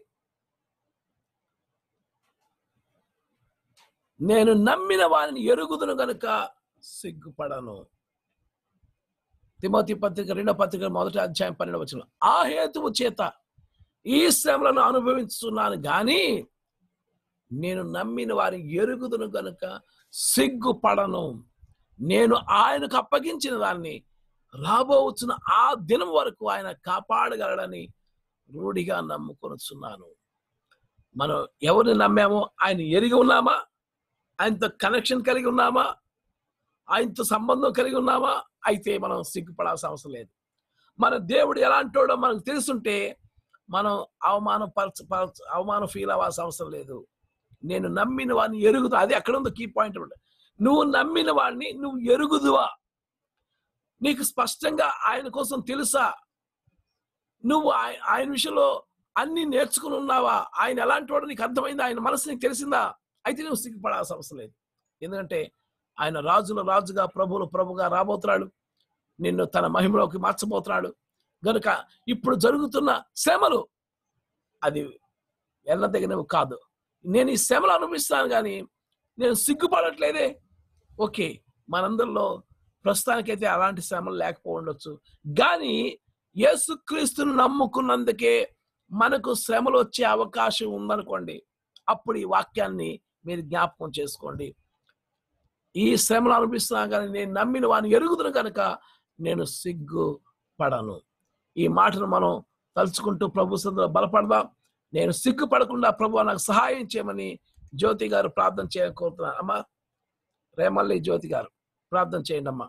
నేను నమ్మిన వారిని ఎరుగుదును గనుక సిగ్గుపడను తిమోతి పత్రిక రెండో పత్రిక మొదటి అధ్యాయం పన్నెండు వచ్చిన ఆ హేతువు చేత ఈ శ్రమలను అనుభవిస్తున్నాను గాని నేను నమ్మిన వారిని ఎరుగుదును గనుక సిగ్గుపడను నేను ఆయనకు అప్పగించిన దాన్ని రాబోతున్న ఆ దినం వరకు ఆయన కాపాడగలడని రూఢిగా నమ్ముకొనుచున్నాను మనం ఎవరిని నమ్మామో ఆయన ఎరిగి ఉన్నామా ఆయనతో కనెక్షన్ కలిగి ఉన్నామా ఆయనతో సంబంధం కలిగి ఉన్నామా అయితే మనం సిగ్గుపడాల్సిన అవసరం లేదు మన దేవుడు ఎలాంటోడో మనకు తెలుసుంటే మనం అవమానం పరచ పరచ అవమానం ఫీల్ అవ్వాల్సిన అవసరం లేదు నేను నమ్మిన వాడిని ఎరుగుదు అది ఎక్కడ ఉందో కీ పాయింట్ ఉంటుంది నువ్వు నమ్మిన వాడిని నువ్వు ఎరుగుదువా నీకు స్పష్టంగా ఆయన కోసం తెలుసా నువ్వు ఆయ- ఆయన విషయంలో అన్ని నేర్చుకుని ఉన్నావా ఆయన ఎలాంటి వాడు నీకు అర్థమైందా ఆయన మనసు నీకు తెలిసిందా అయితే నువ్వు సిగ్గుపడాల్సిన అవసరం లేదు ఎందుకంటే ఆయన రాజుల రాజుగా ప్రభువులు ప్రభుగా రాబోతున్నాడు నిన్ను తన మహిమలోకి మార్చబోతున్నాడు గనుక ఇప్పుడు జరుగుతున్న శ్రమలు అది వెళ్ళదగినవి కాదు నేను ఈ శ్రమలు అనుభవిస్తాను కానీ నేను సిగ్గుపడట్లేదే ఓకే మనందరిలో ప్రస్తుతానికైతే అలాంటి శ్రమలు లేకపోవచ్చు కానీ యేసుక్రీస్తును నమ్ముకున్నందుకే మనకు శ్రమలు వచ్చే అవకాశం ఉందనుకోండి అప్పుడు ఈ వాక్యాన్ని మీరు జ్ఞాపకం చేసుకోండి ఈ శ్రమలు అనిపిస్తున్నా కానీ నేను నమ్మిన వాడిని ఎరుగుదును కనుక నేను సిగ్గు పడను ఈ మాటను మనం తలుచుకుంటూ ప్రభు సందులో బలపడదాం నేను సిగ్గుపడకుండా ప్రభు నాకు సహాయం చేయమని జ్యోతి గారు ప్రార్థన చేయని కోరుతున్నాను అమ్మా రేమల్లి జ్యోతి గారు ప్రార్థన చేయండి అమ్మా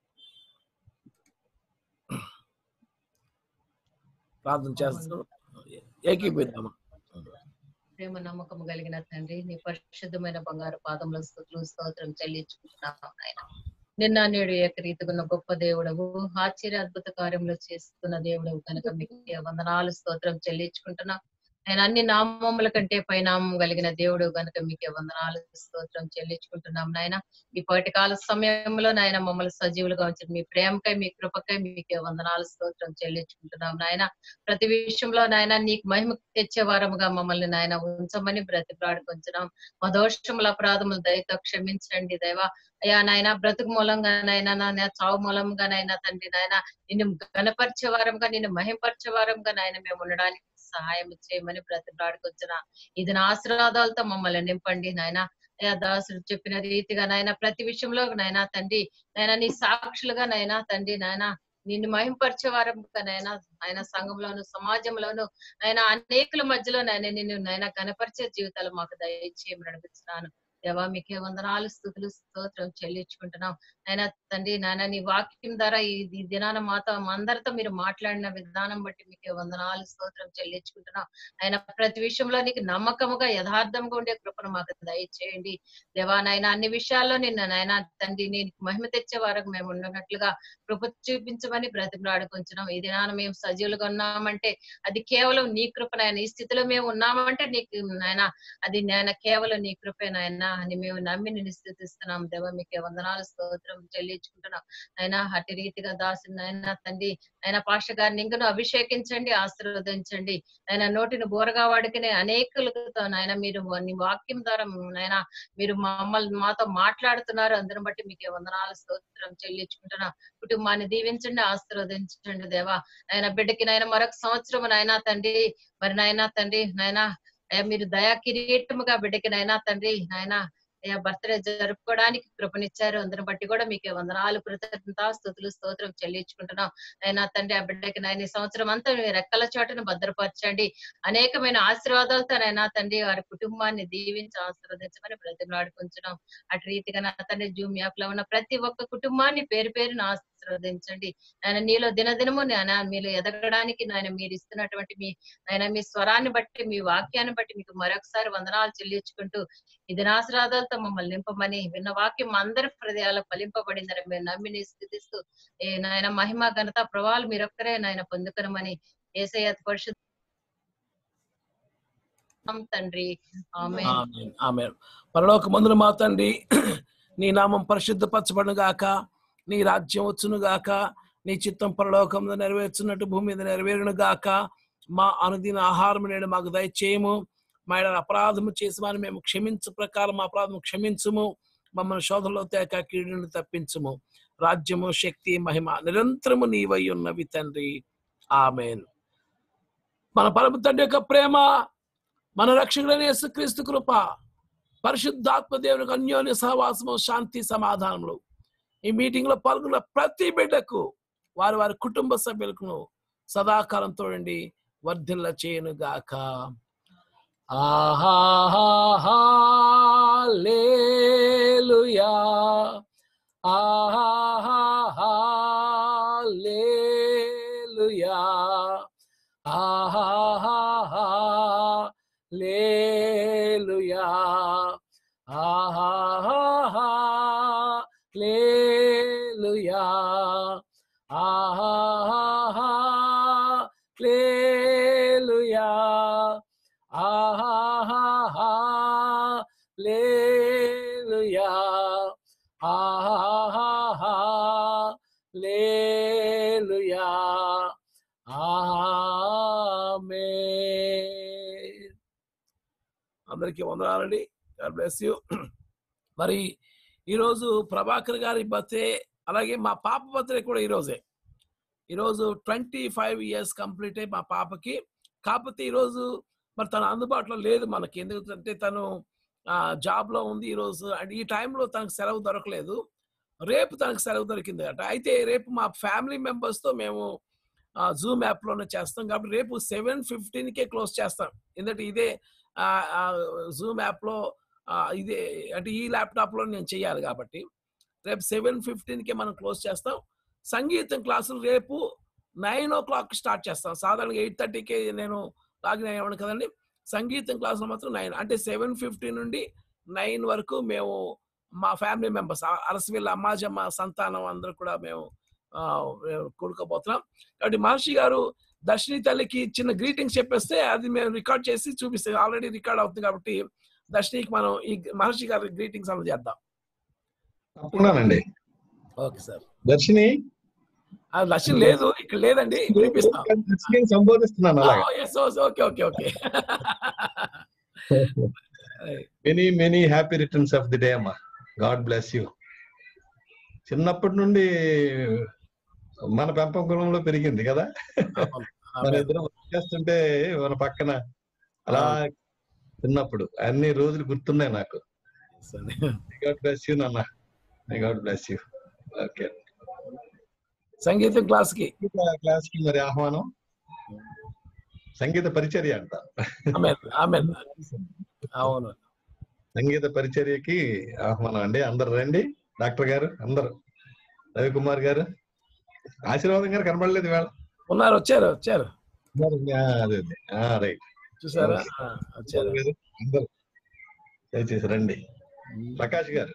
ప్రార్థన చేస్తున్నాను ఏకీపిద్దామా ప్రేమ నమ్మకం కలిగిన తండ్రి నీ పరిశుద్ధమైన బంగారు పాదముల స్థుతులు స్తోత్రం చెల్లించుకుంటున్నాం ఆయన నిన్న నేడు ఏకరీతిగా గొప్ప దేవుడవు ఆశ్చర్య అద్భుత కార్యములు చేస్తున్న దేవుడవు కనుక మీకు వందనాలు స్తోత్రం చెల్లించుకుంటున్నాం ఆయన అన్ని నామముల కంటే పైనామం కలిగిన దేవుడు గనుక మీకే వందనాలు స్తోత్రం చెల్లించుకుంటున్నాం నాయన ఈ పాటి కాల సమయంలో నాయన మమ్మల్ని సజీవులుగా ఉంచిన మీ ప్రేమకై మీ కృపకై మీకే వందనాలు స్తోత్రం చెల్లించుకుంటున్నాం నాయన ప్రతి విషయంలో నాయన నీకు మహిమ తెచ్చే వారముగా మమ్మల్ని నాయన ఉంచమని బ్రతిలాడుకొంచున్నాం మా దోషముల అపరాధములు దయతో క్షమించండి దైవ అయ్యా నాయన బ్రతుకు మూలంగా నాయన నాయన చావు మూలంగా నాయన తండ్రి నాయన నిన్ను గణపరిచే వారంగా నిన్ను మహింపరిచే వారంగా నాయన మేము ఉండడానికి సహాయం చేయమని బ్రతిలాడుకొచ్చిన ఇది నా ఆశీర్వాదాలతో మమ్మల్ని నింపండి నాయన అయ్యా దాసుడు చెప్పిన రీతిగా నాయన ప్రతి విషయంలో నాయన తండ్రి నాయన నీ సాక్షులుగా నాయన తండ్రి నాయన నిన్ను మహింపరిచే వారంగా నాయన ఆయన సంఘంలోను సమాజంలోను ఆయన అనేకుల మధ్యలో నాయన నిన్ను నాయన కనపరిచే జీవితాలు మాకు దయచేయమని అనిపిస్తున్నాను దేవా మీకే వందనాలు స్థుతులు స్తోత్రం చెల్లించుకుంటున్నాం ఆయన తండ్రి నాయన నీ వాక్యం ద్వారా ఈ ఈ దినాన మాతో మా అందరితో మీరు మాట్లాడిన విధానం బట్టి మీకు వందనాలు స్తోత్రం చెల్లించుకుంటున్నాం ఆయన ప్రతి విషయంలో నీకు నమ్మకముగా యథార్థంగా ఉండే కృపను మాకు దయచేయండి దేవా నాయన అన్ని విషయాల్లో నిన్న నాయన తండ్రి నీకు మహిమ తెచ్చే వరకు మేము ఉన్నట్లుగా కృప చూపించమని బ్రతిమలాడుకుంటున్నాం ఈ దినాన మేము సజీవులుగా ఉన్నామంటే అది కేవలం నీ కృప నాయన ఈ స్థితిలో మేము ఉన్నామంటే నీకు నాయన అది నాయన కేవలం నీ కృపే నాయన అని మేము నమ్మి నిన్ను స్థుతిస్తున్నాం దేవ మీకు వందనాలు స్తోత్రం చెల్లించుకుంటున్నాం ఆయన అటు రీతిగా దాసు నాయన తండ్రి ఆయన పాష గారిని ఇంకను అభిషేకించండి ఆశీర్వదించండి ఆయన నోటిని బోరగా వాడుకునే అనేకులతో నాయన మీరు నీ వాక్యం ద్వారా నాయన మీరు మమ్మల్ని మాతో మాట్లాడుతున్నారు అందరం బట్టి మీకు వందనాలు స్తోత్రం చెల్లించుకుంటున్నాం కుటుంబాన్ని దీవించండి ఆశీర్వదించండి దేవా ఆయన బిడ్డకి నాయన మరొక సంవత్సరం నాయన తండ్రి మరి నాయన తండ్రి నాయన అయ్యా మీరు దయా కిరీటముగా బిడ్డకి నాయన తండ్రి నాయన అయ్యా బర్త్డే జరుపుకోవడానికి కృపనిచ్చారు అందరిని బట్టి కూడా మీకు వందనాలు కృతజ్ఞత స్థుతులు స్తోత్రం చెల్లించుకుంటున్నాం అయినా తండ్రి ఆ బిడ్డకి నాయన ఈ సంవత్సరం అంతా మీ రెక్కల చోటను భద్రపరచండి అనేకమైన ఆశీర్వాదాలతో నైనా తండ్రి వారి కుటుంబాన్ని దీవించి ఆశీర్వదించమని బ్రతిమలాడుకుంటున్నాం అటు రీతిగా నా తండ్రి జూమ్ యాప్ లో ఉన్న ప్రతి ఒక్క కుటుంబాన్ని పేరు పేరును ఆశీర్వదించండి ఆయన నీలో దినదినము నాయన మీలో ఎదగడానికి నాయన మీరు ఇస్తున్నటువంటి మీ ఆయన మీ స్వరాన్ని బట్టి మీ వాక్యాన్ని బట్టి మీకు మరొకసారి వందనాలు చెల్లించుకుంటూ ఈ దినాశ్రాదాలతో మమ్మల్ని నింపమని విన్న వాక్యం అందరి హృదయాలు ఫలింపబడిందని మేము నమ్మి నీ స్థితిస్తూ ఏ నాయన మహిమ ఘనత ప్రభావాలు మీరొక్కరే నాయన పొందుకునమని ఏసయ్య పరిశుద్ధ తండ్రి ఆమె ఆమేన్, ఆమేన్. పరలోక మందులు మా తండ్రి నీ నామం పరిశుద్ధపరచబడును గాక నీ రాజ్యం వచ్చును గాక నీ చిత్తం పరలోకంలో నెరవేర్చున్నట్టు భూమి మీద నెరవేరును గాక మా అనుదిన ఆహారం నేడు మాకు దయచేయము మా ఎడల అపరాధము చేసి మేము క్షమించు ప్రకారం మా అపరాధము క్షమించుము మమ్మల్ని శోధనలో తేక కీడును తప్పించుము రాజ్యము శక్తి మహిమ నిరంతరము నీవై ఉన్నవి తండ్రి ఆమెన్ మన పరమ తండ్రి యొక్క ప్రేమ మన రక్షకుడైన యేసుక్రీస్తు కృప పరిశుద్ధాత్మ దేవునికి అన్యోన్య సహవాసము శాంతి సమాధానములు ఈ మీటింగ్ లో పాల్గొన్న ప్రతి బిడ్డకు వారి వారి కుటుంబ సభ్యులకు సదాకాలం తోడండి వర్ధిల్ల చేయను గాక ఆహాలేలుయా ఆహాలేలుయా ఆహాలేలుయా ఆహాలేలుయా ఆహాలేలుయా ఆహాలేలుయా ఆహాలేలుయా ఆమెన్ అందరికీ వందనాలండి గాడ్ బ్లెస్ యూ మరి ఈరోజు ప్రభాకర్ గారి బర్త్డే అలాగే మా పాప బర్త్డే కూడా ఈరోజే ఈరోజు ట్వంటీ ఫైవ్ ఇయర్స్ కంప్లీట్ అయ్యి మా పాపకి కాకపోతే ఈరోజు మరి తను అందుబాటులో లేదు మనకి ఎందుకంటే తను జాబ్లో ఉంది ఈరోజు అండ్ ఈ టైంలో తనకు సెలవు దొరకలేదు రేపు తనకు సెలవు దొరికింది అట అయితే రేపు మా ఫ్యామిలీ మెంబర్స్తో మేము జూమ్ యాప్లోనే చేస్తాం కాబట్టి రేపు సెవెన్ ఫిఫ్టీన్కే క్లోజ్ చేస్తాం ఎందుకంటే ఇదే జూమ్ యాప్లో ఇదే అంటే ఈ ల్యాప్టాప్లో నేను చేయాలి కాబట్టి రేపు సెవెన్ ఫిఫ్టీన్కే మనం క్లోజ్ చేస్తాం సంగీతం క్లాసులు రేపు నైన్ ఓ క్లాక్ స్టార్ట్ చేస్తాం సాధారణంగా ఎయిట్ థర్టీకే నేను లాగిన్ అయ్యాను కదండి సంగీతం క్లాసులు మాత్రం నైన్ అంటే సెవెన్ ఫిఫ్టీ నుండి నైన్ వరకు మేము మా ఫ్యామిలీ మెంబర్స్ అరసవిల్ల అమ్మాజమ్మ సంతానం అందరూ కూడా మేము కూడుకోబోతున్నాం కాబట్టి మహర్షి గారు దర్శిని తల్లికి చిన్న గ్రీటింగ్స్ చెప్పేస్తే అది మేము రికార్డ్ చేసి చూపిస్తాం ఆల్రెడీ రికార్డ్ అవుతుంది కాబట్టి దర్శినికి మనం ఈ మహర్షి గారి గ్రీటింగ్స్ అన్నది చేద్దాం తప్పకుండానండి ఓకే సార్ దర్శిని దర్శనం లేదు ఇక్కడ లేదండి వినిపిస్తాం దర్శిని సంబోధిస్తున్నాను అలాగా okay okay okay many many happy returns of the day అమ్మా గాడ్ బ్లెస్ యూ చిన్నప్పటి నుండి మన పెంపకంలో పెరిగింది కదా మన ఇద్దరం చేస్తుంటే మన పక్కన అలా చిన్నప్పుడు అన్ని రోజులు గుర్తున్నాయి నాకు గాడ్ బ్లెస్ యూ నాన్న గాడ్ బ్లెస్ యూ ఓకే సంగీతం క్లాస్ కి క్లాస్ కి మరి ఆహ్వానం సంగీత పరిచర్య అంట అవును సంగీత పరిచర్యకి ఆహ్వానం అండి అందరు రండి డాక్టర్ గారు అందరు రవికుమార్ గారు ఆశీర్వాదం గారు కనబడలేదు వేళ ఉన్నారు వచ్చారు వచ్చారు అదే అదే రైట్ చూసారా ఆ, వచ్చారు అందరు దయచేసి రండి ప్రకాష్ గారు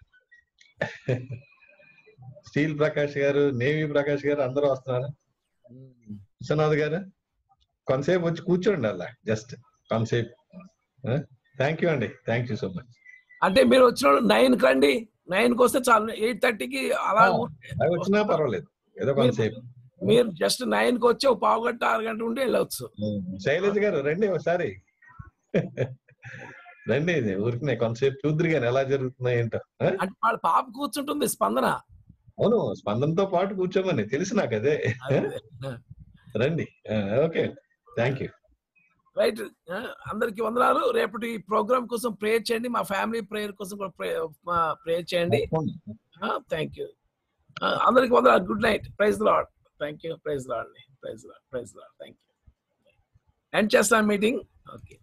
స్టీల్ ప్రకాష్ గారు నేవీ ప్రకాష్ గారు అందరూ వస్తున్నారు విశ్వనాథ్ గారు కొంతసేపు వచ్చి కూర్చోండి అలా జస్ట్ కొంతసేపు థ్యాంక్ యూ అండి థ్యాంక్ యూ సో మచ్ అంటే మీరు వచ్చిన నైన్ కండి నైన్ కి వస్తే చాలు ఎయిట్ థర్టీకి అలా ఊరికే అవి వచ్చినా పర్వాలేదు ఏదో కొంతసేపు మీరు జస్ట్ నైన్ కి వచ్చి ఒక పావు గంట ఆరు గంట ఉండి వెళ్ళవచ్చు శైలజ గారు రండి ఒకసారి రండి ఊరికి కొంతసేపు చూద్దరు కానీ ఎలా జరుగుతున్నాయి ఏంటో ఆ? అంటే వాళ్ళ పాప కూర్చుంటుంది స్పందన అవును స్పందనతో పాటు కూర్చోమని తెలుసు నాకు అదే రండి ఓకే థ్యాంక్ యూ రైట్ అందరికి వందనాలు రేపటి ప్రోగ్రామ్ కోసం ప్రేయర్ చేయండి మా ఫ్యామిలీ ప్రేయర్ కోసం కూడా ప్రేయర్ చేయండి థ్యాంక్ యూ అందరికి వందనాలు good night praise lord thank you praise lord praise lord praise lord thank you end చేస్తాను మీటింగ్ ఓకే